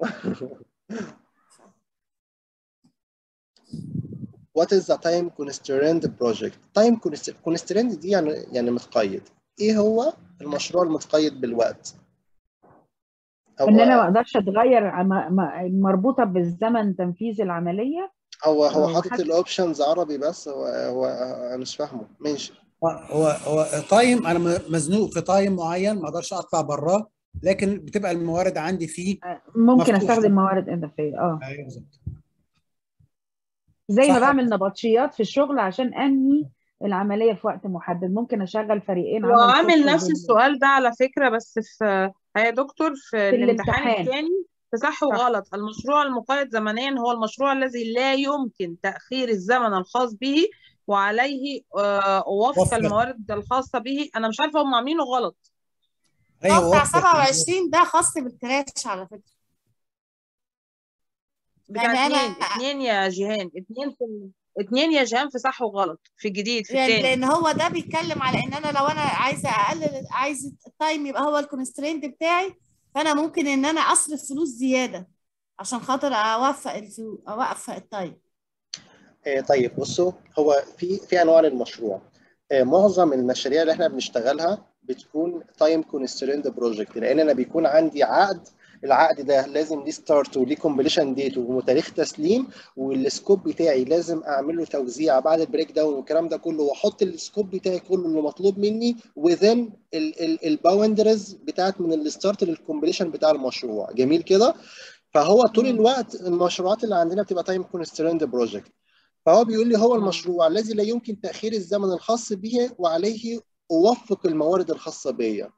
What is the time constraint project? Time const- constraint دي يعني يعني متقيد. ايه هو المشروع المتقيد بالوقت؟ هو ان انا ما اقدرش اتغير عم- م- مربوطه بالزمن تنفيذ العمليه هو هو أو حاطط حتى- الاوبشنز عربي بس هو هو انا مش فاهمه ماشي هو هو تايم انا م- مزنوق في تايم معين ما اقدرش اطلع براه لكن بتبقى الموارد عندي فيه ممكن مفتوحة. استخدم موارد اضافيه اه ايوه بالظبط زي ما صح. بعمل نبطشيات في الشغل عشان انهي العمليه في وقت محدد ممكن اشغل فريقين عمل وعامل push نفس وبين- السؤال ده على فكرة بس في يا دكتور في, في الامتحان الامتحان. الثاني في صح وغلط المشروع المقيد زمنيا هو المشروع الذي لا يمكن تأخير الزمن الخاص به وعليه آه، وفق وفق. الموارد الخاصة به أنا مش عارفة هم عاملينه غلط اه بتاع 27 ده خاص بالكراش على فكره بتاع يعني اتنين أنا- اتنين يا جيهان اتنين في ال- اتنين يا جيهان في صح وغلط في الجديد في يعني التاني لان هو ده بيتكلم على ان انا لو انا عايزه اقلل عايزه التايم يبقى هو الكونسترينت بتاعي فانا ممكن ان انا اصرف فلوس زياده عشان خاطر اوفق الفلوس اوفق التايم آه، طيب بصوا هو في في انواع للمشروع آه، معظم المشاريع اللي احنا بنشتغلها بتكون تايم كونستريند بروجكت لان انا بيكون عندي عقد العقد ده لازم ليه ستارت وليه كومبليشن ديت وتاريخ تسليم والسكوب بتاعي لازم اعمل له توزيع بعد البريك داون والكلام ده كله واحط السكوب بتاعي كله اللي مطلوب مني within الباوندرز بتاعت من الستارت للكومبليشن بتاع المشروع جميل كده فهو طول الوقت المشروعات اللي عندنا بتبقى تايم كونستريند بروجكت فهو بيقول لي هو المشروع الذي لا يمكن تأخير الزمن الخاص به وعليه أوفق الموارد الخاصة بي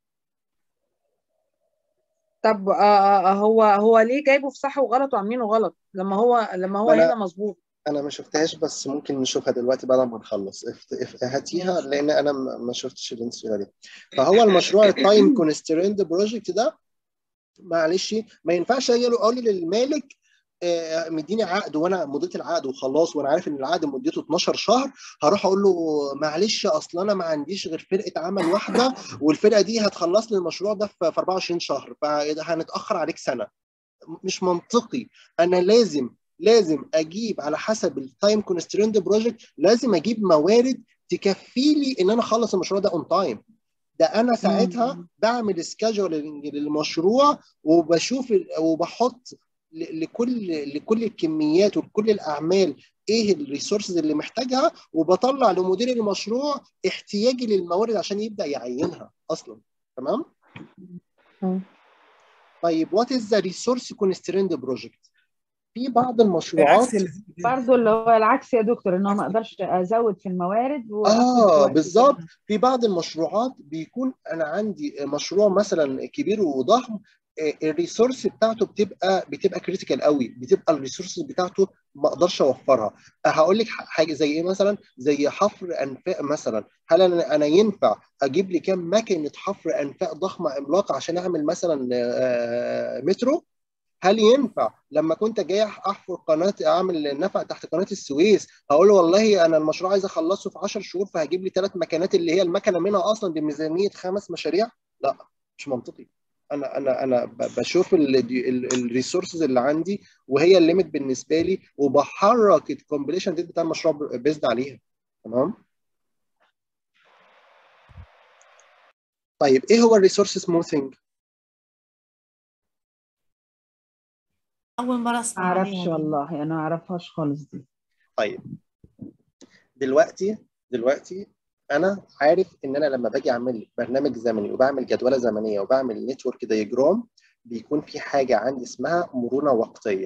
طب آه آه، هو هو ليه جايبه في صح وغلط وعاملينه غلط لما هو لما هو ما أنا- هنا مظبوط أنا ما شفتهاش بس ممكن نشوفها دلوقتي بعد ما نخلص اف- اف- هاتيها لأن أنا ما ما شفتش الانسيرة دي فهو المشروع التايم كونستريند بروجكت ده معلش ما ينفعش اجي له اقول للمالك آه، مديني عقد وانا مضيت العقد وخلاص وانا عارف ان العقد مدته 12 شهر هروح اقول له معلش اصل انا ما عنديش غير فرقه عمل واحده والفرقه دي هتخلص لي المشروع ده في في 24 شهر فهنتاخر عليك سنه مش منطقي انا لازم لازم اجيب على حسب التايم كونستريند بروجكت لازم اجيب موارد تكفي لي ان انا اخلص المشروع ده اون تايم ده انا ساعتها بعمل سكادجولينج للمشروع وبشوف ال- وبحط ل- لكل لكل الكميات ولكل الاعمال ايه الريسورسز اللي محتاجها وبطلع لمدير المشروع احتياجي للموارد عشان يبدا يعينها اصلا تمام طيب وات از ذا ريسورس كونستريند بروجكت في بعض المشروعات برضه اللي هو العكس يا دكتور ان هو ما اقدرش ازود في الموارد وأقفل في اه وقت بالظبط في بعض المشروعات بيكون انا عندي مشروع مثلا كبير وضخم آه، الريسورس بتاعته بتبقى بتبقى كريتيكال قوي بتبقى الريسورس بتاعته ما اقدرش اوفرها آه، هقول لك ح- حاجه زي ايه مثلا زي حفر انفاق مثلا هل انا انا ينفع اجيب لي كام ماكينه حفر انفاق ضخمه عملاقه عشان اعمل مثلا آه، مترو هل ينفع لما كنت جاي احفر قناه اعمل نفق تحت قناه السويس هقول له والله انا المشروع عايز اخلصه في 10 شهور فهجيب لي ثلاث مكانات اللي هي المكنه منها اصلا بميزانيه خمس مشاريع لا مش منطقي انا انا انا ب- بشوف الريسورسز اللي عندي وهي الليميت بالنسبه لي وبحرك الكومبليشن ديت بتاع المشروع بيزد عليها تمام طيب ايه هو الريسورس سموثنج اول مره ما اسمع اعرفش عليها دي. والله انا ما اعرفهاش خالص دي طيب دلوقتي دلوقتي انا عارف ان انا لما باجي اعمل برنامج زمني وبعمل جدوله زمنيه وبعمل نتورك دايجرام بيكون في حاجه عندي اسمها مرونه وقتيه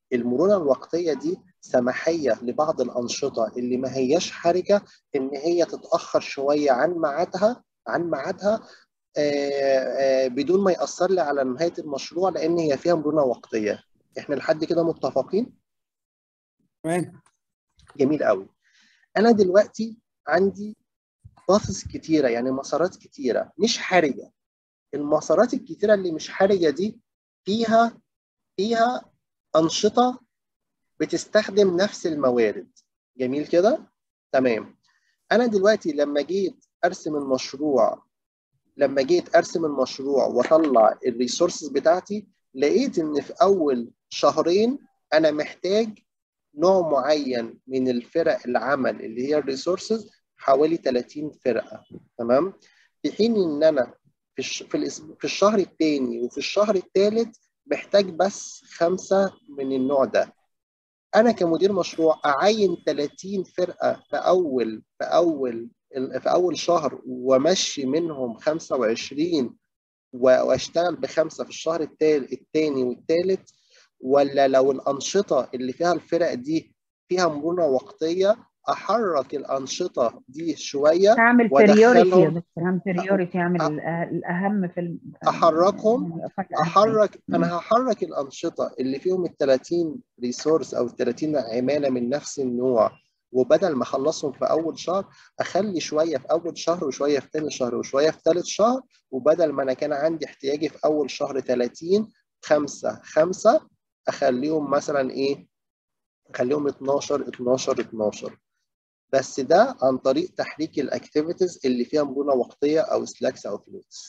المرونه الوقتيه دي سماحيه لبعض الانشطه اللي ما هياش حرجه ان هي تتاخر شويه عن ميعادها عن ميعادها بدون ما ياثر لي على نهايه المشروع لان هي فيها مرونه وقتيه احنا لحد كده متفقين تمام جميل قوي انا دلوقتي عندي باثس كتيره يعني مسارات كتيره مش حرجه المسارات الكتيره اللي مش حرجه دي فيها فيها انشطه بتستخدم نفس الموارد جميل كده تمام انا دلوقتي لما جيت ارسم المشروع لما جيت ارسم المشروع واطلع الريسورسز بتاعتي لقيت ان في اول شهرين انا محتاج نوع معين من الفرق العمل اللي هي الريسورسز حوالي 30 فرقه تمام في حين ان انا في في, في الشهر الثاني وفي الشهر الثالث محتاج بس خمسه من النوع ده انا كمدير مشروع اعين 30 فرقه في اول في اول في اول شهر وامشي منهم 25 واشتغل بخمسه في الشهر الثاني والثالث ولا لو الانشطه اللي فيها الفرق دي فيها مرونه وقتيه احرك الانشطه دي شويه اعمل بريوريتي يا دكتور اعمل بريوريتي اعمل الاهم في ال... احركهم احرك انا هحرك الانشطه اللي فيهم ال 30 ريسورس او ال 30 عماله من نفس النوع وبدل ما اخلصهم في اول شهر اخلي شويه في اول شهر وشويه في ثاني شهر وشويه في ثالث شهر وبدل ما انا كان عندي احتياجي في اول شهر 30 خمسه خمسه اخليهم مثلا ايه؟ اخليهم 12 12 12 بس ده عن طريق تحريك الاكتيفيتيز اللي فيها مرونه وقتيه او سلاكس او فلوتس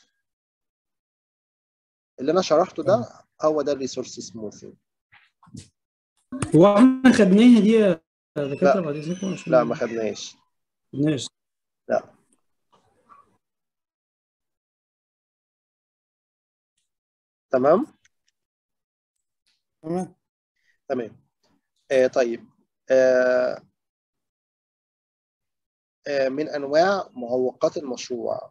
اللي انا شرحته ده هو ده الريسورس سموثينج هو احنا خدناها دي يا دكاتره بعد اذنكم عشان لا ما خدناش خدناش لا تمام تمام تمام آه طيب آه آه من انواع معوقات المشروع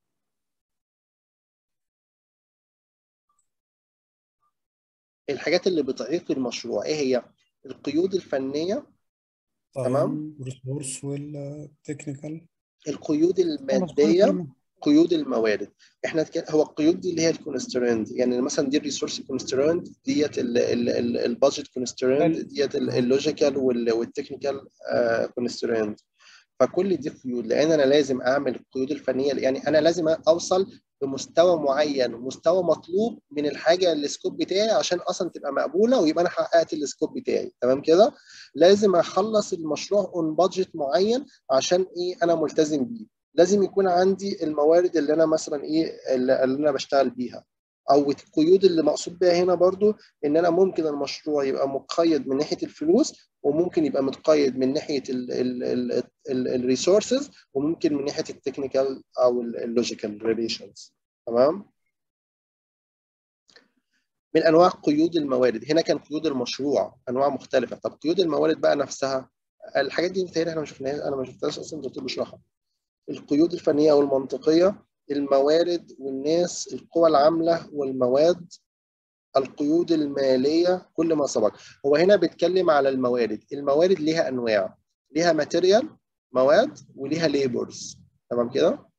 الحاجات اللي بتعيق المشروع ايه هي القيود الفنيه تمام الريسورس والتكنيكال القيود الماديه قيود الموارد احنا هو القيود دي اللي هي الكونسترند يعني مثلا دي الريسورس كونسترند ديت البادجت كونسترند ديت اللوجيكال والتكنيكال كونسترند فكل دي قيود لان انا لازم اعمل القيود الفنيه يعني انا لازم اوصل بمستوى معين مستوى مطلوب من الحاجه السكوب بتاعي عشان اصلا تبقى مقبوله ويبقى انا حققت السكوب بتاعي تمام كده لازم اخلص المشروع اون بادجت معين عشان ايه انا ملتزم بيه لازم يكون عندي الموارد اللي انا مثلا ايه اللي انا بشتغل بيها او القيود اللي مقصود بيها هنا برضو ان انا ممكن المشروع يبقى مقيد من ناحيه الفلوس وممكن يبقى متقيد من ناحيه الريسورسز وممكن من ناحيه التكنيكال او اللوجيكال ريليشنز تمام من انواع قيود الموارد هنا كان قيود المشروع انواع مختلفه طب قيود الموارد بقى نفسها الحاجات دي متهيألي احنا ما شفناهاش انا ما شفتهاش اصلا الدكتور بيشرحها القيود الفنيه والمنطقيه الموارد والناس القوى العامله والمواد القيود الماليه كل ما سبق هو هنا بيتكلم على الموارد الموارد ليها انواع ليها ماتيريال مواد وليها ليبرز تمام كده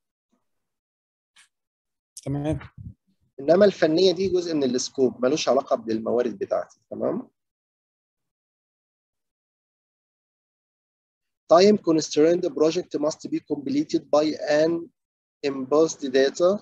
تمام انما الفنيه دي جزء من السكوب ملوش علاقه بالموارد بتاعتي تمام time constrained project must be completed by an embossed data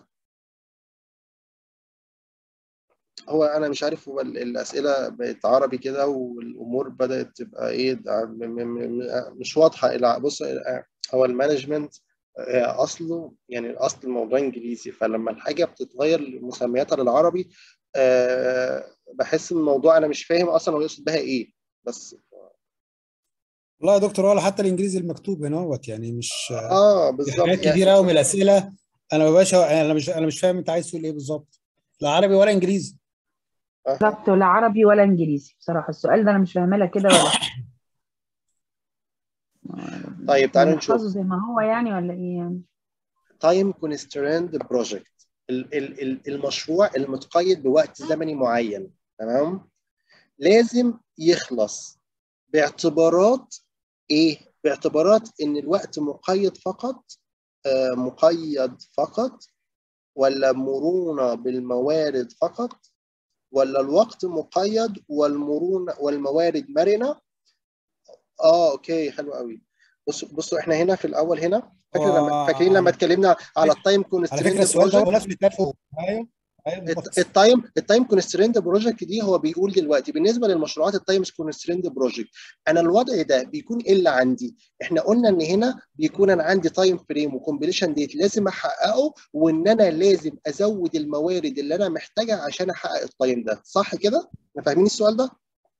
هو انا مش عارف هو الاسئله بقت عربي كده والامور بدات تبقى ايه مش واضحه بص هو المانجمنت اصله يعني الاصل الموضوع انجليزي فلما الحاجه بتتغير مسمياتها للعربي بحس ان الموضوع انا مش فاهم اصلا هو يقصد بها ايه بس لا يا دكتور ولا حتى الانجليزي المكتوب هنا هوت يعني مش اه بالظبط حاجات كتير قوي من الاسئله انا ما بقاش انا مش انا مش فاهم انت عايز تقول ايه بالظبط لا عربي ولا انجليزي بالظبط ولا عربي ولا انجليزي بصراحه السؤال ده انا مش فاهمه كده ولا طيب تعالوا نشوف زي ما هو يعني ولا ايه يعني تايم كونستريند بروجكت المشروع المتقيد بوقت زمني معين تمام لازم يخلص باعتبارات ايه باعتبارات ان الوقت مقيد فقط آه مقيد فقط ولا مرونة بالموارد فقط ولا الوقت مقيد والمرونة والموارد مرنة اه اوكي حلو قوي بصوا بصوا احنا هنا في الاول هنا فاكر لما فاكرين لما اتكلمنا على التايم على فكره كونستريند السؤال ده هو بروجكت نفس اللي اتقال فوق ايوه ايوه بالظبط التايم التايم كونستريند بروجكت دي هو بيقول دلوقتي بالنسبه للمشروعات التايم كونستريند بروجكت انا الوضع ده بيكون ايه اللي عندي احنا قلنا ان هنا بيكون انا عندي تايم فريم وكومبليشن ديت لازم احققه وان انا لازم ازود الموارد اللي انا محتاجها عشان احقق التايم ده صح كده احنا فاهمين السؤال ده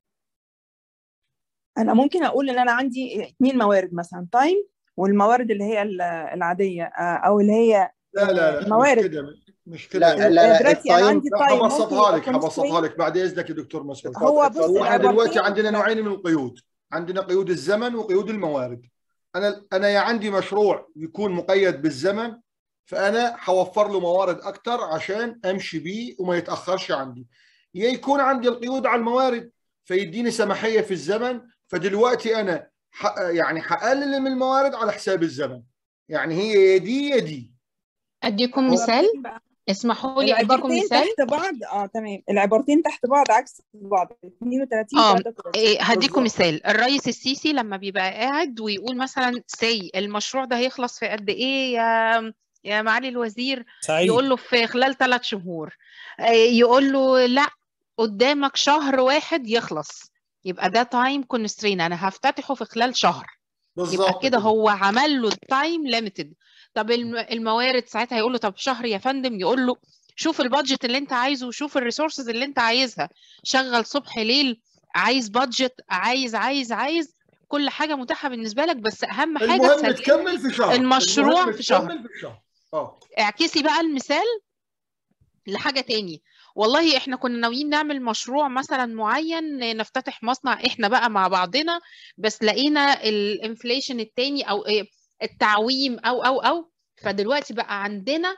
انا ممكن اقول ان انا عندي اثنين موارد مثلا تايم والموارد اللي هي ال- العاديه آه، او اللي هي لا لا لا مش الموارد كده مش كده لا لا لا دلوقتي انا التايم عندي تايم ممكن هبسطها يبقى لك هبسطها constraint لك بعد اذنك يا دكتور مسعود هو بص هو احنا دلوقتي العبارتين عندنا نوعين من القيود عندنا قيود الزمن وقيود الموارد انا انا يا عندي مشروع يكون مقيد بالزمن فانا حوفر له موارد اكتر عشان امشي بيه وما يتاخرش عندي يا يكون عندي القيود على الموارد فيديني سماحيه في الزمن فدلوقتي انا ح- يعني حقلل من الموارد على حساب الزمن يعني هي يا دي يا دي اديكم مثال العبارتين بقى اسمحوا لي اديكم العبارتين مثال تحت بعض اه تمام العبارتين تحت بعض عكس بعض 32 اه 33 إيه، هديكم بالظبط مثال الرئيس السيسي لما بيبقى قاعد ويقول مثلا سي المشروع ده هيخلص في قد ايه يا يا معالي الوزير سعيد يقول له في خلال ثلاث شهور آه، يقول له لا قدامك شهر واحد يخلص يبقى ده تايم كونسترين انا هفتتحه في خلال شهر يبقى بالظبط كده كده هو عمل له التايم ليميتد طب الم- الموارد ساعتها هيقول له طب شهر يا فندم يقول له شوف البادجت اللي انت عايزه وشوف الريسورسز اللي انت عايزها شغل صبح ليل عايز بادجت عايز عايز عايز كل حاجه متاحه بالنسبه لك بس اهم حاجه المهم تسلم تكمل في شهر المشروع المهم في شهر تكمل في شهر اه اعكسي بقى المثال لحاجة تاني والله احنا كنا ناويين نعمل مشروع مثلا معين نفتتح مصنع احنا بقى مع بعضنا بس لقينا الانفليشن التاني او إيه التعويم او او او فدلوقتي بقى عندنا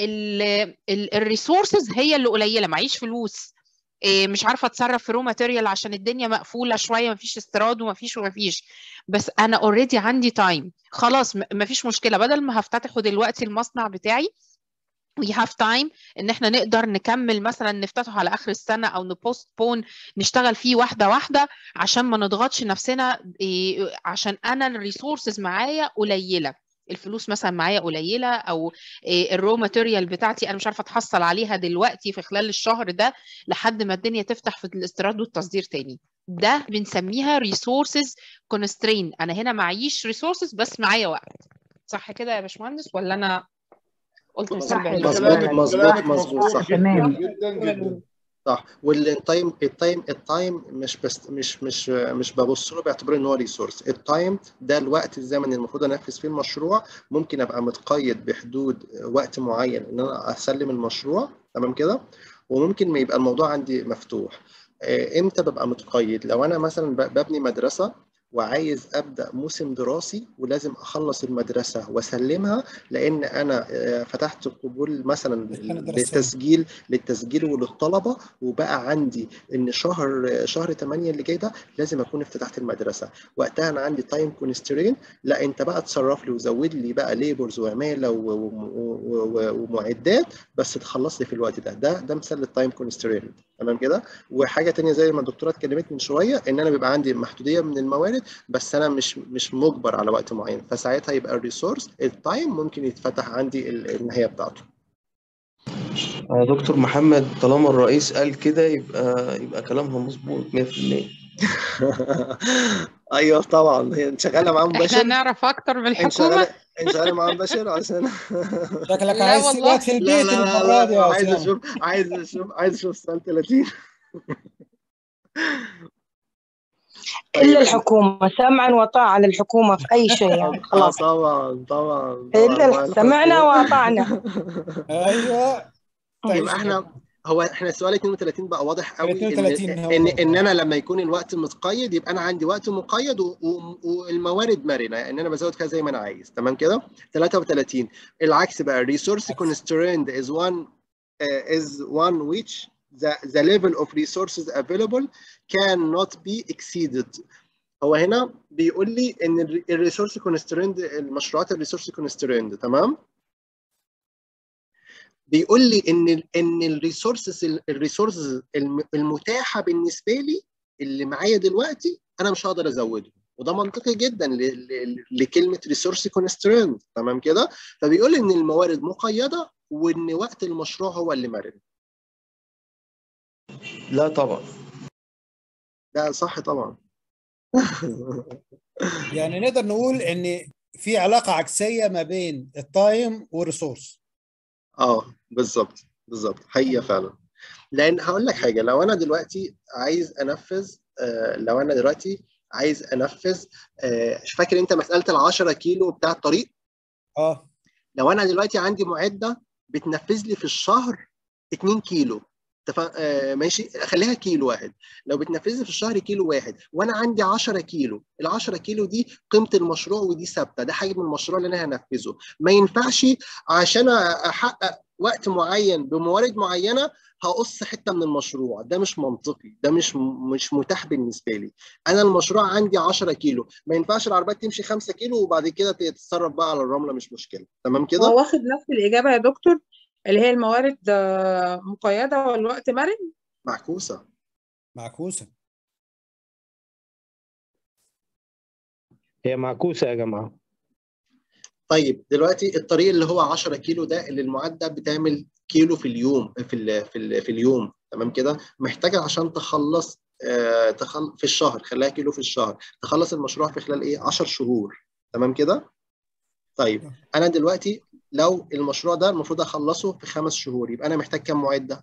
الريسورسز هي اللي قليلة معيش فلوس إيه مش عارفه اتصرف في رو ماتيريال عشان الدنيا مقفوله شويه مفيش استيراد ومفيش ومفيش بس انا اوريدي عندي تايم خلاص م- مفيش مشكله بدل ما هفتتحه دلوقتي المصنع بتاعي we have time ان احنا نقدر نكمل مثلا نفتحه على اخر السنه او نبوستبون نشتغل فيه واحده واحده عشان ما نضغطش نفسنا إيه، عشان انا الريسورسز معايا قليله الفلوس مثلا معايا قليله او الرو ماتيريال بتاعتي انا مش عارفه اتحصل عليها دلوقتي في خلال الشهر ده لحد ما الدنيا تفتح في الاستيراد والتصدير تاني ده بنسميها ريسورسز كونسترين انا هنا معيش ريسورسز بس معايا وقت صح كده يا باشمهندس ولا انا قلت مثال صح بعيد مظبوط كلامك مظبوط كلامك مظبوط مظبوط صح جدا جدا جدا صح والتايم التايم التايم مش بس مش مش مش ببص له باعتبار ان هو ريسورس التايم ده الوقت الزمني المفروض انفذ فيه المشروع ممكن ابقى متقيد بحدود وقت معين ان انا اسلم المشروع تمام كده وممكن ما يبقى الموضوع عندي مفتوح آه، امتى ببقى متقيد لو انا مثلا ب- ببني مدرسه وعايز ابدا موسم دراسي ولازم اخلص المدرسه واسلمها لان انا آه، فتحت قبول مثلا السنه الدراسيه للتسجيل للتسجيل وللطلبه وبقى عندي ان شهر شهر 8 اللي جاي ده لازم اكون افتتحت المدرسه وقتها انا عندي تايم كونسترين لا انت بقى تصرف لي وزود لي بقى ليبرز وعماله و- و- و- و- ومعدات بس تخلص لي في الوقت ده ده ده مثال للتايم كونسترين تمام كده وحاجه تانية زي ما الدكتوره اتكلمت من شويه ان انا بيبقى عندي محدوديه من الموارد بس انا مش مش مجبر على وقت معين فساعتها يبقى الريسورس التايم ممكن يتفتح عندي ال- النهايه بتاعته يا دكتور محمد طالما الرئيس قال كده يبقى يبقى كلامها مظبوط 100% ايوه طبعا هي انت شغاله معاه احنا مباشر نعرف اكتر من انت الحكومه شغاله انت شغاله معاه مباشر عشان شكلك لا عايز والله تقعد في لا البيت لا المره لا دي لا يا عايز اسامه اشوف عايز اشوف عايز اشوف سنه 30 إلا طيب الحكومة سمعا وطاعة للحكومة في أي شيء يعني اه خلاص طبعا طبعا طبعا إلا مع الح- سمعنا الحكومه وأطعنا ايوه تعيش يبقى احنا كده هو احنا السؤال 32 بقى واضح ال قوي ان 32 هو ان ده ان انا لما يكون الوقت متقيد يبقى انا عندي وقت مقيد و- و- والموارد مرنه ان انا بزود فيها زي ما انا عايز تمام كده 33 العكس بقى resource عكس constraint is one uh, is one which the, the level of resources available cannot be exceeded هو هنا بيقول لي ان الريسورس كونستريند المشروعات الريسورس كونستريند تمام بيقول لي ان ال ان الريسورسز الريسورسز المتاحه بالنسبه لي اللي معايا دلوقتي انا مش هقدر ازوده وده منطقي جدا ل- ل- لكلمه ريسورس كونستريند تمام كده فبيقول ان الموارد مقيده وان وقت المشروع هو اللي مرن لا طبعا ده صح طبعا يعني نقدر نقول ان في علاقه عكسيه ما بين التايم والريسورس اه بالظبط بالظبط حقيقه فعلا لان هقول لك حاجه لو انا دلوقتي عايز انفذ آه لو انا دلوقتي عايز انفذ آه فاكر انت مساله ال 10 كيلو بتاع الطريق اه لو انا دلوقتي عندي معده بتنفذ لي في الشهر 2 كيلو تف... آه ماشي خليها كيلو واحد لو بتنفذ لي في الشهر كيلو واحد وانا عندي 10 كيلو ال 10 كيلو دي قيمه المشروع ودي ثابته ده حجم المشروع اللي انا هنفذه ما ينفعش عشان احقق وقت معين بموارد معينه هقص حته من المشروع ده مش منطقي ده مش مش متاح بالنسبه لي انا المشروع عندي 10 كيلو ما ينفعش العربيات تمشي 5 كيلو وبعد كده تتصرف بقى على الرمله مش مشكله تمام كده هو واخد نفس الإجابة يا دكتور اللي هي الموارد آه، مقيدة والوقت مرن معكوسه معكوسه هي معكوسه يا جماعه طيب دلوقتي الطريق اللي هو 10 كيلو ده اللي المعدة بتعمل كيلو في اليوم في ال في ال في اليوم تمام كده محتاجة عشان تخلص آه تخل في الشهر خليها كيلو في الشهر تخلص المشروع في خلال ايه 10 شهور تمام كده طيب انا دلوقتي لو المشروع ده المفروض اخلصه في خمس شهور يبقى انا محتاج كام معدة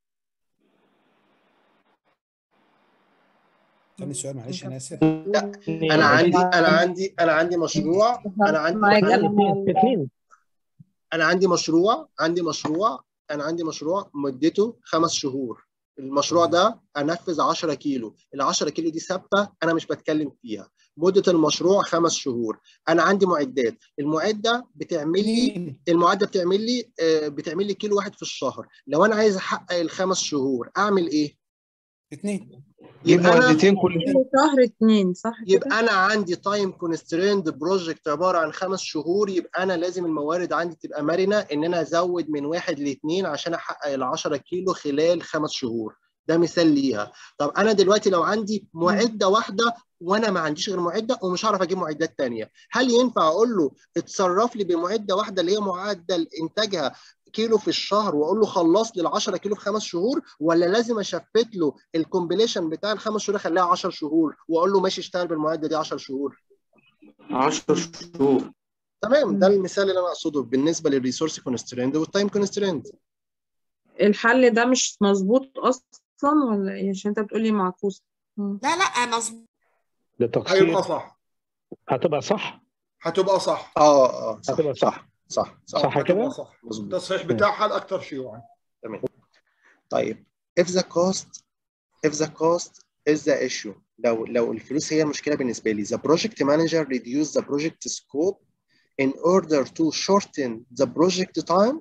ثاني سؤال معلش انا اسف لا انا عندي انا عندي انا عندي مشروع انا عندي معاك أنا أنا اثنين انا عندي مشروع عندي مشروع انا عندي مشروع مدته خمس شهور المشروع ده انفذ 10 كيلو ال 10 كيلو دي ثابته انا مش بتكلم فيها مده المشروع خمس شهور انا عندي معدات المعده بتعمل لي المعده بتعمل لي آه، بتعمل لي كيلو واحد في الشهر لو انا عايز احقق الخمس شهور اعمل ايه اثنين جيب يبقى انا معدتين كل شهر اتنين صح كده؟ يبقى انا عندي تايم كونستريند بروجكت عباره عن خمس شهور يبقى انا لازم الموارد عندي تبقى مرنه ان انا ازود من واحد لاثنين عشان احقق ال 10 كيلو خلال خمس شهور ده مثال ليها طب انا دلوقتي لو عندي معده واحده وانا ما عنديش غير معده ومش هعرف اجيب معدات تانية هل ينفع اقول له اتصرف لي بمعده واحده اللي هي معدل انتاجها كيلو في الشهر واقول له خلص لي ال 10 كيلو في خمس شهور ولا لازم اشفت له الكومبيليشن بتاع الخمس شهور اخليها 10 شهور واقول له ماشي اشتغل بالمعده دي 10 شهور 10 شهور تمام ده المثال اللي انا اقصده بالنسبه للريسورس كونستريند والتايم كونستريند الحل ده مش مظبوط أصلا ولا إيه؟ عشان أنت بتقولي معكوس مم. لا لا مظبوط ده تقصير هيبقى صح هتبقى صح هتبقى صح اه اه صح هتبقى صح صح صح صح كده هتبقى صح مظبوط التصحيح بتاعها الاكثر شيوعا تمام طيب if the cost if the cost is the issue لو لو الفلوس هي المشكله بالنسبه لي the project manager reduce the project scope in order to shorten the project time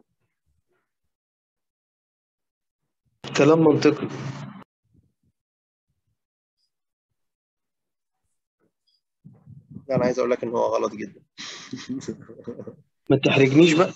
كلام منطقي لا انا عايز اقول لك ان هو غلط جدا ما تحرجنيش بقى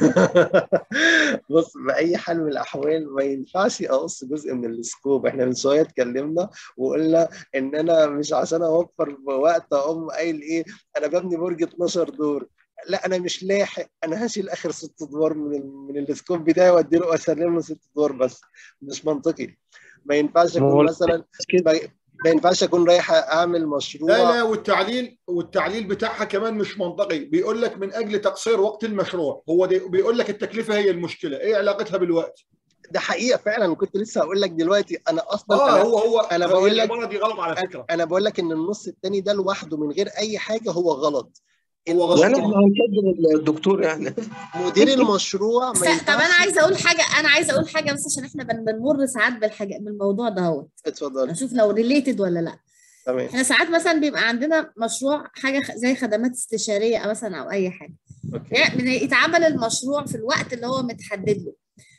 بص باي حال من الاحوال ما ينفعش اقص جزء من السكوب احنا من شويه اتكلمنا وقلنا ان انا مش عشان اوفر وقت اقوم قايل ايه انا ببني برج 12 دور لا انا مش لاحق انا هشيل اخر ست ادوار من ال... من السكوب بتاعي وادي له واسلم له ست ادوار بس مش منطقي ما ينفعش ما هو اكون مثلا ما ما ينفعش اكون رايح اعمل مشروع لا لا والتعليل والتعليل بتاعها كمان مش منطقي بيقول لك من اجل تقصير وقت المشروع هو دي بيقول لك التكلفه هي المشكله ايه علاقتها بالوقت ده حقيقه فعلا كنت لسه هقول لك دلوقتي انا اصلا اه أنا هو هو انا هي بقول لك العباره دي غلط على فكره انا بقول لك ان النص الثاني ده لوحده من غير اي حاجه هو غلط هو غلط يعني احنا هنصدق الدكتور يعني مدير المشروع بس ما طب انا ينفعش عايزه اقول حاجه انا عايزه اقول حاجه بس عشان احنا بن- بنمر ساعات بالحاجه بالموضوع ده اهوت اتفضل اشوف لو ريليتد ولا لا تمام احنا ساعات مثلا بيبقى عندنا مشروع حاجه خ- زي خدمات استشاريه مثلا او اي حاجه اوكي يعني من- يتعمل المشروع في الوقت اللي هو متحدد له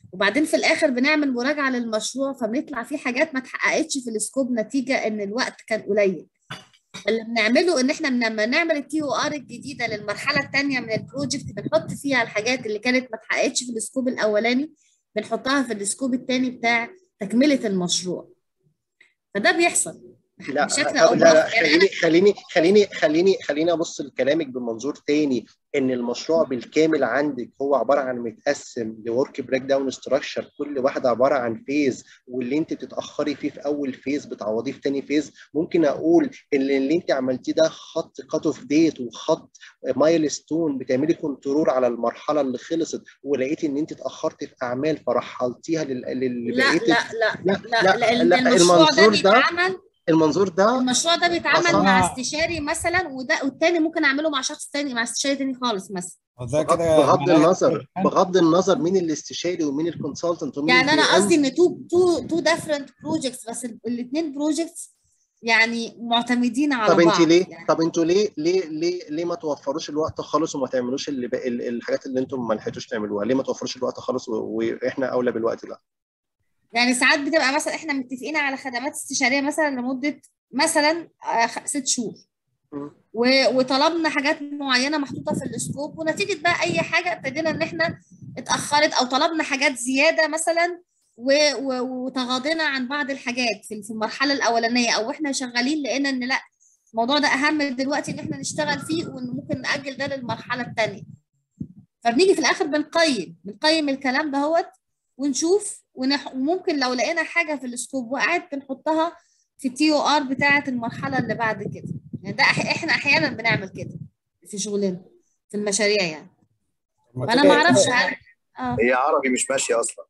وبعدين في الاخر بنعمل مراجعه للمشروع فبنطلع فيه حاجات ما اتحققتش في السكوب نتيجه ان الوقت كان قليل اللي بنعمله ان احنا لما نعمل التي او ار الجديده للمرحله الثانيه من البروجكت بنحط فيها الحاجات اللي كانت ما اتحققتش في السكوب الاولاني بنحطها في السكوب الثاني بتاع تكمله المشروع فده بيحصل لا بشكل لا او لا, لا باخر يعني انا خليني خليني خليني خليني خليني ابص لكلامك بمنظور تاني ان المشروع بالكامل عندك هو عباره عن متقسم لورك بريك داون ستراكشر كل واحده عباره عن فيز واللي انت بتتاخري فيه في اول فيز بتعوضيه في تاني فيز ممكن اقول ان اللي انت عملتيه ده خط كات اوف ديت وخط مايل ستون بتعملي كنترول على المرحله اللي خلصت ولقيتي ان انت اتاخرتي في اعمال فرحلتيها لل- لل- لا لبقيه لا لا لا لا لان لا المشروع ده المنظور ده بيتعمل المنظور ده المشروع ده بيتعمل أصلاً- مع استشاري مثلا وده والتاني ممكن اعمله مع شخص تاني مع استشاري تاني خالص مثلا وده بغض, كده بغض معناه النظر بغض النظر مين الاستشاري ومين الكونسلتنت ومين يعني انا البي قصدي ام ان تو تو تو ديفرنت بروجكتس بس الاثنين بروجكتس يعني معتمدين على طب انت بعض ليه يعني طب انتوا ليه ليه ليه ليه ما توفروش الوقت خالص وما تعملوش اللي بقى ال- الحاجات اللي انتم ما لحقتوش تعملوها ليه ما توفروش الوقت خالص و- واحنا اولى بالوقت ده يعني ساعات بتبقى مثلا احنا متفقين على خدمات استشاريه مثلا لمده مثلا آه، خ- ست شهور و- وطلبنا حاجات معينه محطوطه في السكوب ونتيجه بقى اي حاجه ابتدينا ان احنا اتاخرت او طلبنا حاجات زياده مثلا و- و- وتغاضينا عن بعض الحاجات في في المرحله الاولانيه او احنا شغالين لقينا ان لا الموضوع ده اهم دلوقتي ان احنا نشتغل فيه وان ممكن ناجل ده للمرحله الثانيه فبنيجي في الاخر بنقيم بنقيم الكلام دهوت ونشوف ونح... وممكن لو لقينا حاجه في السكوب وقعت بنحطها في التي او ار بتاعه المرحله اللي بعد كده يعني ده أح... احنا احيانا بنعمل كده في شغلنا في المشاريع يعني فانا ما اعرفش هل اه هي عربي مش ماشيه اصلا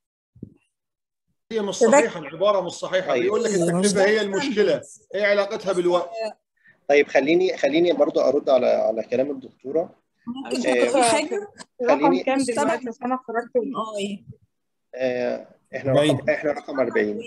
هي مش صحيحه العباره مش صحيحه طيب. بيقول لك التكلفه هي المشكله ايه علاقتها بالوقت طيب خليني خليني برضو ارد على على كلام الدكتوره ممكن آه، تقول حاجه رقم خليني كام دلوقتي عشان انا خرجت من اه آه، احنا 40. رقم احنا رقم 40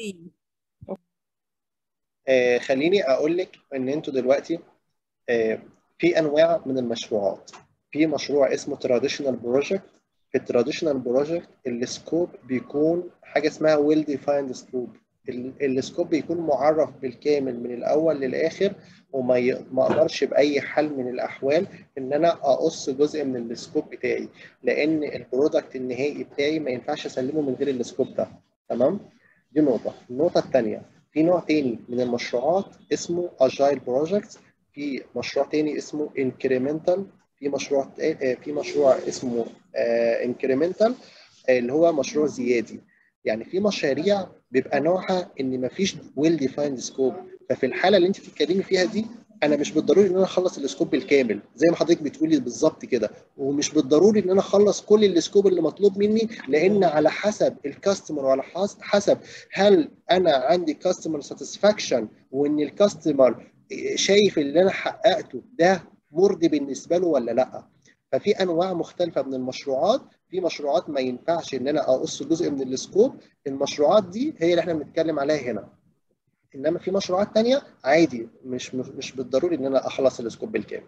آه، خليني اقول لك ان انتوا دلوقتي آه، في انواع من المشروعات في مشروع اسمه تراديشنال بروجكت في التراديشنال بروجكت السكوب بيكون حاجه اسمها ويل ديفايند سكوب السكوب بيكون معرف بالكامل من الاول للاخر وما ي- ما اقدرش باي حال من الاحوال ان انا اقص جزء من السكوب بتاعي لان البرودكت النهائي بتاعي ما ينفعش اسلمه من غير السكوب ده تمام دي نقطه النقطه الثانيه في نوع تاني من المشروعات اسمه اجايل بروجكتس في مشروع تاني اسمه انكريمنتال في مشروع تا- آه، في مشروع اسمه انكريمنتال اللي هو مشروع زيادي يعني في مشاريع بيبقى نوعها ان مفيش ويل ديفايند سكوب ففي الحاله اللي انت بتتكلمي فيها دي انا مش بالضروري ان انا اخلص السكوب بالكامل زي ما حضرتك بتقولي بالظبط كده ومش بالضروري ان انا اخلص كل السكوب اللي مطلوب مني لان على حسب الكاستمر وعلى حس- حسب هل انا عندي كاستمر ساتسفاكشن وان الكاستمر شايف اللي انا حققته ده مرضي بالنسبه له ولا لا ففي انواع مختلفه من المشروعات في مشروعات ما ينفعش ان انا اقص جزء من السكوب المشروعات دي هي اللي احنا بنتكلم عليها هنا انما في مشروعات تانية عادي مش مش بالضروري ان انا اخلص السكوب بالكامل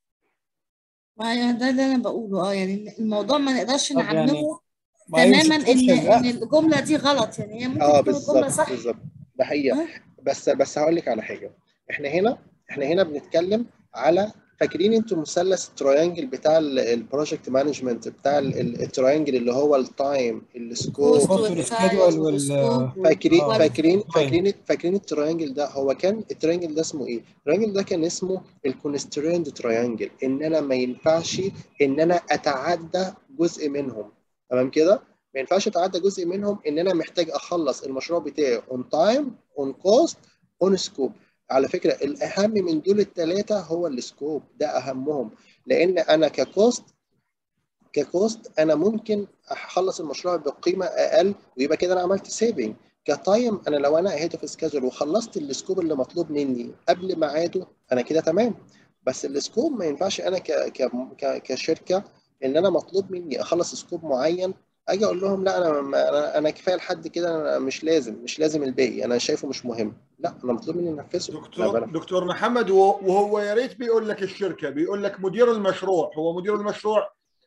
ما يعني ده اللي انا بقوله اه يعني الموضوع ما نقدرش طب يعني نعممه ما هي مش تماما ان بتفشل ان لا الجمله دي غلط يعني هي ممكن اه تكون الجمله بالظبط صح بالظبط ده حقيقه بس بس هقول لك على حاجه احنا هنا احنا هنا بنتكلم على فاكرين انتوا مثلث التراينجل بتاع البروجكت مانجمنت بتاع ال- ال- التراينجل اللي هو التايم السكوب الكوست الكوست والتايم والسكيدول وال والسكوب فاكرين اه فاكرين والتايم فاكرين فاكرين التراينجل ده هو كان التراينجل ده اسمه ايه؟ التراينجل ده كان اسمه الكونستريند تراينجل ان انا ما ينفعش ان انا اتعدى جزء منهم تمام كده؟ ما ينفعش اتعدى جزء منهم ان انا محتاج اخلص المشروع بتاعي اون تايم اون كوست اون سكوب على فكره الاهم من دول الثلاثه هو السكوب ده اهمهم لان انا ككوست ككوست انا ممكن اخلص المشروع بقيمه اقل ويبقى كده انا عملت سيفنج كتايم انا لو انا هيد اوف سكادجول وخلصت السكوب اللي مطلوب مني قبل ميعاده انا كده تمام بس السكوب ما ينفعش انا ك ك ك كشركه ان انا مطلوب مني اخلص سكوب معين اجي اقول لهم لا انا ما- انا انا كفايه لحد كده انا مش لازم مش لازم الباقي انا شايفه مش مهم لا انا مطلوب مني انفذه لا دكتور بلا دكتور محمد و- وهو يا ريت بيقول لك الشركه بيقول لك مدير المشروع هو مدير المشروع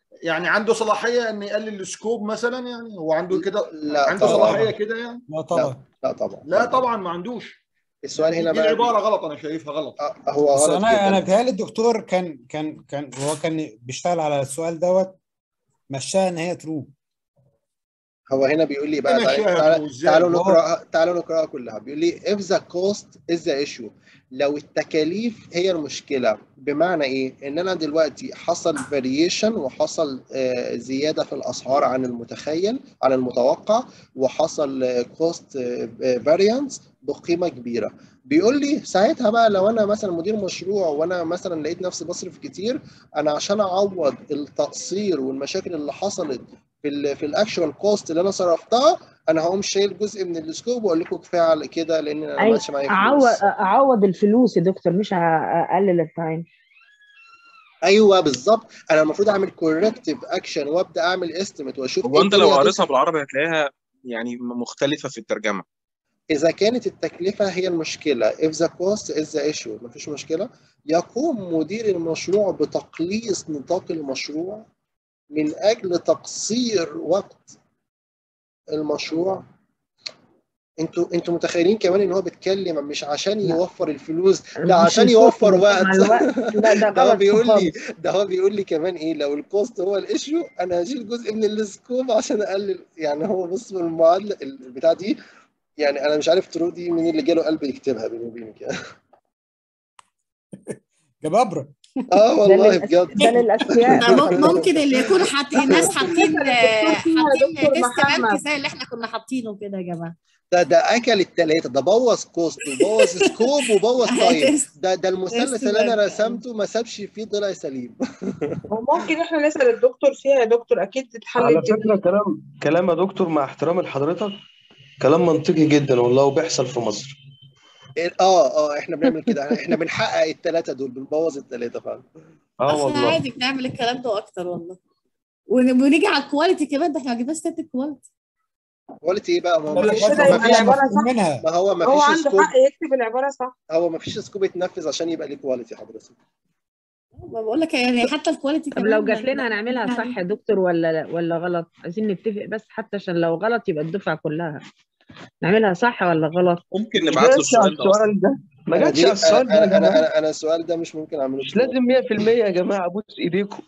يعني عنده صلاحيه ان يقلل السكوب مثلا يعني هو عنده كده لا عنده طبعا. صلاحيه كده يعني لا طبعا لا طبعا لا طبعا ما عندوش السؤال هنا دي بقى العباره غلط انا شايفها غلط هو بس غلط انا انا جدا بيتهيألي الدكتور كان كان كان هو كان بيشتغل على السؤال دوت مشاها ان هي ترو هو هنا بيقول لي بقى إيه تعالى ماشيها تعالى إزاي؟ تعالوا هو- نقراها تعالوا نقراها كلها بيقول لي if the cost is the issue لو التكاليف هي المشكلة بمعنى ايه؟ ان انا دلوقتي حصل variation وحصل آه، زيادة في الاسعار عن المتخيل عن المتوقع وحصل آه، cost آه، variance بقيمة كبيرة بيقول لي ساعتها بقى لو انا مثلا مدير مشروع وانا مثلا لقيت نفسي بصرف كتير انا عشان اعوض التقصير والمشاكل اللي حصلت في ال في الاكشوال كوست اللي انا صرفتها انا هقوم شايل جزء من السكوب واقول لكم كفايه على كده لان انا ما أي عادش معايا اعوض فلوس اعوض الفلوس يا دكتور مش اقلل التايم ايوه بالظبط انا المفروض اعمل كوركتيف اكشن وابدا اعمل استيميت واشوف هو ايه انت لو الدنيا قارصها هتوصل بالعربي هتلاقيها يعني مختلفه في الترجمه اذا كانت التكلفه هي المشكله if the cost is the issue مفيش مشكله يقوم مدير المشروع بتقليص نطاق المشروع من اجل تقصير وقت المشروع انتوا انتوا متخيلين كمان ان هو بيتكلم مش عشان يوفر الفلوس مش ده عشان الكوست يوفر بس مع وقت الوقت لا ده ده هو غلط بيقول لي خالص ده هو بيقول لي كمان ايه لو الكوست هو الايشيو انا هشيل جزء من السكوب عشان اقلل يعني هو بص المعادله البتاع دي يعني انا مش عارف ترو دي مين اللي جاله قلب يكتبها بيني وبينك يعني جبابره اه ده والله للأس... بجد ده للاذكياء ده مم- ممكن اللي يكون حاطين الناس حاطين مثلا الدكتور فيها حاطين دكتور تيست بانك محمد زي اللي احنا كنا حاطينه كده يا جماعه ده ده اكل التلاته ده بوظ كوست وبوظ سكوب وبوظ تايم ده ده المثلث تيست اللي انا بانك. رسمته ما سابش فيه ضلع سليم وممكن احنا نسأل الدكتور فيها يا دكتور اكيد على اتحلت دي فكرة كلام كلام يا دكتور مع احترامي لحضرتك كلام منطقي جدا والله وبيحصل في مصر اه اه احنا بنعمل كده احنا إحنا بنحقق التلاته دول بنبوظ التلاته فعلا اه احنا والله عادي بنعمل الكلام ده واكتر والله ون- ونيجي على الكواليتي كمان ده احنا ما جبناش ستات الكواليتي كواليتي ايه بقى ما هو طب ما فيش كده ما يبقى فيش العبارة صح. منها. ما هو ما هو فيش عنده سكوب حق يكتب العبارة صح هو ما فيش سكوب يتنفذ عشان يبقى ليه كواليتي حضرتك ما بقول لك يعني حتى الكواليتي طب كمان لو جات ما- لنا هنعملها يعني صح يا دكتور ولا ولا غلط عايزين نتفق بس حتى عشان لو غلط يبقى الدفعة كلها نعملها صح ولا غلط ممكن ما نبعت له جاتش على السؤال ده اصلا السؤال ده ما انا جاتش دي على السؤال ده يا انا انا جماعة انا, أنا السؤال ده مش ممكن اعمله مش لازم 100% يا جماعة ابوس ايديكم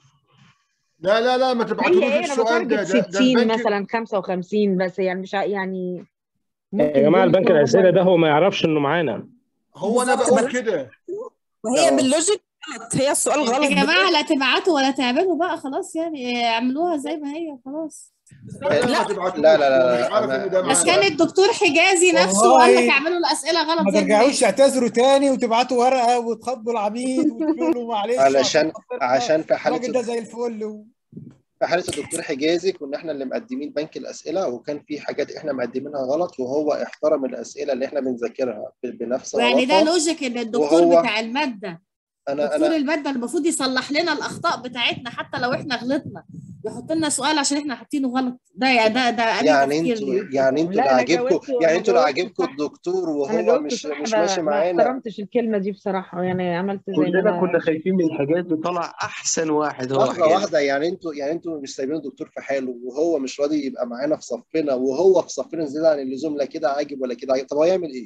لا لا لا ما هي تبعتولوش ايه انا السؤال ده بتارجت ده ده 60 البنك مثلا 55 بس يعني مش ع- يعني يا ممكن جماعه دول البنك يكونوا الاسئله هم ده هو ما يعرفش انه معانا هو انا بالظبط بقول بلاش كده وهي اه باللوجيك غلط هي السؤال يا غلط جماعه لا تبعتوا ولا تعملوا بقى خلاص يعني اعملوا زي ما هي خلاص لا لا ما لا تبعتولوش لا لا هو لا مش لا عارف ان ده انا بس معانا كان الدكتور حجازي نفسه وقال لك والله اعملوا الاسئله غلط ما زي ما هي ترجعوش تعتذروا تاني وتبعتوا ورقه وتخاطبوا العميد وتقولوا له معلش وعشان علشان خاطرنا عشان في حاله الراجل ده زي الفل و... في حاله الدكتور حجازي كنا احنا اللي مقدمين بنك الاسئله وكان في حاجات احنا مقدمينها غلط وهو احترم الاسئله اللي احنا بنذاكرها ب- بنفس ويعني ده غلطها لوجيك ان الدكتور وهو بتاع الماده انا دكتور انا الماده المفروض يصلح لنا الاخطاء بتاعتنا حتى لو احنا غلطنا يحط لنا سؤال عشان احنا حاطينه غلط ده يا ده ده أقل يعني تفكير انتوا ليه يعني انتوا لا اللي انا عاجبكم جاوبته يعني انا انتوا اللي جاوبته عاجبكم صح الدكتور انا وهو جاوبته مش صح مش ما, ماشي ما معانا احترمتش الكلمة دي بصراحة يعني عملت زي ما كلنا انا كنا خايفين من حاجات وطلع احسن واحد هو لحظه حجازي واحده يعني انتوا يعني انتوا مش سايبين الدكتور في حاله وهو مش راضي يبقى معانا في صفنا وهو في صفنا زياده عن اللزوم لا كده عاجب ولا كده عاجب طب هو يعمل ايه؟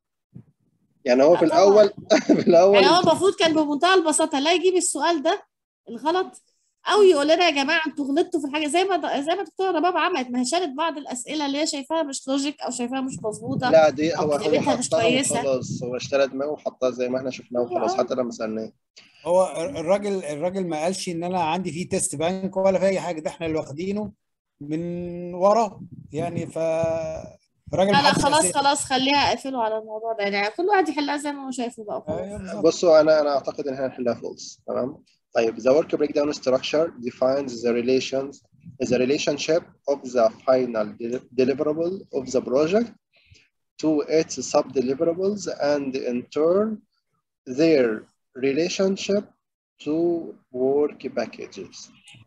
يعني هو في لا طبعا الاول في الاول يعني هو انتوا المفروض كان بمنتهى البساطه لا يجيب السؤال ده الغلط او يقول لنا يا جماعه انتوا غلطتوا في الحاجه زي ما زي ما الدكتوره رباب عملت ما هي شالت بعض الاسئله اللي هي شايفاها مش لوجيك او شايفاها مش مظبوطه لا دي او هو هو كتابتها مش حطها كويسه وخلاص هو اشترى دماغه وحطها زي ما احنا شفناه وخلاص حتى لما سالناه هو الراجل الراجل ما قالش ان انا عندي فيه تيست بانك ولا في اي حاجه ده احنا اللي واخدينه من ورا يعني ف الراجل لا لا محدش خلاص أسئلة. خلاص خليها اقفلوا على الموضوع ده يعني كل واحد يحلها زي ما هو شايفه بقى وخلاص بصوا انا انا اعتقد ان احنا هنحلها فولس تمام طيب the work breakdown structure defines the relations the relationship of the final del- deliverable of the project to its sub-deliverables and in turn their relationship to work packages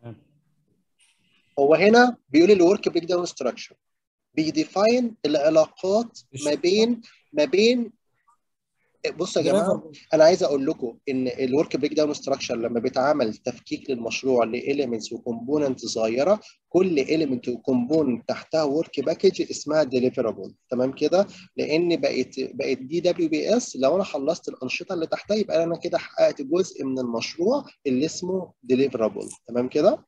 هو هنا بيقول الورك بريك داون ستراكشر بيديفاين العلاقات ما بين ما بين بصوا يا جماعه انا عايز اقول لكم ان الورك بريك داون ستراكشر لما بيتعمل تفكيك للمشروع لاليمنتس وكومبوننت صغيره كل اليمنت وكومبوننت تحتها ورك باكج اسمها ديليفرابل تمام كده لان بقت بقت دي دبليو بي اس لو انا خلصت الانشطه اللي تحتها يبقى انا كده حققت جزء من المشروع اللي اسمه ديليفرابل تمام كده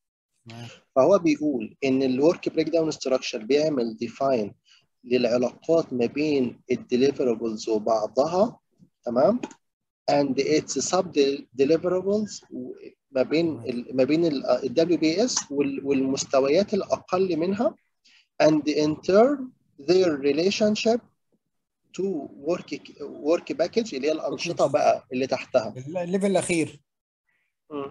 فهو بيقول ان الورك بريك داون ستراكشر بيعمل ديفاين للعلاقات ما بين الديليفرابلز وبعضها تمام and its sub deliverables ما بين ال ما بين ال WBS وال- والمستويات الأقل منها and in turn their relationship to work work package اللي هي الأنشطة بقى اللي تحتها الليفل الاخير مم.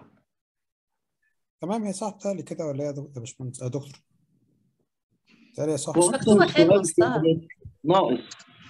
تمام هي صح بتهيألي كده ولا ايه يا دك- يا باشمهندس يا دكتور؟ بتهيألي هي صح هو مكتوبة حلوة الصراحة ناقص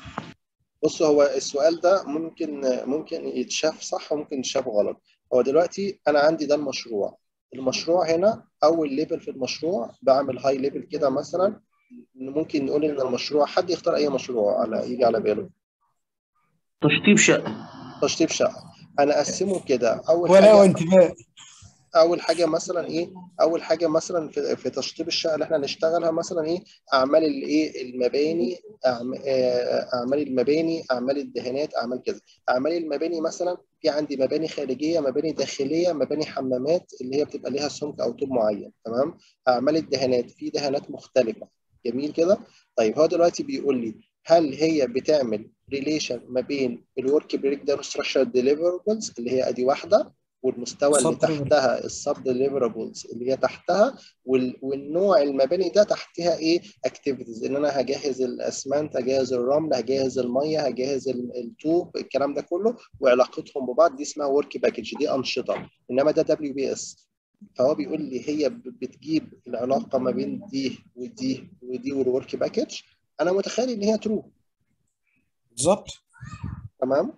بص هو السؤال ده ممكن ممكن يتشاف صح وممكن يتشاف غلط هو دلوقتي انا عندي ده المشروع المشروع هنا اول ليفل في المشروع بعمل هاي ليفل كده مثلا ممكن نقول ان المشروع حد يختار اي مشروع على يجي على باله تشطيب شقه تشطيب شقه انا اقسمه كده اول ولا حاجه وانتباه اول حاجه مثلا ايه اول حاجه مثلا في, في تشطيب الشقه اللي احنا هنشتغلها مثلا ايه اعمال الايه المباني أعم- آه، اعمال المباني اعمال الدهانات اعمال كذا اعمال المباني مثلا في عندي مباني خارجيه مباني داخليه مباني حمامات اللي هي بتبقى ليها سمك او طوب معين تمام اعمال الدهانات في دهانات مختلفه جميل كده طيب هو دلوقتي بيقول لي هل هي بتعمل ريليشن ما بين الورك بريك داون ستراكشر ديليفربلز اللي هي ادي واحده والمستوى اللي Sub deliverable. تحتها السب ديليفربلز اللي هي تحتها وال- والنوع المباني ده تحتها ايه اكتيفيتيز ان انا هجهز الاسمنت هجهز الرمل هجهز الميه هجهز ال- الطوب الكلام ده كله وعلاقتهم ببعض دي اسمها ورك باكج دي انشطه انما ده دبليو بي اس فهو بيقول لي هي ب- بتجيب العلاقه ما بين دي ودي ودي والورك باكج انا متخيل ان هي ترو بالظبط تمام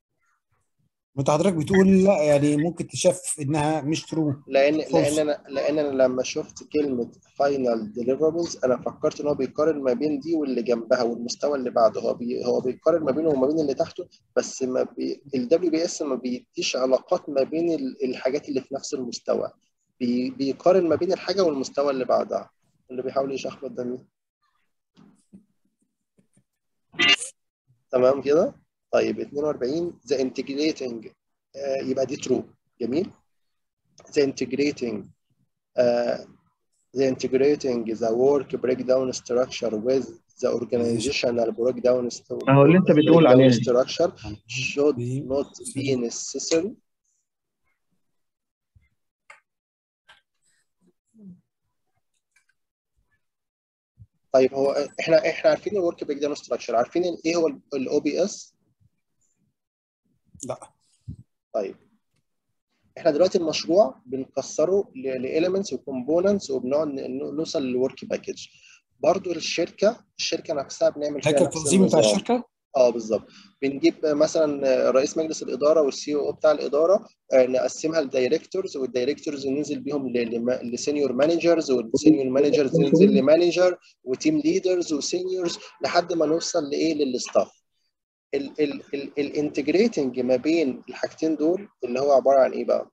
وانت حضرتك بتقول لا يعني ممكن تشاف انها مش ترو لان لان انا لان انا لما شفت كلمه فاينل ديليفربلز انا فكرت ان هو بيقارن ما بين دي واللي جنبها والمستوى اللي بعده هو بي هو بيقارن ما بينه وما بين اللي تحته بس ما بي الدبليو بي اس ما بيديش علاقات ما بين ال- الحاجات اللي في نفس المستوى بي بيقارن ما بين الحاجه والمستوى اللي بعدها اللي بيحاول يشخبط ده مين تمام كده طيب 42 the integrating آه يبقى دي true جميل the integrating uh, the integrating the work breakdown structure with the organizational breakdown st- اهو اللي انت بتقول breakdown عليه structure should not be necessary طيب هو احنا احنا عارفين الورك بريك داون ستراكشر عارفين ايه هو الاو بي اس لا طيب احنا دلوقتي المشروع بنكسره لاليمنتس وكومبوننتس وبنقعد ن- نوصل للورك باكج برضو الشركه الشركه نفسها بنعمل فيها هيكل نفس التنظيم بتاع النظام. الشركه اه بالظبط بنجيب مثلا رئيس مجلس الاداره والسي او بتاع الاداره آه، نقسمها لدايركتورز والدايركتورز ننزل بيهم لسينيور مانجرز والسينيور مانجرز ننزل لمانجر وتيم ليدرز وسينيورز لحد ما نوصل لايه للستاف الانتجريتنج ما بين الحاجتين دول اللي هو عباره عن ايه بقى؟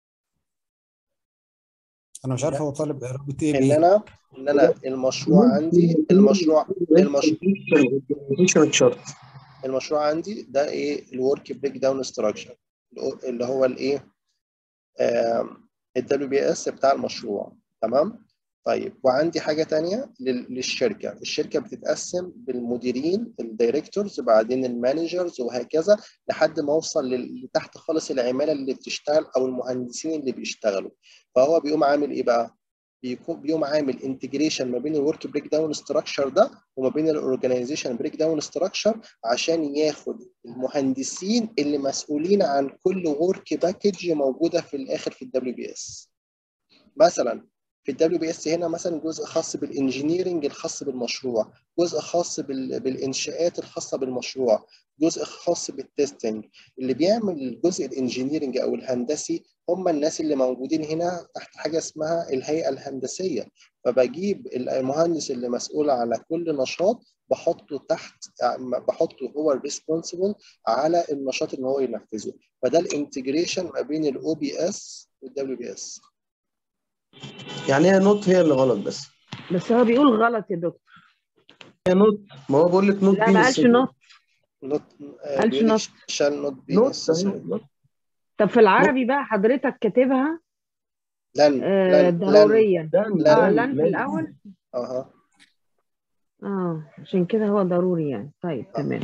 انا مش عارف هو طالب رابط ايه ان بيه انا ان انا المشروع عندي المشروع المشروع المشروع عندي ده ايه الورك بريك داون ستراكشر اللي هو الايه الدبليو بي اس بتاع المشروع تمام طيب وعندي حاجه تانية لل- للشركه الشركه بتتقسم بالمديرين الدايركتورز بعدين المانجرز وهكذا لحد ما اوصل لل- لتحت خالص العماله اللي بتشتغل او المهندسين اللي بيشتغلوا فهو بيقوم عامل ايه بقى بيكون بيقوم عامل انتجريشن ما بين الورك بريك داون ستراكشر ده وما بين الاورجنايزيشن بريك داون ستراكشر عشان ياخد المهندسين اللي مسؤولين عن كل ورك باكج موجوده في الاخر في الدبليو بي اس مثلا في الدبليو بي اس هنا مثلا جزء خاص بالانجينيرنج الخاص بالمشروع جزء خاص بال- بالانشاءات الخاصه بالمشروع جزء خاص بالتستنج اللي بيعمل الجزء الانجينيرنج او الهندسي هم الناس اللي موجودين هنا تحت حاجه اسمها الهيئه الهندسيه فبجيب المهندس اللي مسؤول على كل نشاط بحطه تحت بحطه هو الريسبونسبل على النشاط اللي هو ينفذه فده الانتجريشن ما بين الاو بي اس والدبليو بي اس يعني هي نوت هي اللي غلط بس بس هو بيقول غلط يا دكتور هي نوت ما هو بقول لك نوت لا ما قالش نوت نوت قالش نوت شال نوت بي نوت necessary. طب في العربي بقى حضرتك كاتبها لن آه، لن ضروريا لن اه لن لن في الاول اها اه عشان كده هو ضروري يعني طيب تمام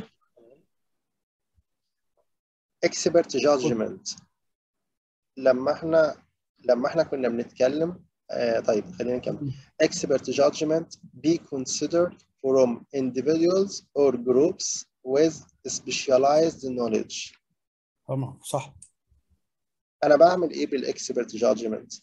expert judgment لما احنا لما احنا كنا بنتكلم آه طيب خلينا نكمل expert judgment be considered from individuals or groups with specialized knowledge تمام صح انا بعمل ايه بالاكسبرت جادجمنت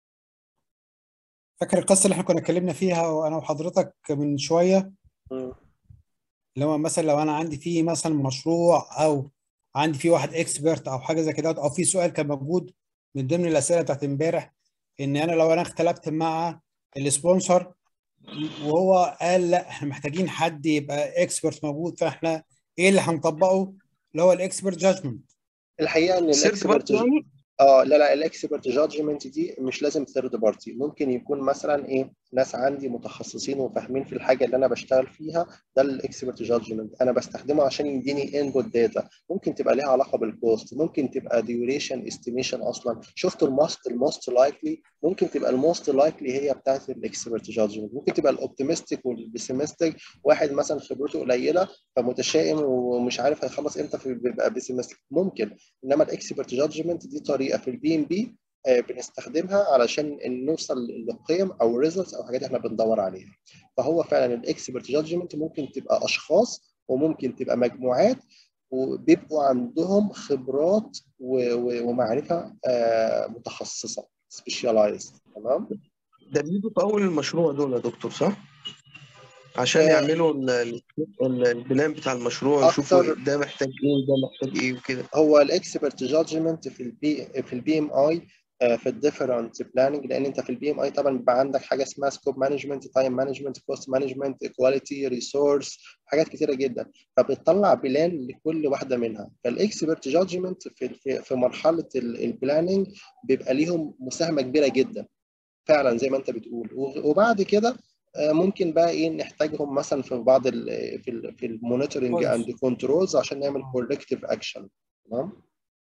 فاكر القصه اللي احنا كنا اتكلمنا فيها وانا وحضرتك من شويه اللي هو مثلا لو انا عندي فيه مثلا مشروع او عندي فيه واحد اكسبرت او حاجه زي كده او في سؤال كان موجود من ضمن الاسئله بتاعت امبارح ان انا لو انا اختلفت مع السبونسر وهو قال لا احنا محتاجين حد يبقى اكسبرت موجود فاحنا ايه اللي هنطبقه اللي هو الاكسبرت جادجمنت الحقيقه ان سيرد الاكسبرت بارتي يعني اه لا لا الاكسبرت جادجمنت دي مش لازم ثيرد بارتي ممكن يكون مثلا ايه ناس عندي متخصصين وفاهمين في الحاجه اللي انا بشتغل فيها ده الاكسبرت جادجمنت انا بستخدمه عشان يديني انبوت داتا ممكن تبقى ليها علاقه بالكوست ممكن تبقى ديوريشن استيميشن اصلا شفتوا الماست الموست لايكلي ممكن تبقى الموست لايكلي هي بتاعت الاكسبرت جادجمنت ممكن تبقى الاوبتيمستيك والبيسيمستيك واحد مثلا خبرته قليله فمتشائم ومش عارف هيخلص امتى فبيبقى بيسيمستيك ممكن انما الاكسبرت جادجمنت دي طريقه في البي ام بي بنستخدمها علشان نوصل لقيم او ريزلتس او حاجات احنا بندور عليها فهو فعلا الاكسبرت جادجمنت ممكن تبقى اشخاص وممكن تبقى مجموعات وبيبقوا عندهم خبرات و- و- ومعرفه آه، متخصصه سبيشاليزد تمام ده بيجوا في اول المشروع دول يا دكتور صح؟ عشان يعملوا ال- ال- البلان بتاع المشروع يشوفوا أكتر- ده محتاج ايه وده محتاج ايه وكده هو الاكسبرت جادجمنت في البي في البي ام اي في الديفرنت بلاننج لان انت في البي ام اي طبعا بيبقى عندك حاجه اسمها سكوب مانجمنت تايم مانجمنت كوست مانجمنت كواليتي ريسورس حاجات كتيره جدا فبتطلع بلان لكل واحده منها فالاكسبرت جادجمنت في في في مرحله البلاننج بيبقى ليهم مساهمه كبيره جدا فعلا زي ما انت بتقول و- وبعد كده آه، ممكن بقى ايه نحتاجهم مثلا في بعض ال في ال في المونيتورنج كويس. اند كنترولز عشان نعمل كوركتيف اكشن تمام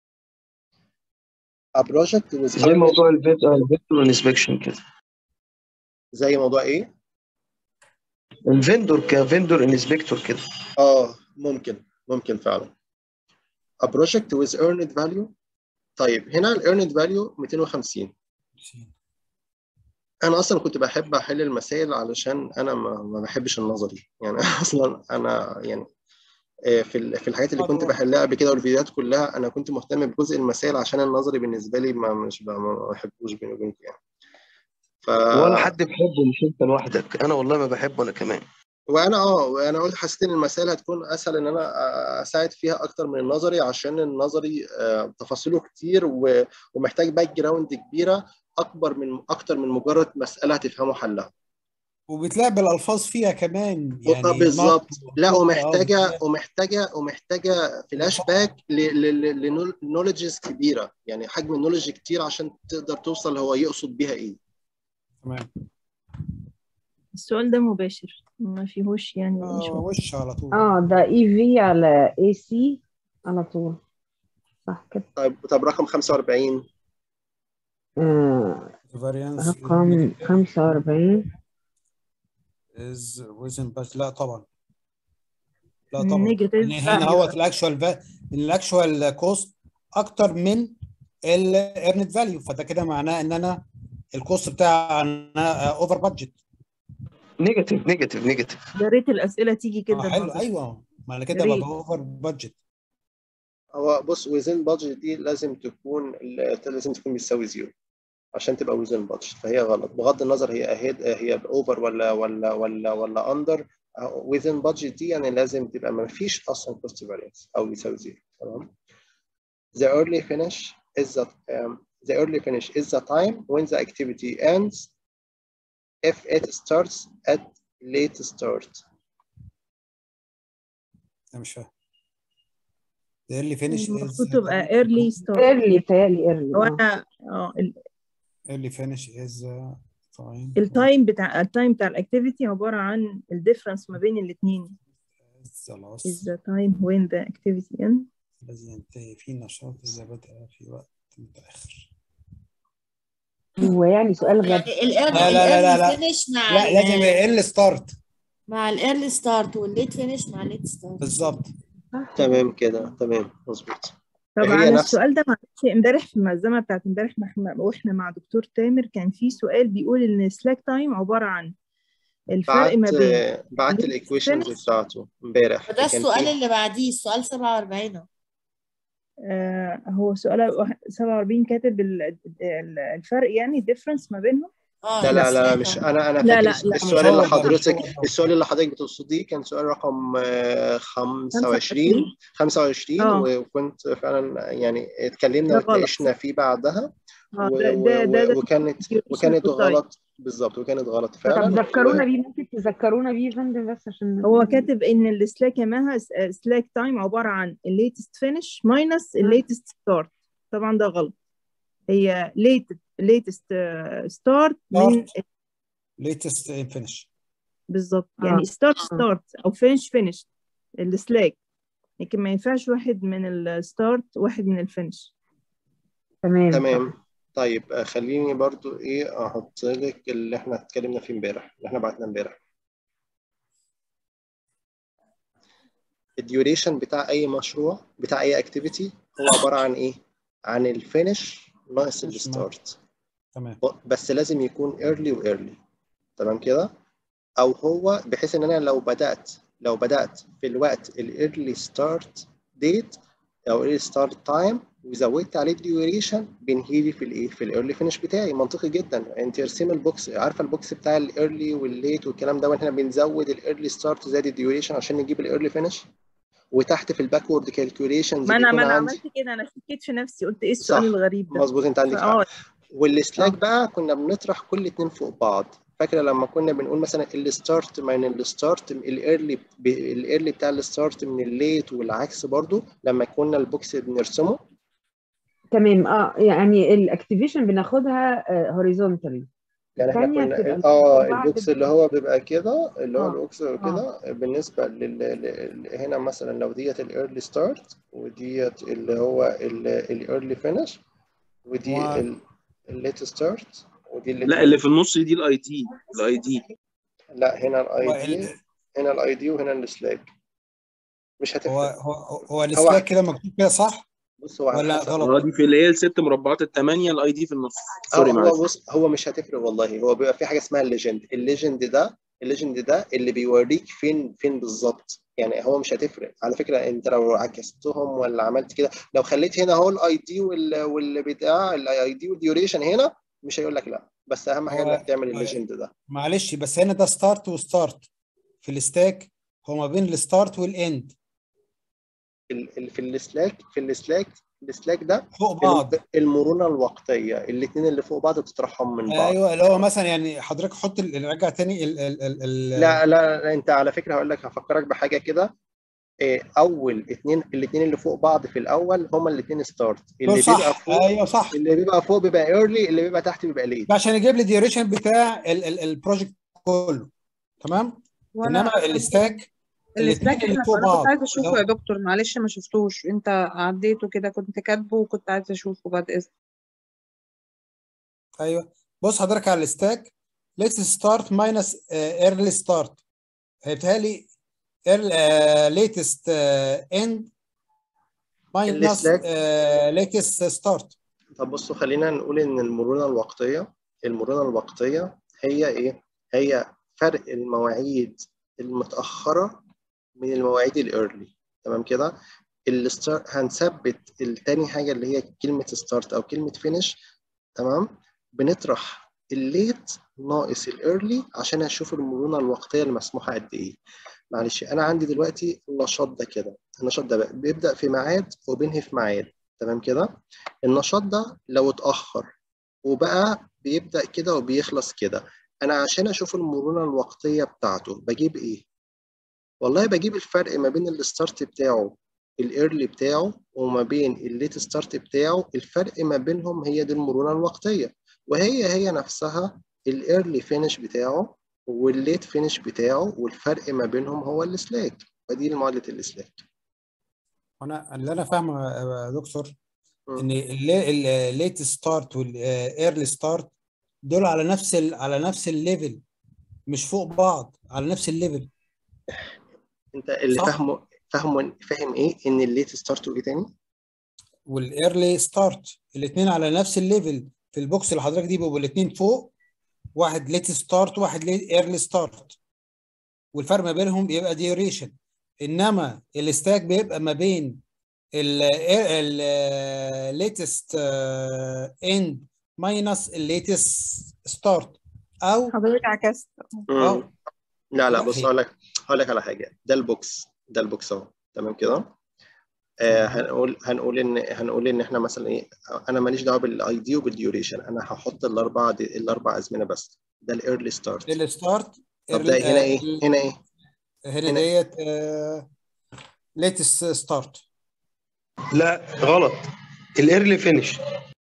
A project with زي موضوع الفيكتور انسبكشن كده زي موضوع ايه؟ الفندور كفندور انسبكتور كده اه ممكن ممكن فعلا A project with earned value طيب هنا ال earned value 250 انا اصلا كنت بحب احل المسائل علشان انا ما, ما بحبش النظري يعني اصلا انا يعني آه، في ال- في الحاجات اللي كنت بحلها قبل كده والفيديوهات كلها انا كنت مهتم بجزء المسائل عشان النظري بالنسبه لي ما مش ب- ما بحبوش بيني وبينك يعني ف ولا حد بيحبه مش انت لوحدك انا والله ما بحبه انا كمان وانا اه وانا قلت حسيت ان المسائل هتكون اسهل ان انا اساعد فيها اكتر من النظري عشان النظري آه، تفاصيله كتير و- ومحتاج باك جراوند كبيره اكبر من اكتر من مجرد مساله هتفهموا حلها وبتلعب الالفاظ فيها كمان آه، يعني بالظبط نقط لا وفكرة، ومحتاجه آه، ومحتاجه ومحتاجه فلاش باك لنولجز كبيره يعني حجم النولج كتير عشان تقدر توصل هو يقصد بيها ايه تمام السؤال ده مباشر ما فيهوش يعني مش آه، وش على طول اه ده اي في على اي سي على طول صح كده طيب طب رقم 45 آه variance رقم 45 is within budget لا طبعا لا طبعا Negative ان هنا value. هو الاكشوال فا... ان الاكشوال كوست اكتر من الايرنت فاليو فده كده معناه ان انا الكوست بتاعي انا اوفر بادجت نيجاتيف نيجاتيف نيجاتيف يا ريت الأسئلة تيجي كده اه حلو نظري. ايوه ما انا كده يا ببقى ريت. اوفر بادجت هو بص within budget دي لازم تكون لازم تكون بتساوي زيرو عشان تبقى within budget فهي غلط بغض النظر هي ahead هي over ولا ولا ولا ولا under within budget دي يعني لازم تبقى ما فيش اصلا cost variance او يساوي زيرو تمام The early finish is the um, the early finish is the time when the activity ends if it starts at late start انا مش فاهم ده اللي فينش المفروض تبقى early start ايرلي بتهيألي ايرلي هو انا اه ال- اللي فينش از تايم التايم بتاع التايم بتاع الاكتيفيتي عبارة عن الديفرنس ما بين الاثنين is the time when the activity end الذي ينتهي فيه النشاط إذا بدأ في وقت متأخر هو يعني سؤال غبي يعني الايرلي لا لا لا لا لا فينش مع لا لازم يقل ستارت مع الايرلي ستارت والليت فينش مع الليت ستارت بالظبط تمام كده تمام مظبوط طبعا هي نفس السؤال ده معلش امبارح في الملزمة بتاعت امبارح ما احنا واحنا مع دكتور تامر كان في سؤال بيقول ان سلاك تايم عبارة عن الفرق ما بعت بين بعت late الايكويشنز finish بتاعته امبارح فده كان السؤال في اللي بعديه السؤال 47 اهو آه هو سؤال واحد- 47 كاتب ال- ال- الفرق يعني الديفرنس ما بينهم اه لا لا لا السلاك مش تايم انا انا لا فاكر لا الس- لا السؤال مش اللي هو ده مش حضرتك هو ده السؤال اللي حضرتك بتقصديه كان سؤال رقم آه، 25 25 25 اه وكنت فعلا يعني اتكلمنا ده غلط واتناقشنا فيه بعدها اه و- ده ده و- ده و- ده وكانت duration وكانت والتايم غلط بالظبط وكانت غلط طب فعلا و... ذكرونا بيه ممكن تذكرونا بيه يا فندم بس عشان هو كاتب ان السلاك يا مها سلاك تايم عبارة عن الليتست فينش ماينس الليتست ستارت طبعا ده غلط هي ليت ليتست ستارت من ستارت ليتست فينش بالظبط اه يعني ستارت اه ستارت او فينش فينش السلاك لكن ما ينفعش واحد من الستارت واحد من الفينش تمام صح تمام طيب آه، خليني برضو ايه احط لك اللي احنا اتكلمنا فيه امبارح اللي احنا بعتنا امبارح الديوريشن بتاع اي مشروع بتاع اي اكتيفيتي هو عباره عن ايه عن الفينش ناقص مش ما الستارت تمام بس لازم يكون early و early تمام كده او هو بحيث ان انا لو بدات لو بدات في الوقت الايرلي ستارت ديت او ايرلي ستارت تايم وزودت عليه الديوريشن بينهي لي في الايه في الايرلي فينش بتاعي منطقي جدا انت ارسمي البوكس عارفه البوكس بتاع الايرلي والليت والكلام ده واحنا بنزود الايرلي ستارت زائد الديوريشن عشان نجيب الايرلي فينش وتحت في الباكورد كالكوليشنز ما انا بيكون ما انا عندي عملت كده انا شكيت في نفسي قلت ايه السؤال صح الغريب ده مظبوط انت عندك حق فاه والسلاك اه بقى كنا بنطرح كل اتنين فوق بعض فاكره لما كنا بنقول مثلا الستارت من الستارت الايرلي الايرلي بتاع الستارت من الليت والعكس برضو لما كنا البوكس بنرسمه تمام اه يعني الاكتيفيشن بناخدها هوريزونتالي يعني احنا الثانيه كنا بتبقى من اه فوق بعض البوكس اللي هو بيبقى كده اللي هو اه البوكس اه كده بالنسبه لل... لل... هنا مثلا لو ديت الايرلي ستارت وديت اللي هو الايرلي فينش ودي هو الليت ستارت ودي الليت لا اللي في النص دي الاي دي الاي دي لا هنا هو الاي ال... دي هنا الاي دي وهنا السلاك مش هو هتفرق هو هو هو السلاك كده مكتوب كده صح بص هو على ولا حسب اه غلط دي في اللي هي الست مربعات الثمانيه الاي دي في النص اه سوري هو معلش بص هو مش هتفرق والله هو بيبقى في حاجه اسمها الليجند الليجند ده الليجند ده اللي بيوريك فين فين بالظبط يعني هو مش هتفرق على فكره انت لو عكستهم ولا عملت كده لو خليت هنا اهو الاي دي والبتاع الاي دي والديوريشن هنا مش هيقول لك لا بس اهم حاجه هو انك تعمل الليجند ده معلش بس هنا ده ستارت وستارت في الستاك هو ما بين الستارت والاند ال- ال- في السلاك في السلاك السلاك ده فوق الم- بعض المرونه الوقتيه الاثنين اللي فوق بعض بتطرحهم من بعض ايوه اللي هو مثلا يعني حضرتك حط ال- رجع تاني ال ال ال ال لا لا لا، انت على فكره هقول لك هفكرك بحاجه كده إيه، اول اتنين الاثنين اللي فوق بعض في الاول هما الاثنين ستارت دول اللي بيبقى صح فوق ايوه صح اللي بيبقى فوق بيبقى ايرلي اللي بيبقى تحت بيبقى ليت ده عشان يجيب لي الديوريشن بتاع ال- ال- البروجكت كله تمام وانا انما الستاك الاثنين السلاك اللي انا فوق انا بعض كنت عايزه اشوفه لو يا دكتور معلش ما شفتوش انت عديته كده كنت كاتبه وكنت عايزه اشوفه بعد اذنك ايوه بص حضرتك على الستاك ليتس ستارت ماينس ايرلي ستارت هيبقى لي ليتست اند ماينس السلاك ليتست ستارت طب بصوا خلينا نقول ان المرونه الوقتيه المرونه الوقتيه هي ايه هي فرق المواعيد المتاخره من المواعيد الايرلي تمام كده الستار هنثبت التاني حاجه اللي هي كلمه ستارت او كلمه فينش تمام بنطرح الليت ناقص الايرلي عشان اشوف المرونه الوقتيه المسموحه قد ايه معلش انا عندي دلوقتي النشاط ده كده النشاط ده بقى بيبدا في ميعاد وبينهي في ميعاد تمام كده النشاط ده لو اتاخر وبقى بيبدا كده وبيخلص كده انا عشان اشوف المرونه الوقتيه بتاعته بجيب ايه والله بجيب الفرق ما بين الستارت بتاعه الايرلي بتاعه وما بين الليت ستارت بتاعه الفرق ما بينهم هي دي المرونه الوقتيه وهي هي نفسها الايرلي فينش بتاعه والليت فينش بتاعه والفرق ما بينهم هو السلاك فدي معادله السلاك انا اللي انا فاهمه يا دكتور ان الليت ستارت والايرلي ستارت دول على نفس ال على نفس الليفل مش فوق بعض على نفس الليفل انت اللي صح. فاهمه فاهمه فاهم ايه ان الليت ستارت وايه تاني والايرلي ستارت الاثنين على نفس الليفل في البوكس اللي حضرتك دي بيبقوا الاثنين فوق واحد ليت ستارت واحد ايرلي ستارت والفرق ما بينهم بيبقى ديوريشن انما الستاك بيبقى ما بين الليتست اند ماينس الليتست ستارت او حضرتك عكست مم. لا لا لا، بص هي- هقول لك هقول لك على حاجه ده البوكس ده البوكس اهو تمام كده آه هنقول هنقول ان هنقول ان احنا مثلا ايه انا ماليش دعوه بالاي دي وبالديوريشن انا هحط الاربعه دي الاربع ازمنه بس ده الايرلي ستارت الستارت طب ده هنا ايه هنا ايه هنا هنا- ديت ليتست ستارت لا غلط الايرلي فينش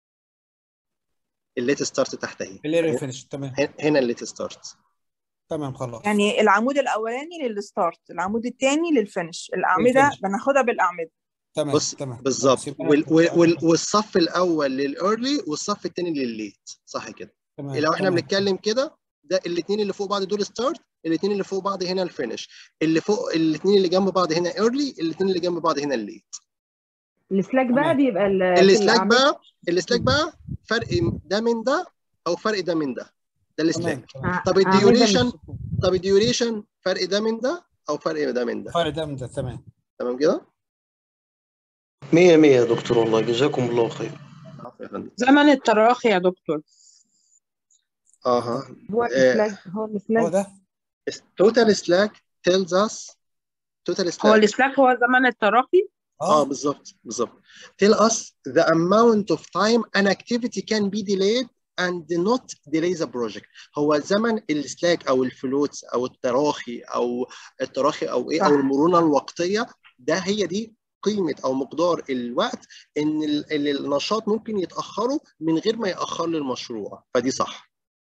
الليت ستارت تحت اهي الايرلي فينش تمام هنا- هنا الليت ستارت تمام خلاص يعني العمود الاولاني للستارت العمود الثاني للفينش الاعمده للفينش. بناخدها بالاعمده تمام بص تمام بالظبط خلاص، يبقى وال أنا- وال وال والصف الاول للايرلي والصف الثاني للليت صح كده تمام لو احنا تمام. بنتكلم كده ده الاثنين اللي فوق بعض دول ستارت الاثنين اللي فوق بعض هنا الفينش اللي فوق الاثنين اللي جنب بعض هنا ايرلي الاثنين اللي جنب بعض هنا الليت السلاك بقى بيبقى ال- في السلاك الأعمدة بقى السلاك بقى فرق ده من ده او فرق ده من ده ده السلاك ع- طب أعمدة الديوريشن مش- طب الديوريشن فرق ده من ده او فرق ده من ده فرق ده من ده تمام تمام كده مية مية يا دكتور والله جزاكم الله خير عفوا يا فندم زمن التراخي يا دكتور اها هو السلاك هو السلاك هو ده total slack tells us total هو slack السلاك هو زمن التراخي اه بالظبط بالظبط tell us the amount of time an activity can be delayed and not delay the project هو زمن السلاك او الفلوتس او التراخي او التراخي او ايه او صح. المرونه الوقتيه ده هي دي قيمه او مقدار الوقت ان ال- ال- النشاط ممكن يتاخره من غير ما ياخر لي المشروع فدي صح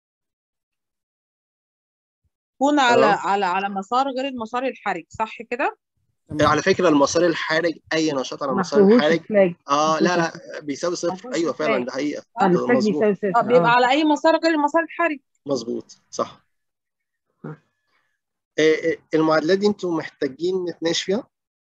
يكون على تمام. على على مسار غير المسار الحرج صح كده؟ على فكره المسار الحرج اي نشاط على ما المسار فيهوش الحرج سلاك اه ما لا فيهوش لا بيساوي صفر مفهوش ايوه فعلا سلاك. ده حقيقه اه ده السلاك مظبوط بيساوي اه صفر بيبقى اه على اي مسار غير المسار الحرج مظبوط صح آه. إيه إيه المعادلات دي انتوا محتاجين نتناقش فيها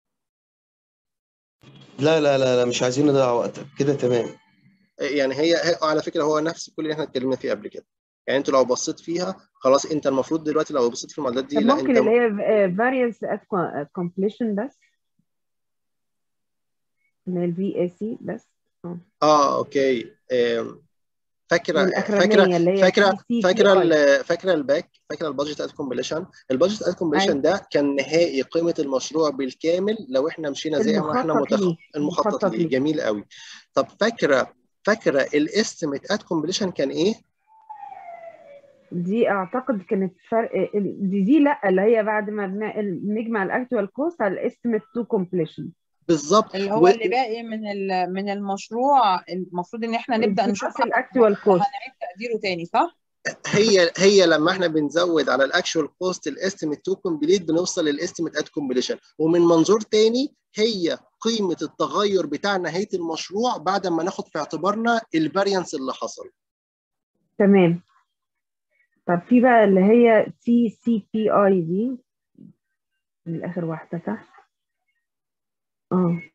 لا لا لا لا مش عايزين نضيع وقتك كده تمام إيه يعني هي, هي على فكره هو نفس كل اللي احنا اتكلمنا فيه قبل كده يعني انتوا لو بصيت فيها خلاص انت المفروض دلوقتي لو بصيت في المعادلات دي طب لا ممكن انت اللي هي variance at co- at completion بس اللي هي الفي اي سي بس اه اه اوكي آم، فاكره والأخرانية فاكره اللي هي فاكره CCPI. فاكره ال- فاكره الباك فاكره البادجت ات كومبليشن البادجت ات كومبليشن أيوة. ده كان نهائي قيمه المشروع بالكامل لو احنا مشينا زي ما احنا المخطط متخ... ليه المخطط المخطط ليه ليه جميل قوي طب فاكره فاكره الاستيميت ات كومبليشن كان ايه دي اعتقد كانت فرق ال- دي دي لا اللي هي بعد ما بن- نجمع الاكتوال كوست على الاستيميت تو كومبليشن بالظبط اللي هو و... اللي باقي من ال- من المشروع المفروض ان احنا نبدا نشوف بلس الاكتوال كوست هنعيد تقديره تاني صح؟ هي هي لما احنا بنزود على الاكشوال كوست الاستيميت تو كومبليت بنوصل للاستيميت ات كومبليشن ومن منظور تاني هي قيمه التغير بتاع نهايه المشروع بعد ما ناخد في اعتبارنا الفاريانس اللي حصل تمام طب في بقى اللي هي تي سي بي اي دي الاخر واحده تحت اه